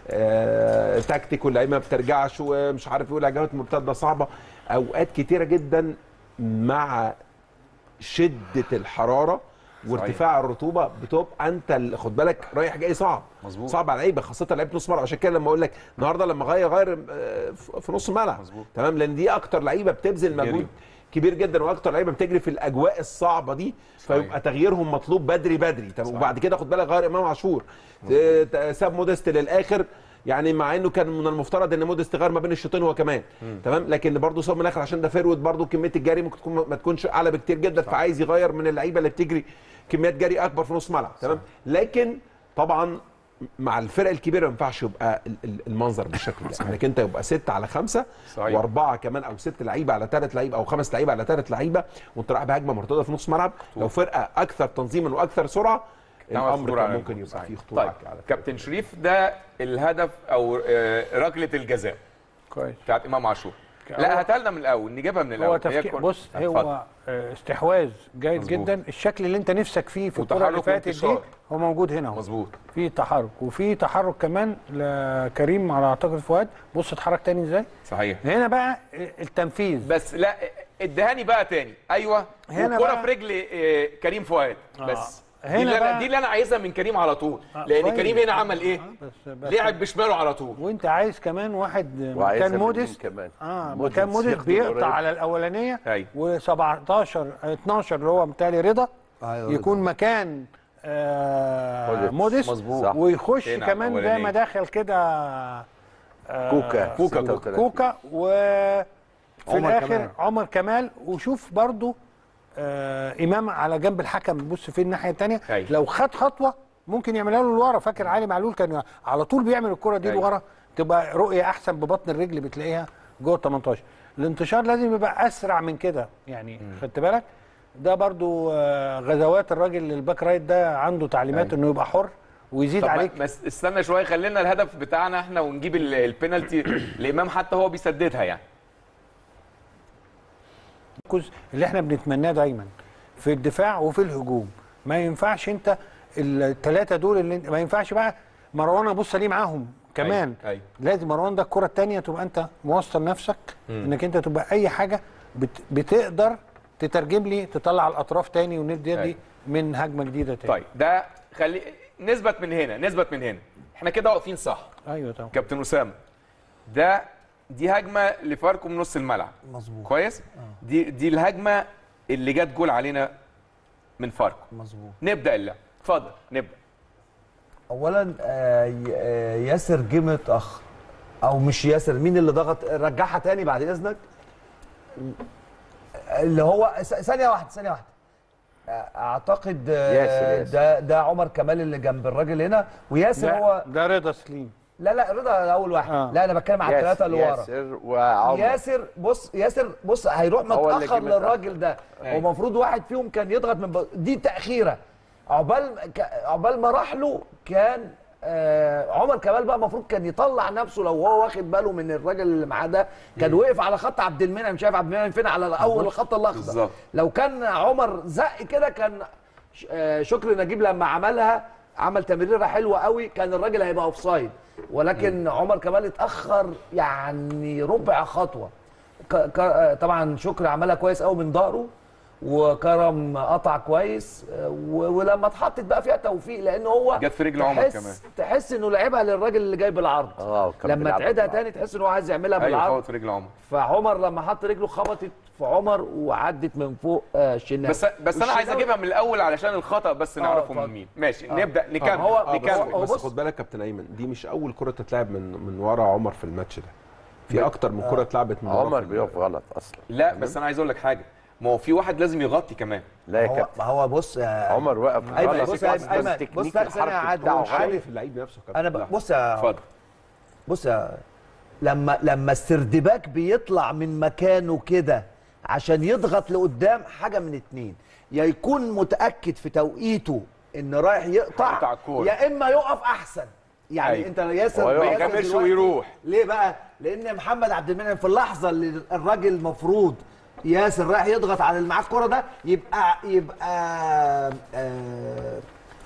آه تكتيك واللعيبه ما بترجعش ومش عارف يقول هجمات مرتده صعبه اوقات كتيره جدا مع شده الحراره وارتفاع الرطوبه بتبقى انت اللي خد بالك رايح جاي صعب مظبوط. صعب على اللعيبه خاصه لعيبه نص ملعب عشان كده لما اقول لك النهارده لما غير غير آه، في نص الملعب مظبوط. تمام لان دي اكتر لعيبه بتبذل جري. مجهود كبير جدا واكتر لعيبه بتجري في الاجواء الصعبه دي صحيح. فيبقى تغييرهم مطلوب بدري بدري تمام صحيح. وبعد كده خد بالك غير امام عاشور ت- ت- ساب موديست للاخر يعني مع انه كان من المفترض ان موديست غير ما بين الشوطين هو كمان تمام لكن برضه ساب من الاخر عشان ده فيرود برضه كميه الجري ممكن تكون ما تكونش اعلى بكتير جدا فعايز يغير من اللعيبه اللي بتجري كميات جري اكبر في نص ملعب تمام لكن طبعا مع الفرق الكبيره ما ينفعش يبقى ال- ال- المنظر بالشكل ده انك انت يبقى ستة على خمسة صحيح. واربعه كمان او ست لعيبه على ثلاث لعيبه او خمس لعيبه على ثلاث لعيبه وانت رايح بهجمه مرتده في نص ملعب لو فرقه اكثر تنظيما واكثر سرعه تعمل الامر خطورة كان على ممكن الجول. يبقى صحيح. فيه خطوره طيب على كابتن شريف ده الهدف او آه، ركله الجزاء كويس بتاعت امام عاشور هو- لا هاتها لنا من الاول نجيبها من الاول هو هي تفكير كون- بص اتفضل. هو آه، استحواذ جيد مظبوط. جدا الشكل اللي انت نفسك فيه في الكره وتحرك اللي فاتت دي وانتشار. هو موجود هنا اهو مظبوط في تحرك وفي تحرك كمان لكريم على اعتقد فؤاد بص اتحرك تاني ازاي صحيح هنا بقى التنفيذ بس لا ادهاني بقى تاني ايوه هنا الكرة بقى- في رجل آه، كريم فؤاد آه. بس هنا دي اللي, أنا بقى- دي اللي انا عايزها من كريم على طول آه، لان كويس. كريم هنا عمل ايه بس بس لعب بشماله على طول وانت عايز كمان واحد وعايزها مكان من موديست مين كمان؟ اه موديست مكان موديست ياخده بيقطع قريب. على الاولانيه أيوة. و17 12 اللي هو متهيألي رضا أيوة يكون مكان آه موديست. موديست مظبوط. صح. ويخش هنا على كمان زي الأولانية. ما داخل كده آه كوكا كوكا. 36. كوكا و في عمر الاخر كمال. عمر كمال وشوف برضو آه امام على جنب الحكم بص في الناحيه الثانيه أيوة. لو خد خطوه ممكن يعملها له لورا فاكر علي معلول كان على طول بيعمل الكره دي أيوة. لورا تبقى رؤيه احسن ببطن الرجل بتلاقيها جوه ال 18 الانتشار لازم يبقى اسرع من كده يعني خدت بالك ده برضو آه، غزوات الراجل الباك رايت ده عنده تعليمات أيوة. انه يبقى حر ويزيد طب عليك ما- بس استنى شويه خلينا الهدف بتاعنا احنا ونجيب ال- البينالتي الامام حتى هو بيسددها يعني التمركز اللي احنا بنتمناه دايما في الدفاع وفي الهجوم ما ينفعش انت الثلاثه دول اللي انت ما ينفعش بقى مروان ابص ليه معاهم كمان أيوة. أيوة. لازم مروان ده الكره الثانيه تبقى انت موصل نفسك انك انت تبقى اي حاجه بت بتقدر تترجم لي تطلع الاطراف تاني وندي أيوة. دي من هجمه جديده تاني طيب ده خلي نثبت من هنا نثبت من هنا احنا كده واقفين صح ايوه طبعا كابتن اسامه ده دي هجمه لفاركو من نص الملعب مظبوط كويس دي دي الهجمه اللي جت جول علينا من فاركو مظبوط نبدا اللعب اتفضل نبدا اولا آه، ي- آه، ياسر جه متاخر او مش ياسر مين اللي ضغط رجعها تاني بعد اذنك اللي هو س- ثانيه واحده ثانيه واحده آه، اعتقد آه، ياسر، ياسر. ده ده عمر كمال اللي جنب الراجل هنا وياسر ده, هو ده رضا سليم لا لا رضا اول واحد آه. لا انا بتكلم على الثلاثه اللي ورا ياسر وعمر ياسر بص ياسر بص هيروح هو اللي متاخر جه متأخر. للراجل ده أيوة. هو المفروض واحد فيهم كان يضغط من ب... دي تاخيره عقبال ك... عقبال ما راح له كان آه عمر كمال بقى المفروض كان يطلع نفسه لو هو واخد باله من الراجل اللي معاه ده كان وقف على خط عبد المنعم شايف عبد المنعم فين على اول الخط الاخضر بالظبط. لو كان عمر زق كده كان ش- آه، شكري نجيب لما عملها عمل تمريره حلوه قوي كان الراجل هيبقى اوف سايد ولكن عمر كمال اتاخر يعني ربع خطوه ك... ك... آه، طبعا شكري عملها كويس قوي من ظهره وكرم قطع كويس آه، و... ولما اتحطت بقى فيها توفيق لان هو جت في رجل عمر تحس... كمان. تحس انه لعبها للراجل اللي جاي بالعرض اه كان لما بيلعب تعيدها بالعرض. تاني تحس ان هو عايز يعملها ايوه بالعرض خبط في رجل عمر فعمر لما حط رجله خبطت في عمر وعدت من فوق آه الشناوي بس بس انا عايز والشناوي- اجيبها من الاول علشان الخطا بس نعرفه من اتفضل. مين ماشي آه. نبدا نكمل هو- اه بس, نكمل هو بس بص- خد بالك كابتن ايمن دي مش اول كره تتلعب من من ورا عمر في الماتش ده في اكتر من كره اتلعبت من ورا عمر في- بيقف غلط اصلا لا بس انا عايز اقول لك حاجه ما هو في واحد لازم يغطي كمان لا يا هو كابتن ما هو بص يا عمر وقف أيمن، غلط بص يا أصلاً أيمن، تكنيك بص لا، ثانية الحركة عاد- بتاعه هو غالي. شايف اللعيب نفسه كابتن انا ب... بص يا اتفضل بص يا لما لما السردباك بيطلع من مكانه كده عشان يضغط لقدام حاجه من اتنين يا يكون متاكد في توقيته ان رايح يقطع يقطع الكورة. يا اما يقف احسن يعني أيوة. انت ياسر هو يقف. ياسر ما يكملش دلوقتي- ويروح. ليه بقى لان محمد عبد المنعم في اللحظه اللي الراجل المفروض ياسر رايح يضغط على اللي معاه الكوره ده يبقى يبقى آه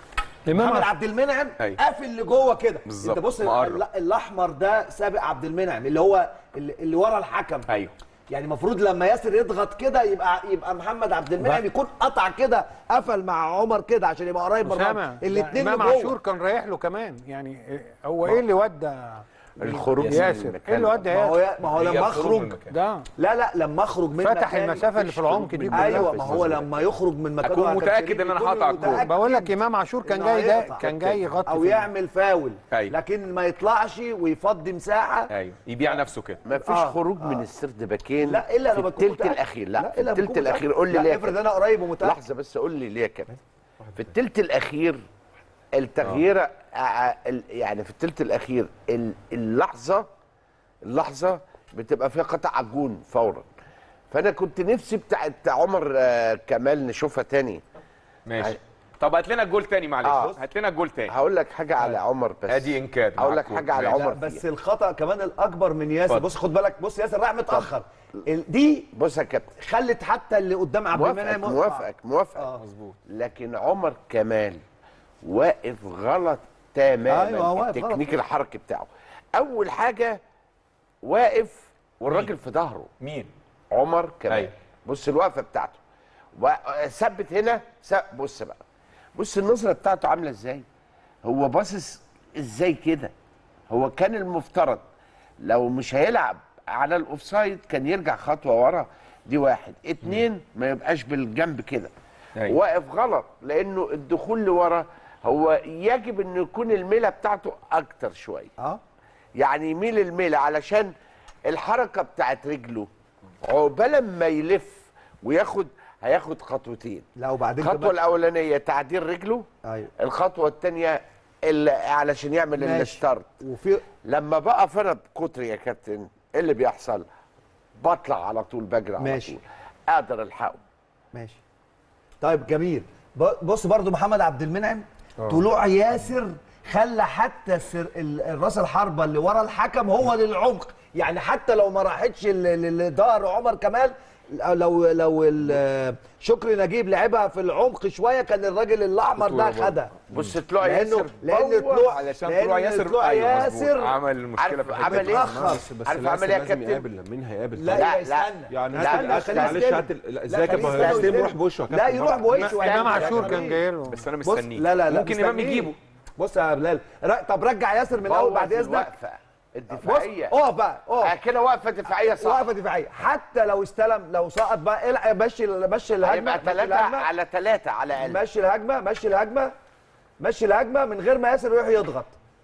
إمام محمد عاشور. عبد المنعم أيوة. قافل لجوه كده بالظبط، انت بص مقرب. ال- الاحمر ده سابق عبد المنعم اللي هو اللي اللي ورا الحكم ايوه يعني المفروض لما ياسر يضغط كده يبقى يبقى محمد عبد المنعم يكون قطع كده قفل مع عمر كده عشان يبقى قريب من اسامه الرابع الاثنين امام لجوه عاشور كان رايح له كمان يعني إيه- هو ايه اللي ودى الخروج من ياسر ايه المكان اللي ودى ما هو ياسر ما هو هي لما الخروج من اخرج المكان. ده لا لا لما اخرج من فتح مكاني- المسافه اللي في العمق دي كلها. ايوه ما هو لما يخرج من مكانه أكون يا كابتن متأكد شريف إن أنا يكون هقطع الكورة. متأكد بقول لك امام عاشور كان إنه جاي ده هيقطع. كان جاي يغطي او في- يعمل فاول أيوة. لكن ما يطلعش ويفضي مساحه ايوه يبيع نفسه كده ما فيش آه، خروج من السرد باكين لا الا في لما تكون التلت متأكد. الاخير لا, في إلا لما التلت تكون الاخير متأكد. قول لي لا ليه يا افرض كابتن. انا قريب ومتاكد لحظه بس قول لي ليه يا كابتن في التلت الاخير التغيير ع- ال- يعني في التلت الاخير ال- اللحظه اللحظه بتبقى فيها قطع على الجون فورا فانا كنت نفسي بتاعت عمر آه، كمال نشوفها تاني ماشي طب هات لنا الجول تاني معلش آه. هات لنا الجول تاني هقول لك حاجه على عمر بس ادي انكاد هقول لك معاكم. حاجه على ماشي. لا عمر بس فيها. الخطا كمان الاكبر من ياسر اتفضل. بص خد بالك بص ياسر راح متاخر ال- دي بص يا كابتن خلت حتى اللي قدام عبد موافقك المنعم موافقك موافقك آه. مظبوط لكن عمر كمال واقف غلط تماما أيوة، هو واقف التكنيك غلط. الحركي بتاعه اول حاجه واقف والراجل في ظهره مين عمر كمال أيوة. بص الوقفه بتاعته وثبت هنا ثب- بص بقى بص النظره بتاعته عامله ازاي هو باصص ازاي كده هو كان المفترض لو مش هيلعب على الاوفسايد كان يرجع خطوه ورا دي واحد اتنين ما يبقاش بالجنب كده أيوة. واقف غلط لانه الدخول لورا هو يجب انه يكون الميله بتاعته اكتر شويه اه يعني يميل الميل علشان الحركه بتاعت رجله عقبال ما يلف وياخد هياخد خطوتين لا وبعدين الخطوه كمان- الاولانيه تعديل رجله ايوه الخطوه الثانيه علشان يعمل ماشي. الستارت وفي لما بقف انا بكتر يا كابتن ايه اللي بيحصل بطلع على طول بجري على ماشي. طول اقدر الحقه ماشي طيب جميل ب- بص برضو محمد عبد المنعم طلوع ياسر خلى حتى السر... ال- الراس الحربه اللي ورا الحكم هو للعمق يعني حتى لو ما راحتش ل- ل- لظهر عمر كمال لو لو ال- شكري نجيب لعبها في العمق شويه كان الراجل الاحمر ده خدها بص طلوع لانه ياسر لان بوظ. طلوع علشان لأن طلوع ياسر طلوع أيوة مظبوط. ياسر عمل المشكله عارف في الحته عمل دي. ايه؟ اتأخر. بس بس عارف لازم عمل ايه يا لازم كابتن؟ يقابل مين هيقابل لا لا، لا لا. استنى يعني لا، هات لا، ال- خليه معلش يستلم. هات ال- لا، لا، ازاي كان خليه ما يستلم. يروح بوشه يا لا كابتن يروح بوشه امام يعني. عاشور كان جاي له بس انا بص مستنيه لا لا لا ممكن امام مستنيه. يجيبه بص يا بلال ر- طب رجع ياسر من الاول بعد بوظ اذنك الوقفه بص الدفاعيه اقف بقى آه، اقف كده وقفه دفاعيه صح وقفه دفاعيه حتى لو استلم لو سقط بقى العب مشي مشي الهجمه هيبقى مشي ثلاثه الهجمة، على ثلاثه على الاقل مشي الهجمه مشي الهجمه مشي الهجمه من غير ما ياسر يروح يضغط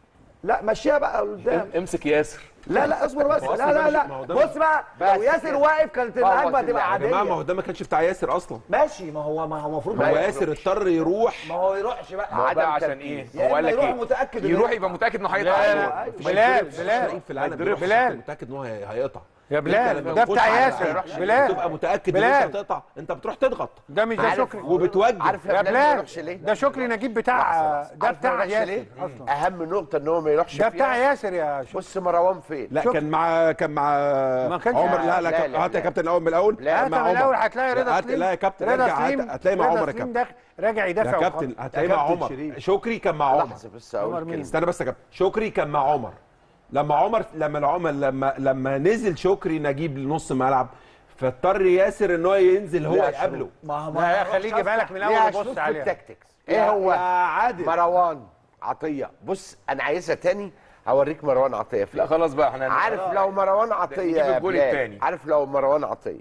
لا مشيها بقى قدام امسك ياسر لا لا اصبر بس هو لا أصلاً لا ده لا مش- ما هو ده بص بقى بس لو ياسر كده. واقف كانت بوظ الهجمه اللعب. هتبقى يا جماعه ما هو عاديه ده ما كانش بتاع ياسر اصلا ماشي ما هو ما هو المفروض ما هو ما ياسر اضطر يروح ما هو يروحش بقى ما هو عدم بقى عشان تركيز. ايه يا هو قال إما لك يروح ايه متأكد إنه يروح يقطع. يبقى متاكد انه لا، هيقطع لا، الجول. لا. بلال بلال في العالم بلال. بيروح بلال. متاكد ان هو هي- هيقطع يا أنت بلال لما ده بتخش بتاع على- ياسر بلال تبقى متاكد ان بلال. انت هتقطع انت بتروح تضغط ده مش ده عارف- شكري وبتوجه عارف يا يا بلال ما بلال يروحش ليه؟ ده شكري نجيب بتاع ده عارف ما بتاع يروحش ياسر ليه؟ اصلا اهم نقطه ان هو ما يروحش ده فيها. بتاع ياسر يا شكري بص مروان فين؟ لا شوف. كان مع كان مع ما كانش عمر مع- لا لا لا، كان- لا، هات يا لا. كابتن الاول من الاول لا، هات مع من عمر الاول هتلاقي رضا هات- سليم لا يا كابتن رضا ارجع سليم هات- هتلاقي مع رضا عمر يا سليم كابتن داخل راجع يا يدافع كابتن وخلاص. هتلاقي مع كابتن عمر شريف. شكري كان مع عمر لحظه بس عمر اقول مين؟ كلمه استنى بس يا كابتن شكري كان مع عمر لما عمر لما العمر لما لما نزل شكري نجيب لنص الملعب فاضطر ياسر ان هو ينزل هو ليها يقابله ما ما لا خليه يجيبها لك من ليها الاول اسلوب وبص في عليها التكتكس يا- ايه هو؟ يا عادل. مروان عطيه بص انا عايزها تاني هوريك مروان عطيه فين لا خلاص بقى احنا عارف لو مروان عطيه نجيب يا الجول بلال، التاني. عارف لو مروان عطيه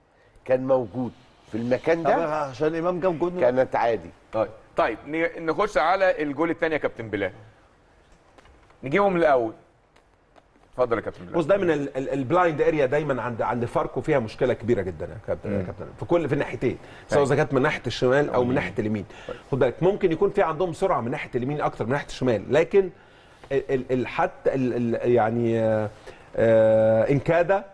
كان موجود في المكان ده عشان امام جاب جول كانت عادي طيب طيب ن- نخش على الجول الثاني يا كابتن بلال نجيبهم من الاول اتفضل يا كابتن بلال بص دايما ال- ال- البلايند اريا دايما عند عند فاركو فيها مشكله كبيره جدا يا كابتن يا كابتن في كل في الناحيتين سواء اذا كانت من ناحيه الشمال او من ناحيه اليمين خد بالك ممكن يكون في عندهم سرعه من ناحيه اليمين اكتر من ناحيه الشمال لكن ال ال ال حتى ال ال يعني آه آه ان كاد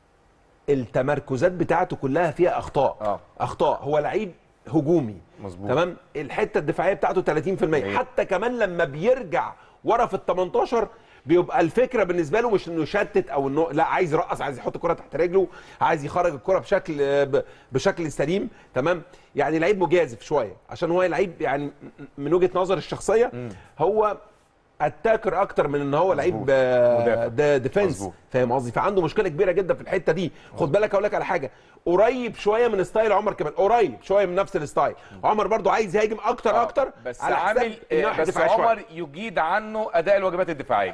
التمركزات بتاعته كلها فيها اخطاء آه. اخطاء هو لعيب هجومي مظبوط. تمام الحته الدفاعيه بتاعته 30% حتى كمان لما بيرجع ورا في ال 18 بيبقى الفكره بالنسبه له مش انه يشتت او انه لا عايز يرقص عايز يحط الكره تحت رجله عايز يخرج الكره بشكل ب- بشكل سليم تمام يعني لعيب مجازف شويه عشان هو لعيب يعني من وجهه نظر الشخصيه هو اتاكر اكتر من ان هو لعيب مدافع. ده ديفنس مظبوط. فاهم قصدي فعنده مشكله كبيره جدا في الحته دي خد بالك اقول لك على حاجه قريب شويه من ستايل عمر كمان قريب شويه من نفس الستايل عمر برضو عايز يهاجم اكتر اكتر بس على حساب عامل الناحية بس الدفاعية شوية. عمر يجيد عنه اداء الواجبات الدفاعيه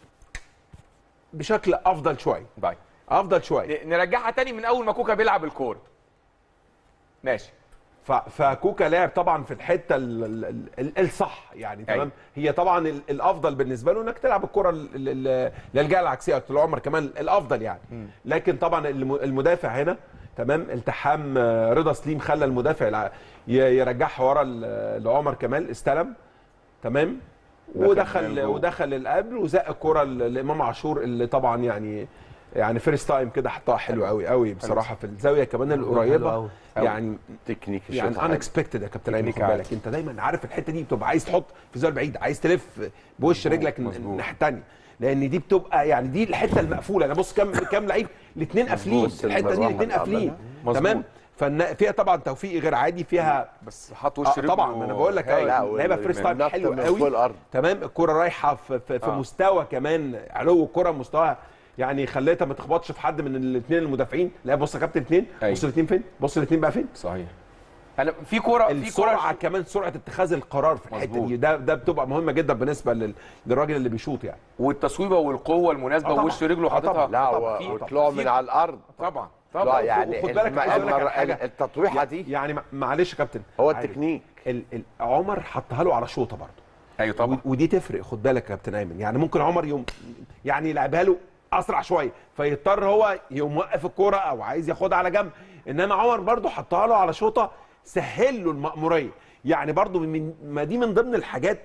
بشكل افضل شويه طيب افضل شويه ن- نرجعها تاني من اول ما كوكا بيلعب الكوره ماشي ف- فكوكا لعب طبعا في الحته ال- ال- ال- الصح يعني أيوة. تمام هي طبعا ال- الافضل بالنسبه له انك تلعب الكره ال- ال- ال- للجهه العكسيه طول عمر كمان الافضل يعني لكن طبعا الم- المدافع هنا تمام التحام آه، رضا سليم خلى المدافع يلع- ي- يرجعها ورا ل- لعمر كمال استلم تمام دخل ودخل جوه. ودخل القبل وزق الكره ل- لامام عاشور اللي طبعا يعني يعني فيرست تايم كده حطها حلو قوي قوي بصراحه في الزاويه كمان حلو القريبه أوي. يعني تكنيك الشوط يعني عالي. انكسبكتد يا كابتن ايمن خد تكنيك عالي. بالك انت دايما عارف الحته دي بتبقى عايز تحط في زاويه بعيد عايز تلف بوش رجلك الن- مظبوط. الناحيه الثانيه لان دي بتبقى يعني دي الحته المقفوله انا بص كام كام لعيب الاثنين قافلين بص الحته دي المروحة الاثنين قافلين عملها. مظبوط. تمام ففيها فيها طبعا توفيق غير عادي فيها بس حط وش آه رجله طبعا ما انا بقول لك هايل. لا، لعيبه فيرست تايم نط حلو من قوي فوق الأرض. تمام الكره رايحه في, في, في آه. مستوى كمان علو الكره مستوى يعني خليتها ما تخبطش في حد من الاثنين المدافعين لا بص يا كابتن اثنين أيوة. بص الاثنين فين بص الاثنين بقى فين صحيح انا في كوره في السرعه كوره كمان سرعه اتخاذ القرار في الحته مظبوط. دي ده ده بتبقى مهمه جدا بالنسبه لل- للراجل اللي بيشوط يعني والتصويبه والقوه المناسبه آه طبعا. ووش رجله آه حاططها طبعا. لا طبعا. و- في- وطلعوا في- من على الارض طبعا لا طبعا يعني وخد بالك الم- عايز أقول لك على المر- حاجة. التطويحه دي يعني مع- معلش يا كابتن هو عادي. التكنيك ال ال عمر حطها له على شوطه برضه ايوه طبعا و- ودي تفرق خد بالك يا كابتن ايمن يعني ممكن عمر يوم يعني يلعبها له اسرع شويه فيضطر هو يقوم موقف الكوره او عايز ياخدها على جنب انما عمر برضه حطها له على شوطه سهل له المأموريه يعني برضه من ما دي من ضمن الحاجات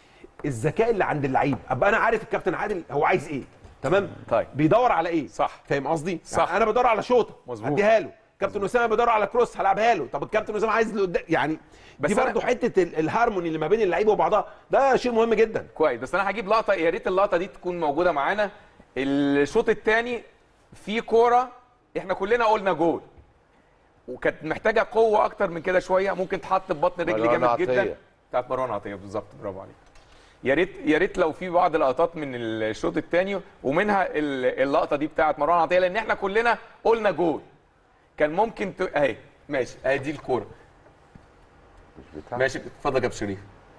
الذكاء اللي عند اللعيب ابقى انا عارف الكابتن عادل هو عايز ايه تمام طيب. بيدور على ايه صح. فاهم قصدي صح. يعني انا بدور على شوطه مظبوط. هديها له كابتن اسامه بيدور على كروس هلعبها له طب الكابتن اسامه عايز لقدام يعني بس دي أنا- برضه حته ال- الهارموني اللي ما بين اللعيبه وبعضها ده شيء مهم جدا كويس بس انا هجيب لقطه يا ريت اللقطه دي تكون موجوده معانا الشوط الثاني في كوره احنا كلنا قلنا جول وكانت محتاجه قوه اكتر من كده شويه ممكن تحط في بطن رجل مروان جامد جدا عطية. بتاعت مروان عطيه بالظبط برافو عليك يا ريت يا ريت لو في بعض اللقطات من الشوط الثاني ومنها ال- اللقطه دي بتاعت مروان عطيه لان احنا كلنا قلنا جول كان ممكن ت... اهي ماشي اهي دي الكوره مش بتاع ماشي اتفضل يا كابتن شريف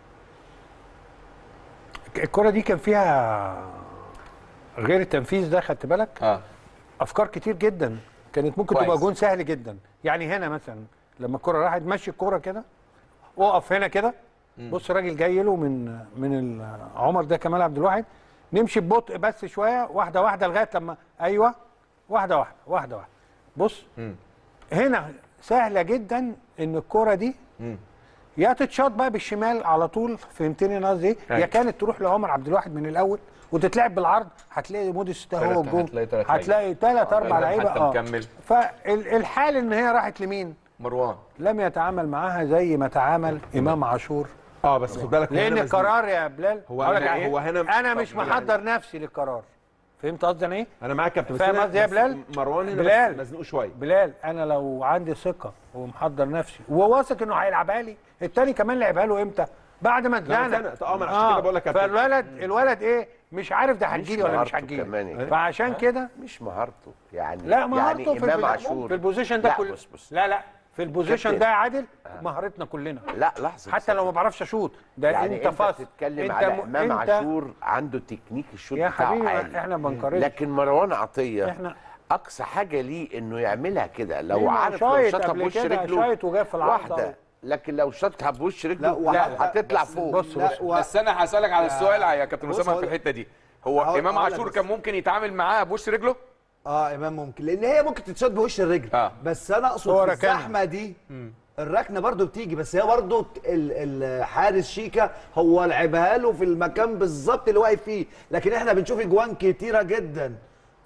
الكرة دي كان فيها غير التنفيذ ده خدت بالك اه افكار كتير جدا كانت ممكن كويس. تبقى جون سهل جدا يعني هنا مثلا لما الكرة راحت مشي الكرة كده اقف هنا كده بص الراجل جاي له من من ال- عمر ده كمال عبد الواحد نمشي ببطء بس شويه واحده واحده لغايه لما ايوه واحده واحده واحده واحده بص هنا سهله جدا ان الكرة دي يا تتشاط بقى بالشمال على طول فهمتني انا قصدي ايه يا أيوة. كانت تروح لعمر عبد الواحد من الاول وتتلعب بالعرض هتلاقي موديس ده هو تلاتة- الجون هتلاقي تلات هتلاقي ثلاث اربع غالباً لعيبه حتى اه مكمل. فالحال ان هي راحت لمين مروان لم يتعامل معاها زي ما تعامل امام عاشور اه بس خد بالك هو لان هنا مزنوق. القرار يا بلال هو أقول لك هنا- على إيه؟ هو هنا- انا مش طب يعني- محضر نفسي للقرار فهمت قصدي انا ايه انا معاك يا كابتن بس فاهم هنا- قصدي يا بس بلال؟ مروان هنا بلال. بس مزنوق شويه بلال انا لو عندي ثقه ومحضر نفسي وواثق انه هيلعبها لي التاني كمان لعبها له امتى بعد ما لما اتزنق اتزنق. اه، ما أنا عشان كده بقول لك يا كابتن. فالولد الولد ايه مش عارف ده هتجيلي ولا مش مهارته هتجيلي كمان يا كابتن. فعشان كده مش مهارته يعني لا مهارته يعني في, امام البوزيشن- عاشور في البوزيشن ده لا كله بص بص لا لا في البوزيشن كابتن. ده يا عادل مهارتنا كلنا لا لحظه حتى لو ما بعرفش اشوط ده يعني انت انت, فاصل بتتكلم انت على م- امام انت- عاشور عنده تكنيك الشوط يا بتاعه حبيبي عالي احنا ما بنقارنش لكن مروان عطيه احنا اقصى حاجه ليه انه يعملها كده ليه؟ لو ما هو عارف لو شايط شاطها قبل بوش كده، رجله شايط وجاب في العارضة واحده و- لكن لو شاطها بوش لا، رجله وح- هتطلع بس فوق بص لا، بص و- بس انا هسالك على السؤال يا كابتن بص اسامه هقول- في الحته دي هو هقول- امام هقول لك عاشور بس. كان ممكن يتعامل معاها بوش رجله اه امام ممكن لان هي ممكن تتشاط بوش الرجل آه. بس انا اقصد هو في ركنها. الزحمه دي الركنه برضو بتيجي بس هي برضو ال- الحارس شيكا هو لعبها له في المكان بالظبط اللي واقف فيه لكن احنا بنشوف اجوان كتيره جدا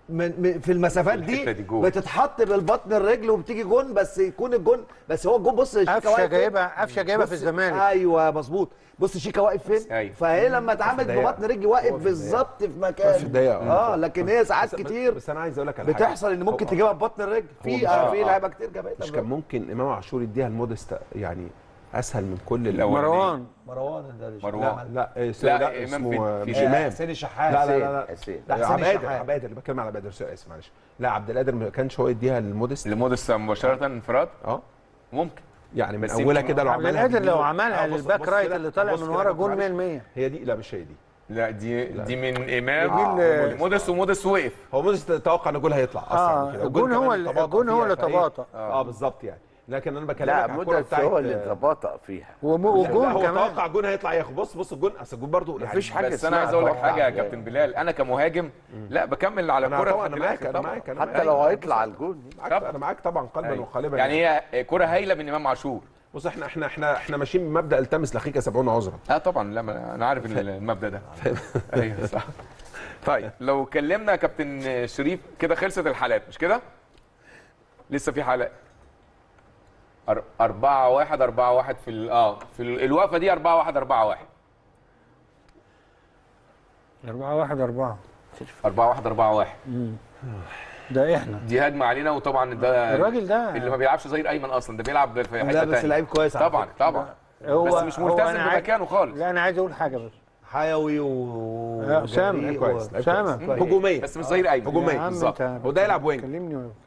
من من- في المسافات الحتة دي, دي جول. بتتحط بالبطن الرجل وبتيجي جون بس يكون الجون بس هو الجون بص شيكا قفشه واقف فين؟ جايبها قفشه جايبها في بص- الزمالك ايوه مظبوط بص شيكا واقف فين أيوة. فهي لما اتعملت ضيقة. ببطن رجلي واقف بالظبط في مكان في ضيقة، آه. اه لكن هي ساعات بس- كتير بس انا عايز اقول لك على حاجة. بتحصل ان ممكن هو- تجيبها ببطن الرجل في مش- آه في آه. لعيبه كتير جابتها مش كان ممكن امام عاشور يديها المودست يعني اسهل من كل الأول. مروان مروان ده اللي مروان. لا لا, لا، لا, إمام اسمه في- آه، في مش شمال. امام حسين الشحات لا لا لا لا حسين لا، حسين عبادة الشحات. عبادة اللي بتكلم على عبادة اسف معلش لا عبد القادر ما كانش هو يديها للمودست لمودست مباشره انفراد اه ممكن يعني من بس اولها يمكن كده لو عبد عملها القادر لو بجنون- عملها آه، بص- للباك بص رايت كده- اللي طالع بص من كده ورا بص جون معلش. 100% هي دي لا مش هي دي لا دي دي من امام دي اللي- مودست ومودست وقف هو مودست توقع ان الجول هيطلع اصلا اه من كده. الجون كمان هو اللي- تباطأ الجون هو فيها، اللي فإيه؟ تباطأ. اه بالظبط يعني لكن انا بكلمك لا على الكوره مودست هو اللي بتاعت تباطأ فيها وم- لا، وجون هو كمان توقع جون هيطلع ياخد بص بص الجون اصل الجون برضه مفيش حاجة بس انا عايز اسمها اقول لك توقع. حاجه يا كابتن بلال انا كمهاجم لا بكمل على انا الكره طبعا لحد انا معاك الآخر انا طبعا. معاك انا حتى معاك. لو هيطلع على الجون معاك طبعا. انا معاك طبعا قلبا أيوة. وقالبا يعني هي كره هايله من امام عاشور بص احنا احنا احنا احنا ماشيين بمبدا التمس لاخيك سبعون عذرا اه طبعا لا ما انا عارف ال- المبدا ده ايوه صح طيب لو اتكلمنا يا كابتن شريف كده خلصت الحالات مش كده؟ لسه في حالات أر- أربعة واحد أربعة واحد في ال- اه في ال- الوقفة دي أربعة واحد أربعة واحد 4 1 4 أربعة واحد أربعة واحد ده احنا دي هجمة علينا وطبعا ده الراجل ده اللي ما بيلعبش ظهير أيمن أصلا ده بيلعب في حتة لا بس تانية. لعيب كويس على طبعا فكرة. طبعا هو بس مش هو ملتزم أنا عايز- بمكانه خالص لا انا عايز اقول حاجه بس حيوي و لا، أسامة. وجريء لعيب كويس و- لعيب سامة. كويس هجوميا بس مش ظهير أيمن هجومية. يا عم بالظبط. انت هو ده يلعب وينج. كلمني ولا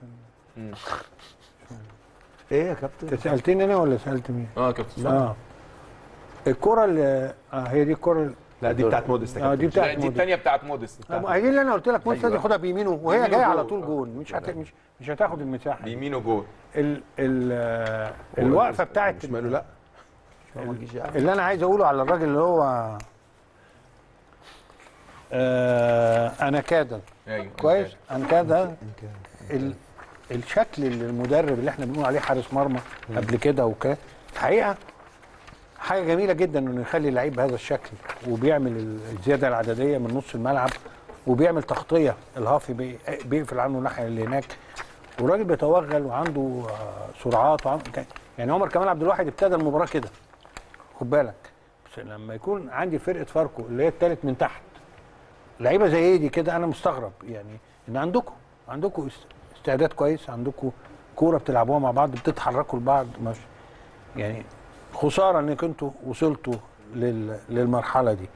ايه يا كابتن انت سالتني انا ولا سالت مين؟ اه كابتن اه الكره اللي اه هي دي الكره اللي- لا دي بتاعت مودست يا اه دي كابتن. لا بتاعت دي مودي الثانية بتاعت مودست آه، هي دي اللي انا قلت لك مودي أيوة. ياخدها بيمينه وهي يمينه جايه جول. على طول جول مش هت... مش مش هتاخد المساحه دي. بيمينه جول ال ال آه، الوقفه بتاعت مش ماله لا اللي انا عايز اقوله على الراجل اللي هو آه انا كاد ايوه كويس انا كاد ال الشكل اللي المدرب اللي احنا بنقول عليه حارس مرمى قبل كده وكده الحقيقه حاجه جميله جدا انه يخلي اللعيب بهذا الشكل وبيعمل ال- الزياده العدديه من نص الملعب وبيعمل تغطيه الهافي بي- بيقفل عنه الناحيه اللي هناك والراجل بيتوغل وعنده آه، سرعات وعنده كان- يعني عمر كمال عبد الواحد ابتدى المباراه كده خد بالك بس لما يكون عندي فرقه فاركو اللي هي الثالث من تحت لعيبه زي دي كده انا مستغرب يعني ان عندكم عندكم است- استعداد كويس عندكم كوره بتلعبوها مع بعض بتتحركوا لبعض مش يعني خساره انك انتوا وصلتوا لل للمرحله دي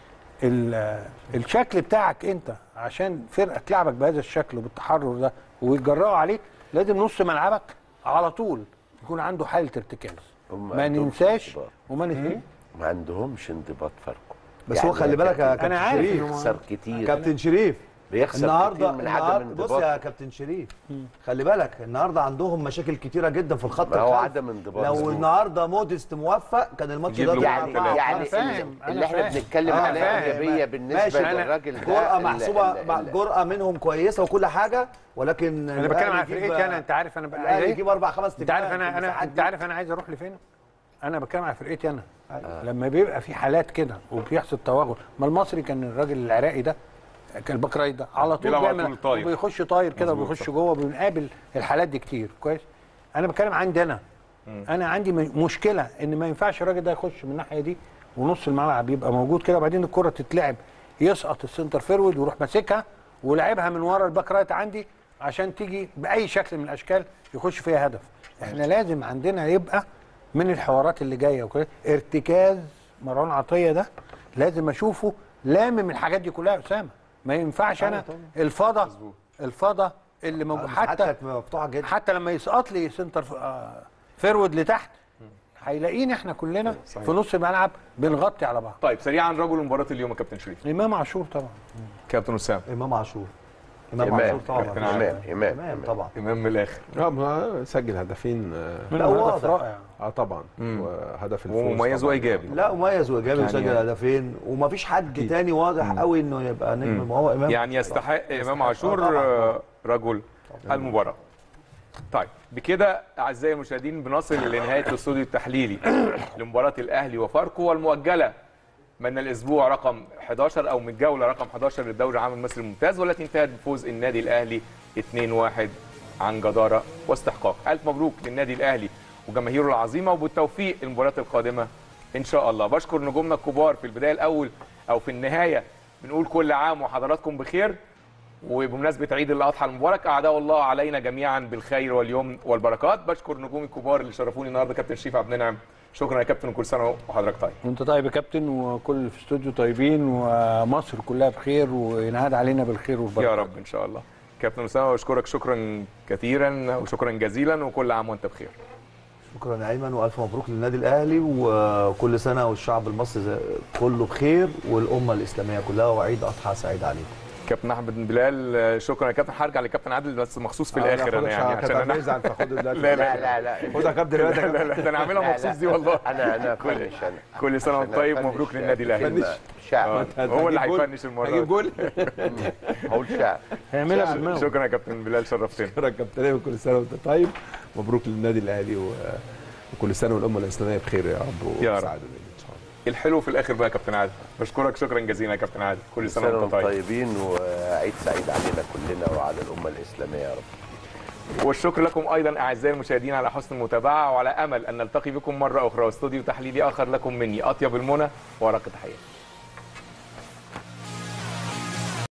ال- الشكل بتاعك انت عشان فرقه تلعبك بهذا الشكل وبالتحرر ده ويتجرأوا عليك لازم نص ملعبك على طول يكون عنده حاله ارتكاز هم ما عندهمش ننساش انضباط. وما ننساش ما عندهمش انضباط فاركو بس هو خلي بالك يا كابتن انا عارف شريف إنه- بيخسر كتير كابتن شريف بيخسر النهارده كتير من عدم النهارده بص يا انضباط كابتن شريف خلي بالك النهارده عندهم مشاكل كتيره جدا في الخط ما هو الخلفي. عدم انضباط لو مظبوط. النهارده موديست موفق كان الماتش يجيب ده له طلع يعني ثلاثة. أربعة. يعني أنا فاهم، اللي- أنا اللي احنا فاهم. بنتكلم أنا عليها فاهم. ايجابيه بالنسبه ماشي. للراجل ده جرأة ال- محسوبة ال- مع- ال- جرأة منهم كويسة وكل حاجة ولكن انا بتكلم على فرقتي انا انت عارف انا بقى عايز الاهلي ايه يجيب اربع خمس انت عارف انا انا انت عارف انا عايز اروح لفين انا بتكلم على فرقتي انا لما بيبقى في حالات كده وبيحصل توغل ما المصري كان الراجل العراقي ده كان الباك رايت ده على طول بيلعب على بيعمل طول طاير. وبيخش طاير كده مظبوط، وبيخش صح. جوه بنقابل الحالات دي كتير كويس انا بتكلم عندي انا انا عندي م- مشكله ان ما ينفعش الراجل ده يخش من الناحيه دي ونص الملعب يبقى موجود كده وبعدين الكره تتلعب يسقط السنتر فيرود ويروح ماسكها ولعبها من ورا الباك رايت عندي عشان تيجي باي شكل من الاشكال يخش فيها هدف احنا لازم عندنا يبقى من الحوارات اللي جايه وكده ارتكاز مروان عطيه ده لازم اشوفه لامم الحاجات دي كلها يا اسامه ما ينفعش انا الفضا الفضا اللي موجود حتى حتى مفتوحة جدا حتى لما يسقط لي سنتر ف- آه، فيرود لتحت هيلاقينا احنا كلنا في نص الملعب بنغطي على بعض طيب سريعا رجل مباراة اليوم يا كابتن شريف امام عاشور طبعا كابتن اسامه امام عاشور امام امام عاشور طبعا كابتن امام امام امام طبعا امام من الاخر اه ما سجل هدفين آه، من لا، هدف واضح. رائع اه طبعا وهدف الفوز ومميز طبعاً. وايجابي لا مميز وايجابي يعني- وسجل هدفين ومفيش حد تاني واضح قوي انه يبقى نجم ما هو امام يعني يستحق امام آه، عاشور طبعاً. آه، رجل المباراه طيب بكده اعزائي المشاهدين بنصل لنهايه الاستوديو التحليلي لمباراه الاهلي وفاركو والمؤجله من الاسبوع رقم 11 او من الجوله رقم 11 للدوري العام المصري الممتاز والتي انتهت بفوز النادي الاهلي 2-1 عن جداره واستحقاق الف مبروك للنادي الاهلي وجماهيره العظيمه وبالتوفيق المباريات القادمه ان شاء الله بشكر نجومنا الكبار في البدايه الاول او في النهايه بنقول كل عام وحضراتكم بخير وبمناسبه عيد الاضحى المبارك اعداء الله علينا جميعا بالخير واليوم والبركات بشكر نجومي الكبار اللي شرفوني النهارده كابتن شريف عبد النعم شكرا يا كابتن وكل سنه وحضرتك طيب وانت طيب يا كابتن وكل اللي في الاستوديو طيبين ومصر كلها بخير وينهاد علينا بالخير والبركه يا رب ان شاء الله كابتن اسامه بشكرك شكرا كثيرا وشكرا جزيلا وكل عام وانت بخير شكرا يا ايمن والف مبروك للنادي الاهلي وكل سنه والشعب المصري زي- كله بخير والامه الاسلاميه كلها وعيد اضحى سعيد عليكم كابتن احمد بن بلال شكرا يا كابتن هرجع لكابتن عادل بس مخصوص في الاخر انا يعني عشان انا يزعل فاخده دلوقتي لا، لا لا لا خدها يا كابتن دلوقتي يا لا كابتن. لا ده انا عاملها مخصوص دي والله انا انا فنش انا كل سنه وانت طيب أنا مبروك فنش للنادي الاهلي كلمة شعب آه، هو اللي هتجيب جول؟ هيفنش المره هجيب دي. جول هقول شعب هيعملها بدماغه شكرا يا كابتن بلال شرفتنا شكرا يا كابتن ايمن كل سنه وانت طيب مبروك للنادي الاهلي و... وكل سنه والامه الاسلاميه بخير يا رب يا رب. وسعاده ان شاء الله الحلو في الاخر بقى يا كابتن عادل بشكرك شكرا جزيلا يا كابتن عادل كل سنه سنه وانت وانتم طيب طيبين وعيد سعيد علينا كلنا وعلى الامه الاسلاميه يا رب والشكر لكم ايضا اعزائي المشاهدين على حسن المتابعه وعلى امل ان نلتقي بكم مره اخرى واستوديو تحليلي اخر لكم مني اطيب المنى ورقه تحيه